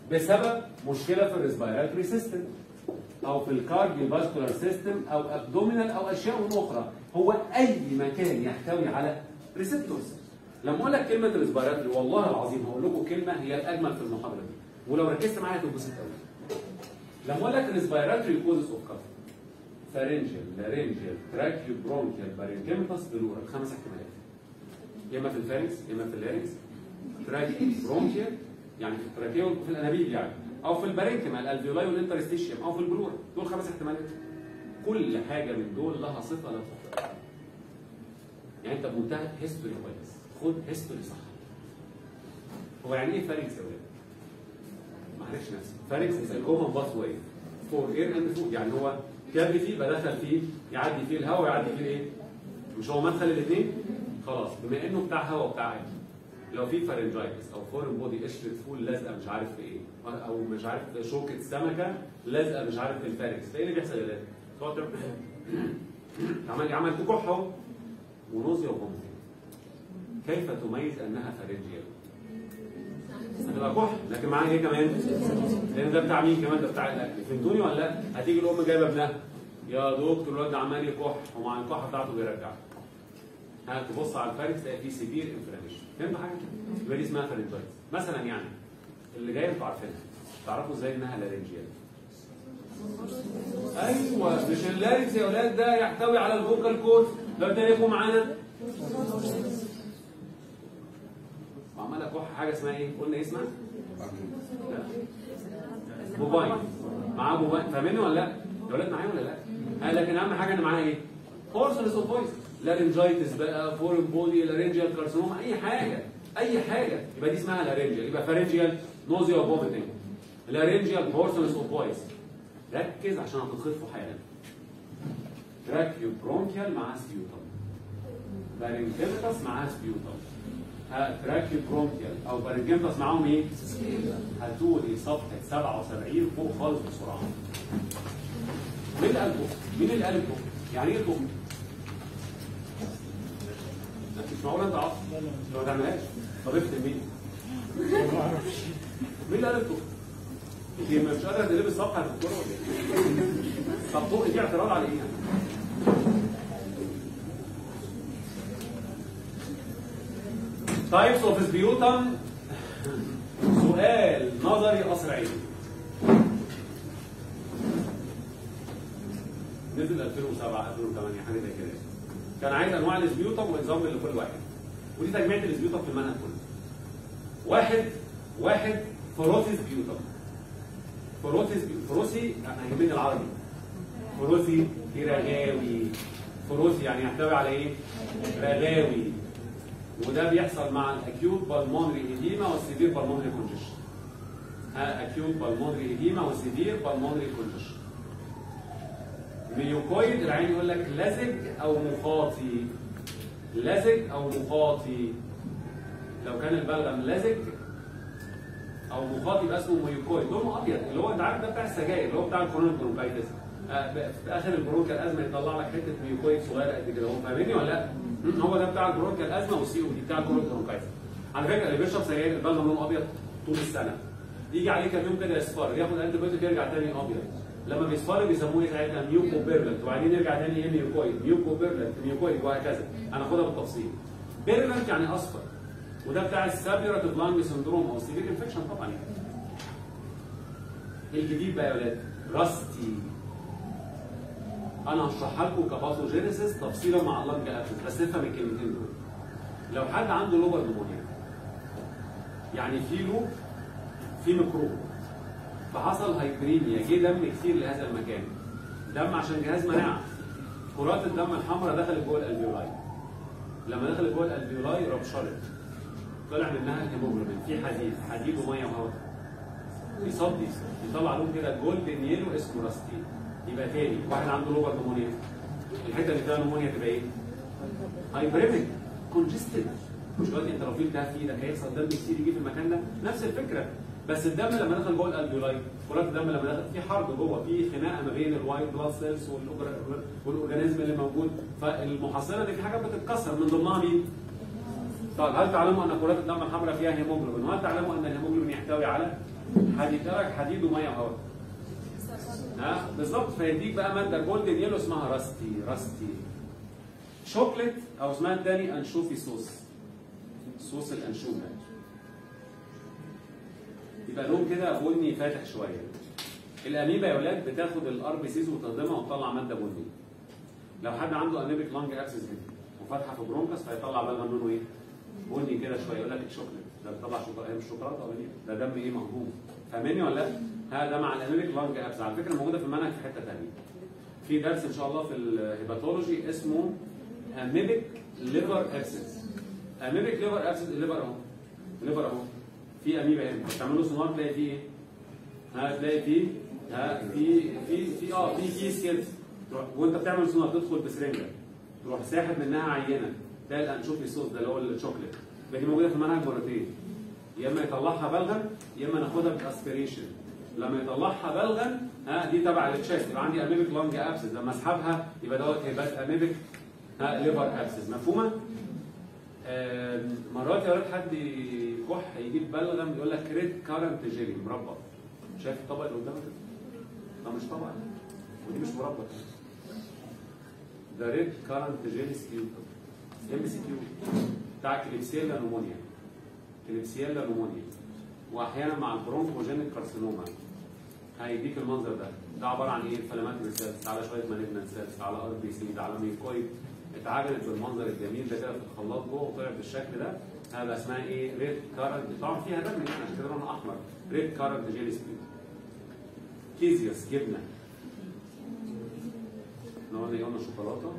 بسبب مشكله في الريسبيراتوري سيستم او في الكارديو فاسكولار سيستم او ابدومينال او اشياء اخرى هو اي مكان يحتوي على ريسبتورز لما اقول لك كلمه ريسبيراتوري والله العظيم هقول لكم كلمه هي الاجمل في المحاضره دي ولو ركزت معايا هتتبسط قوي لما اقول لك ريسبيراتوري كوزز اوف كاف فارنجل لارنجل تراكيو برونكيال بارنجيمتاس بلورا خمس احتمالات يا اما في الفارنكس يا اما في اللارنكس تراكيو برونكيال يعني في التراكيو في الانابيب يعني او في البارنكيما الالفيولاي والانترستيشيوم او في البلورا دول خمس احتمالات كل حاجه من دول لها صفه لا تخطئ يعني انت بمنتهى هيستوري كويس خد هيستوري صح هو يعني ايه فارنكس يا ولاد؟ معلش نفسي فارنكس از كومن باث واي فور اير اند فود يعني هو كابل فيه بدخل فيه يعدي فيه الهواء يعدي فيه الايه؟ مش هو مدخل الاثنين؟ خلاص بما انه بتاع هواء وبتاع ايه؟ لو في فارنجايتس او فورن بودي قشره فول لازقه مش عارف في ايه او مش عارف شوكه سمكه لازقه مش عارف في الفارنكس فايه اللي بيحصل يا ولاد؟ تقعد تعمل عمل عملت كح اهو ونوزيا وفومتنج كيف تميز انها فارنجيال؟ هتبقى كح لكن معاها ايه كمان؟ لان ده بتاع مين كمان ده بتاع الاكل فهمتوني ولا لا؟ هتيجي الام جايبه ابنها يا دكتور الواد ده عمال يكح ومع الكحه بتاعته بيرجع هتبص على الفارنكس تلاقي فيه سيفير انفلاميشن فهمت حاجه؟ يبقى دي اسمها فارنجايتس مثلا يعني اللي جايه انتوا عارفينها تعرفوا ازاي انها لارنجيال ايوه مش اللارنكس يا اولاد ده يحتوي على الفوكال كورد لو تاريخه معانا وعمال اكح حاجه اسمها ايه؟ قلنا ايه اسمها؟ لا. موبايل معاه موبايل فاهميني ولا لا؟ يا ولاد معايا ولا لا؟ آه لكن اهم حاجه ان معاها ايه؟ هورسلس اوف فويس لارنجايتس بقى فورن بودي لارنجيال كارسينوما اي حاجه اي حاجه يبقى دي اسمها لارنجيال يبقى فارنجيال نوزيا وفوميتنج لارنجيال هورسلس اوف فويس ركز عشان هتتخطفوا حالا تراكيو برونكيال مع سبيوتم بارنجيمتس مع سبيوتم تراكيو برونكيال او بارنجيمتس معاهم ايه؟ هاتولي صفحه 77 فوق خالص بسرعه مين اللي قلبه؟ مين اللي قلبه؟ يعني ايه طب؟ مش معقول انت عاطل ما تعملهاش طب اكتب مين؟ مين اللي قال الطب؟ انت مش قادره تقلبي الصفحه يا دكتوره ولا ايه؟ طب طوق دي اعتراض على ايه يعني؟ تايبس اوف سبيوتم سؤال نظري قصر عيني نزل 2007 2008 حاجه زي كده كان عايز انواع السبيوتم ونظام لكل واحد ودي تجميع السبيوتم في المنهج كله واحد واحد فروسي سبيوتم فروسي سبيوتم فروسي انا يهمني العربي فروسي دي رغاوي فروسي يعني يحتوي على ايه؟ رغاوي وده بيحصل مع الاكيوت بالمونري ايديما والسيفير بالمونري كونجيشن اكيوت بالمونري ايديما والسيفير بالمونري كونجيشن ميوكويد العين يقول لك لزج او مخاطي لزج او مخاطي لو كان البلغم لزج او مخاطي يبقى اسمه ميوكويد لونه ابيض اللي هو انت عارف ده بتاع السجاير اللي هو بتاع الكورونا برونكايتس آه في اخر البرونكال ازمه يطلع لك حته ميوكويد صغيره قد كده هو فاهمني ولا لا؟ هو ده بتاع البرونكال ازمه والسي او دي بتاع الكورونا برونكايتس على فكره اللي بيشرب سجاير البلغم لونه ابيض طول السنه يجي عليه كام يوم كده يصفر ياخد انتي بايوتيك يرجع تاني ابيض لما بيصفر بيسموه ساعتها ميوكو بيرلنت وبعدين يرجع تاني ايه ميوكويد ميوكو بيرلنت ميوكويد وهكذا هناخدها بالتفصيل بيرلنت يعني اصفر وده بتاع السابيراتيف لانج سندروم او السيفير انفكشن طبعا يعني الجديد بقى يا ولاد راستي انا هشرحها لكم كباثوجينيسيس تفصيلا مع اللنج ابسس بس افهم الكلمتين دول لو حد عنده لوبر نمونيا يعني في لوب في ميكروب فحصل هايبريميا جه دم كتير لهذا المكان دم عشان جهاز مناعه كرات الدم الحمراء دخلت جوه الالفيولاي لما دخلت جوه الالفيولاي ربشرت طلع منها الهيموجلوبين في حديد حديد وميه وهواء يصدي يطلع لون كده جولدن يلو اسمه راستين يبقى تاني واحد عنده لوبر نمونيا الحته اللي فيها نمونيا تبقى ايه؟ هايبريميك كونجستد مش دلوقتي انت لو في التهاب في ايدك هيحصل دم كتير يجي في المكان ده نفس الفكره بس الدم لما دخل جوه الالفيولاي كرات الدم لما دخل في حرب جوه في خناقه ما بين الوايت بلاد سيلز والاورجانيزم اللي موجود فالمحصله دي في حاجات بتتكسر من ضمنها مين؟ طيب هل تعلموا ان كرات الدم الحمراء فيها هيموجلوبين وهل تعلموا ان الهيموجلوبين يحتوي على حديد درج حديد وميه وهواء ها بالظبط فيديك بقى ماده جولدن يلو اسمها راستي راستي شوكليت او اسمها الثاني انشوفي صوص صوص الانشوفه يبقى لون كده بني فاتح شويه الاميبا يا ولاد بتاخد الار بي سيز وتهضمها وتطلع ماده بني لو حد عنده اميبيك لانج ابسس هنا وفاتحه في برونكس فيطلع بلغم لونه ايه؟ بني كده شويه يقول لك الشوكليت ده بيطلع شوكولاته هي مش شوكولاته ولا ايه؟ ده دم ايه مهضوم فاهمني ولا لا؟ ها ده مع الاميبيك لانج ابسس على فكره موجوده في المنهج في حته ثانيه في درس ان شاء الله في الهيباتولوجي اسمه اميبيك ليفر ابسس اميبيك ليفر ابسس الليفر اهو الليفر اهو في اميبا هنا تعملوا سونار تلاقي فيه ايه؟ ها تلاقي فيه ها في في في اه في كيس كده تروح وانت بتعمل سونار تدخل بسرنجه تروح ساحب منها عينه تلاقي الانشوفي صوص ده اللي هو الشوكليت ده دي موجوده في المنهج مرتين يا اما يطلعها بلغم يا اما ناخدها باسبريشن لما يطلعها بلغم ها دي تبع التشيست يبقى عندي اميبيك لونج ابسس لما اسحبها يبقى دوت هيبقى اميبيك ها ليفر ابسس مفهومه؟ آم، مرات يا ولاد حد يكح يجيب بلغم يقول لك ريد كارنت جيلي مربى شايف الطبق اللي قدامك ده مش طبق ودي مش مربى ده ريد كارنت جيلي سكيوتر ام سي كيو بتاع كليبسيلا نمونيا كليبسيلا نمونيا واحيانا مع البرونكوجينيك كارسينوما هيديك المنظر ده ده عباره عن ايه؟ فلاماتري سيلز على شويه مالجنان سيلز على ار بي سي على ميكويد اتعجنت بالمنظر الجميل ده كده في الخلاط جوه وطلعت بالشكل ده هذا اسمها ايه؟ ريد كارنت طبعا فيها دم يعني عشان كده لونها احمر ريد كارنت جيلي سبيد كيزيوس جبنه احنا قلنا قلنا شوكولاته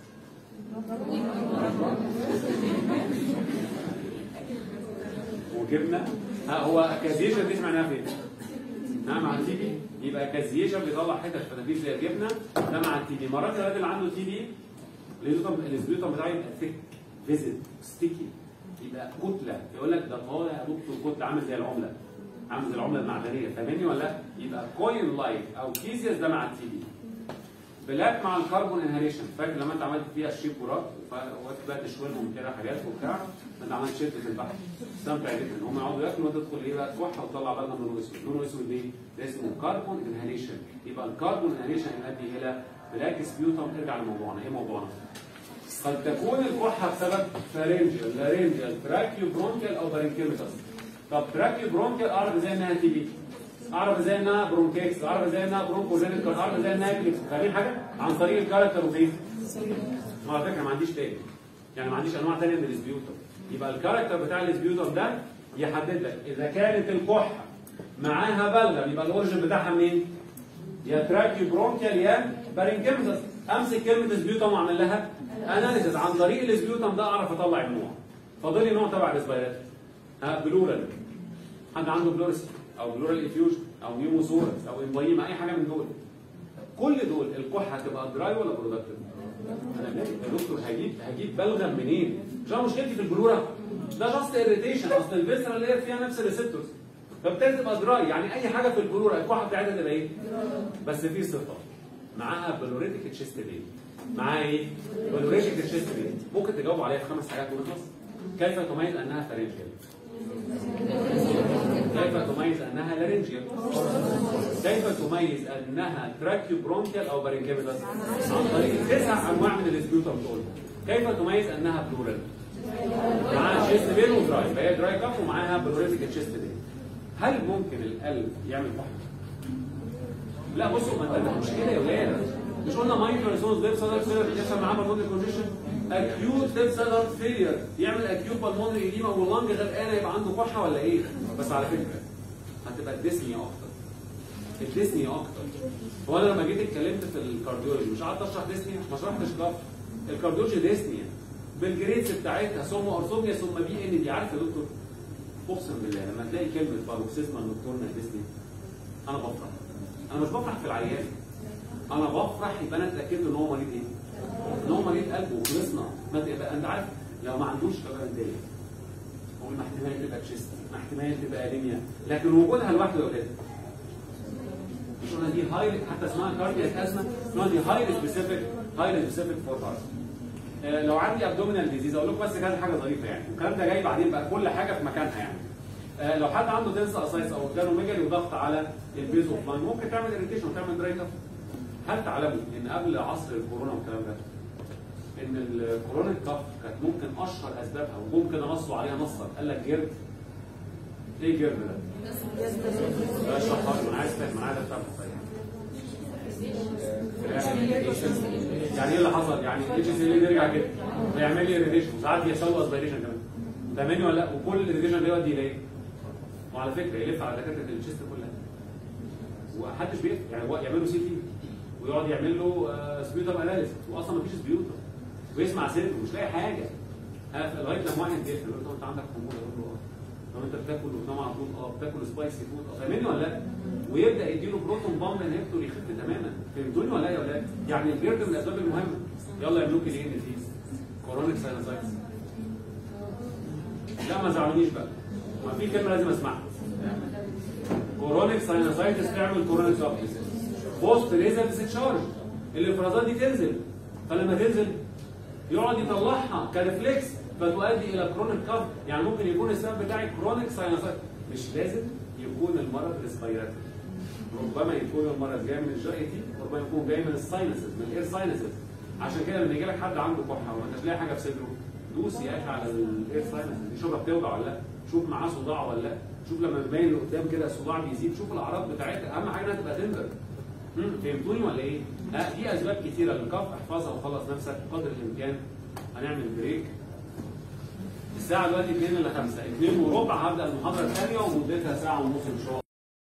وجبنه ها هو كازيشن دي معناها فين؟ ها مع التي بي يبقى كازيشن بيطلع حتت فتافيت زي الجبنه ده مع التي بي مرات الراجل اللي عنده تي بي الاسبيوتم بتاعي يبقى ثيك فيزيت ستيكي يبقى كتله يقول لك ده طالع يا دكتور كتله عامل زي العمله عامل زي العمله المعدنيه فاهمني ولا لا؟ يبقى كوين لايك او كيزيوس ده مع التي بي بلاك مع الكربون انهاليشن فاكر لما انت عملت فيها الشيب كرات وقت بقى تشويلهم كده حاجات وبتاع انت عملت شده البحر استمتع جدا هم يقعدوا ياكلوا وتدخل ايه بقى تكح وتطلع بالنا لونه اسود لونه اسود ليه؟ ده اسمه كربون انهاليشن يبقى الكربون انهاليشن يؤدي الى بلاك سبيوتم ارجع لموضوعنا ايه موضوعنا؟ قد تكون الكحه بسبب فارنجيال لارنجيال تراكيو برونكيال او بارنكيميتاس طب تراكيو برونكيال اعرف ازاي انها تي بي اعرف ازاي انها برونكيكس اعرف ازاي انها برونكوجينيك اعرف ازاي انها كليبس فاهمين حاجه عن طريق الكاركتر وفين على فكره ما عنديش تاني يعني ما عنديش انواع ثانيه من الاسبيوتر يبقى الكاركتر بتاع الاسبيوتر ده يحدد لك اذا كانت الكحه معاها بلغم يبقى الاوريجن بتاعها منين يا تراكيو برونكيال يا بارنكيمتس امسك كلمه اسبيوتم واعمل لها اناليسيس عن طريق الاسبيوتم ده اعرف اطلع النوع فاضل لي نوع تبع الاسبيرات ها بلورال حد عنده بلورس او بلورال افيوجن او نيوموسورس او امبايما اي حاجه من دول كل دول الكحه هتبقى دراي ولا برودكتيف؟ انا مالي يا دكتور هجيب هجيب بلغم منين؟ مش انا مشكلتي في البلوره ده جاست اريتيشن اصل الفيسرا اللي هي فيها نفس الريسبتورز فبالتالي تبقى دراي يعني اي حاجه في البلوره الكحه بتاعتها تبقى ايه؟ بس في صفه معاها بلوريتك تشيست بين معاها ايه؟ بلوريتك تشيست بين ممكن تجاوب عليها في خمس حاجات ونخلص كيف تميز انها فارنجيال؟ كيف تميز انها لارنجيال؟ كيف تميز انها تراكيو برونكيال او بارنكيميتاس؟ عن طريق تسع انواع من الاسبيوتم دول كيف تميز انها بلورال؟ معاها تشيست بين ودراي فهي دراي كاف ومعاها بلوريتك تشيست بين هل ممكن القلب يعمل كحه؟ لا بصوا ما انت مش كده يا ولاد مش قلنا مايكرو ريسونس ديب سادر فيلر بيحصل معاه بالمونري كونجيشن اكيوت ديب سادر فيلر يعمل اكيوت بالمونري ايديما واللنج غرقانه يبقى عنده كحه ولا ايه؟ بس على فكره هتبقى الديسنيا اكتر الديسنيا اكتر هو انا لما جيت اتكلمت في الكارديولوجي مش قعدت اشرح ديسنيا ما شرحتش كف الكارديولوجي ديسنيا بالجريدز بتاعتها ثم ارثوميا ثم بي ان دي عارف يا دكتور اقسم بالله لما تلاقي كلمه باروكسيزما نوكتورنا ديسنيا انا بفرح انا مش بفرح في العيان انا بفرح يبقى انا اتاكدت ان هو مريض ايه؟ ان هو مريض قلب وخلصنا ما تبقى انت عارف لو ما عندوش كبرنديه هو ما احتمال تبقى تشيست ما احتمال تبقى انيميا لكن وجودها لوحده يا ولاد مش قلنا دي هاي حتى اسمها كاردياك ازمه اسمها دي هاي سبيسيفيك هاي سبيسيفيك فور هارت آه، لو عندي ابدومينال ديزيز اقول لكم بس كذا حاجه ظريفه يعني والكلام ده جاي بعدين بقى كل حاجه في مكانها يعني آه، لو حد عنده تنسى اسايس او جانوميجالي وضغط على البيز اوف لاين ممكن تعمل اريتيشن وتعمل دراي كف هل تعلموا ان قبل عصر الكورونا والكلام ده ان الكورونا كف كانت ممكن اشهر اسبابها وممكن نصوا عليها نصا قال لك جرد ايه جرد ده؟ لا اشرحها لي انا عايز فاهم انا عايز افهم يعني ايه اللي حصل؟ يعني الاتش سي ال يرجع كده ويعمل لي ريديشن وساعات يحصل له اسبيريشن كمان فاهماني ولا لا؟ وكل الريديشن ده يودي لايه؟ وعلى فكره يلف على دكاتره الشيست كلها ومحدش بيقف يعني هو يعمل له سي تي ويقعد يعمل له سبيوتر اناليسيس واصلا مفيش سبيوتر ويسمع سيرته مش لاقي حاجه ها، لغايه لما واحد بيقفل يقول له انت عندك خمول يقول له اه طب انت بتاكل وبتنام على طول اه بتاكل سبايسي فود اه فاهمني ولا لا؟ ويبدا يديله بروتون بامب انهبتور يخف تماما فهمتوني ولا لا يا ولاد؟ يعني الجرد من الاسباب المهمه يلا يعملوا لي ايه في كورونيك ساينوسايتس لا ما زعلونيش بقى ما في كلمه لازم اسمعها كورونيك ساينوسايتس تعمل كورونيك سابتس بوست ريزل ديسشارج الافرازات دي تنزل فلما تنزل يقعد يطلعها كريفلكس فتؤدي الى كرونيك كاف يعني ممكن يكون السبب بتاعي كرونيك ساينوسايتس مش لازم يكون المرض ريسبيراتوري ربما يكون المرض جاي من الجي تي ربما يكون جاي من الساينسز من الاير ساينسز عشان كده لما يجي لك حد عنده كحه وما انتش لاقي حاجه في صدره دوس يا اخي على الاير ساينسز دي شوفها بتوجع ولا لا شوف معاه صداع ولا لا شوف لما بيبين لقدام كده الصداع بيزيد شوف الاعراض بتاعتها اهم حاجه انها تبقى تندر مم، فهمتوني ولا ايه؟ ها في اسباب كتيره للكف احفظها وخلص نفسك قدر الامكان هنعمل بريك الساعه دلوقتي 2 الا 5 2 وربع هبدا المحاضره الثانيه ومدتها ساعه ونص ان شاء الله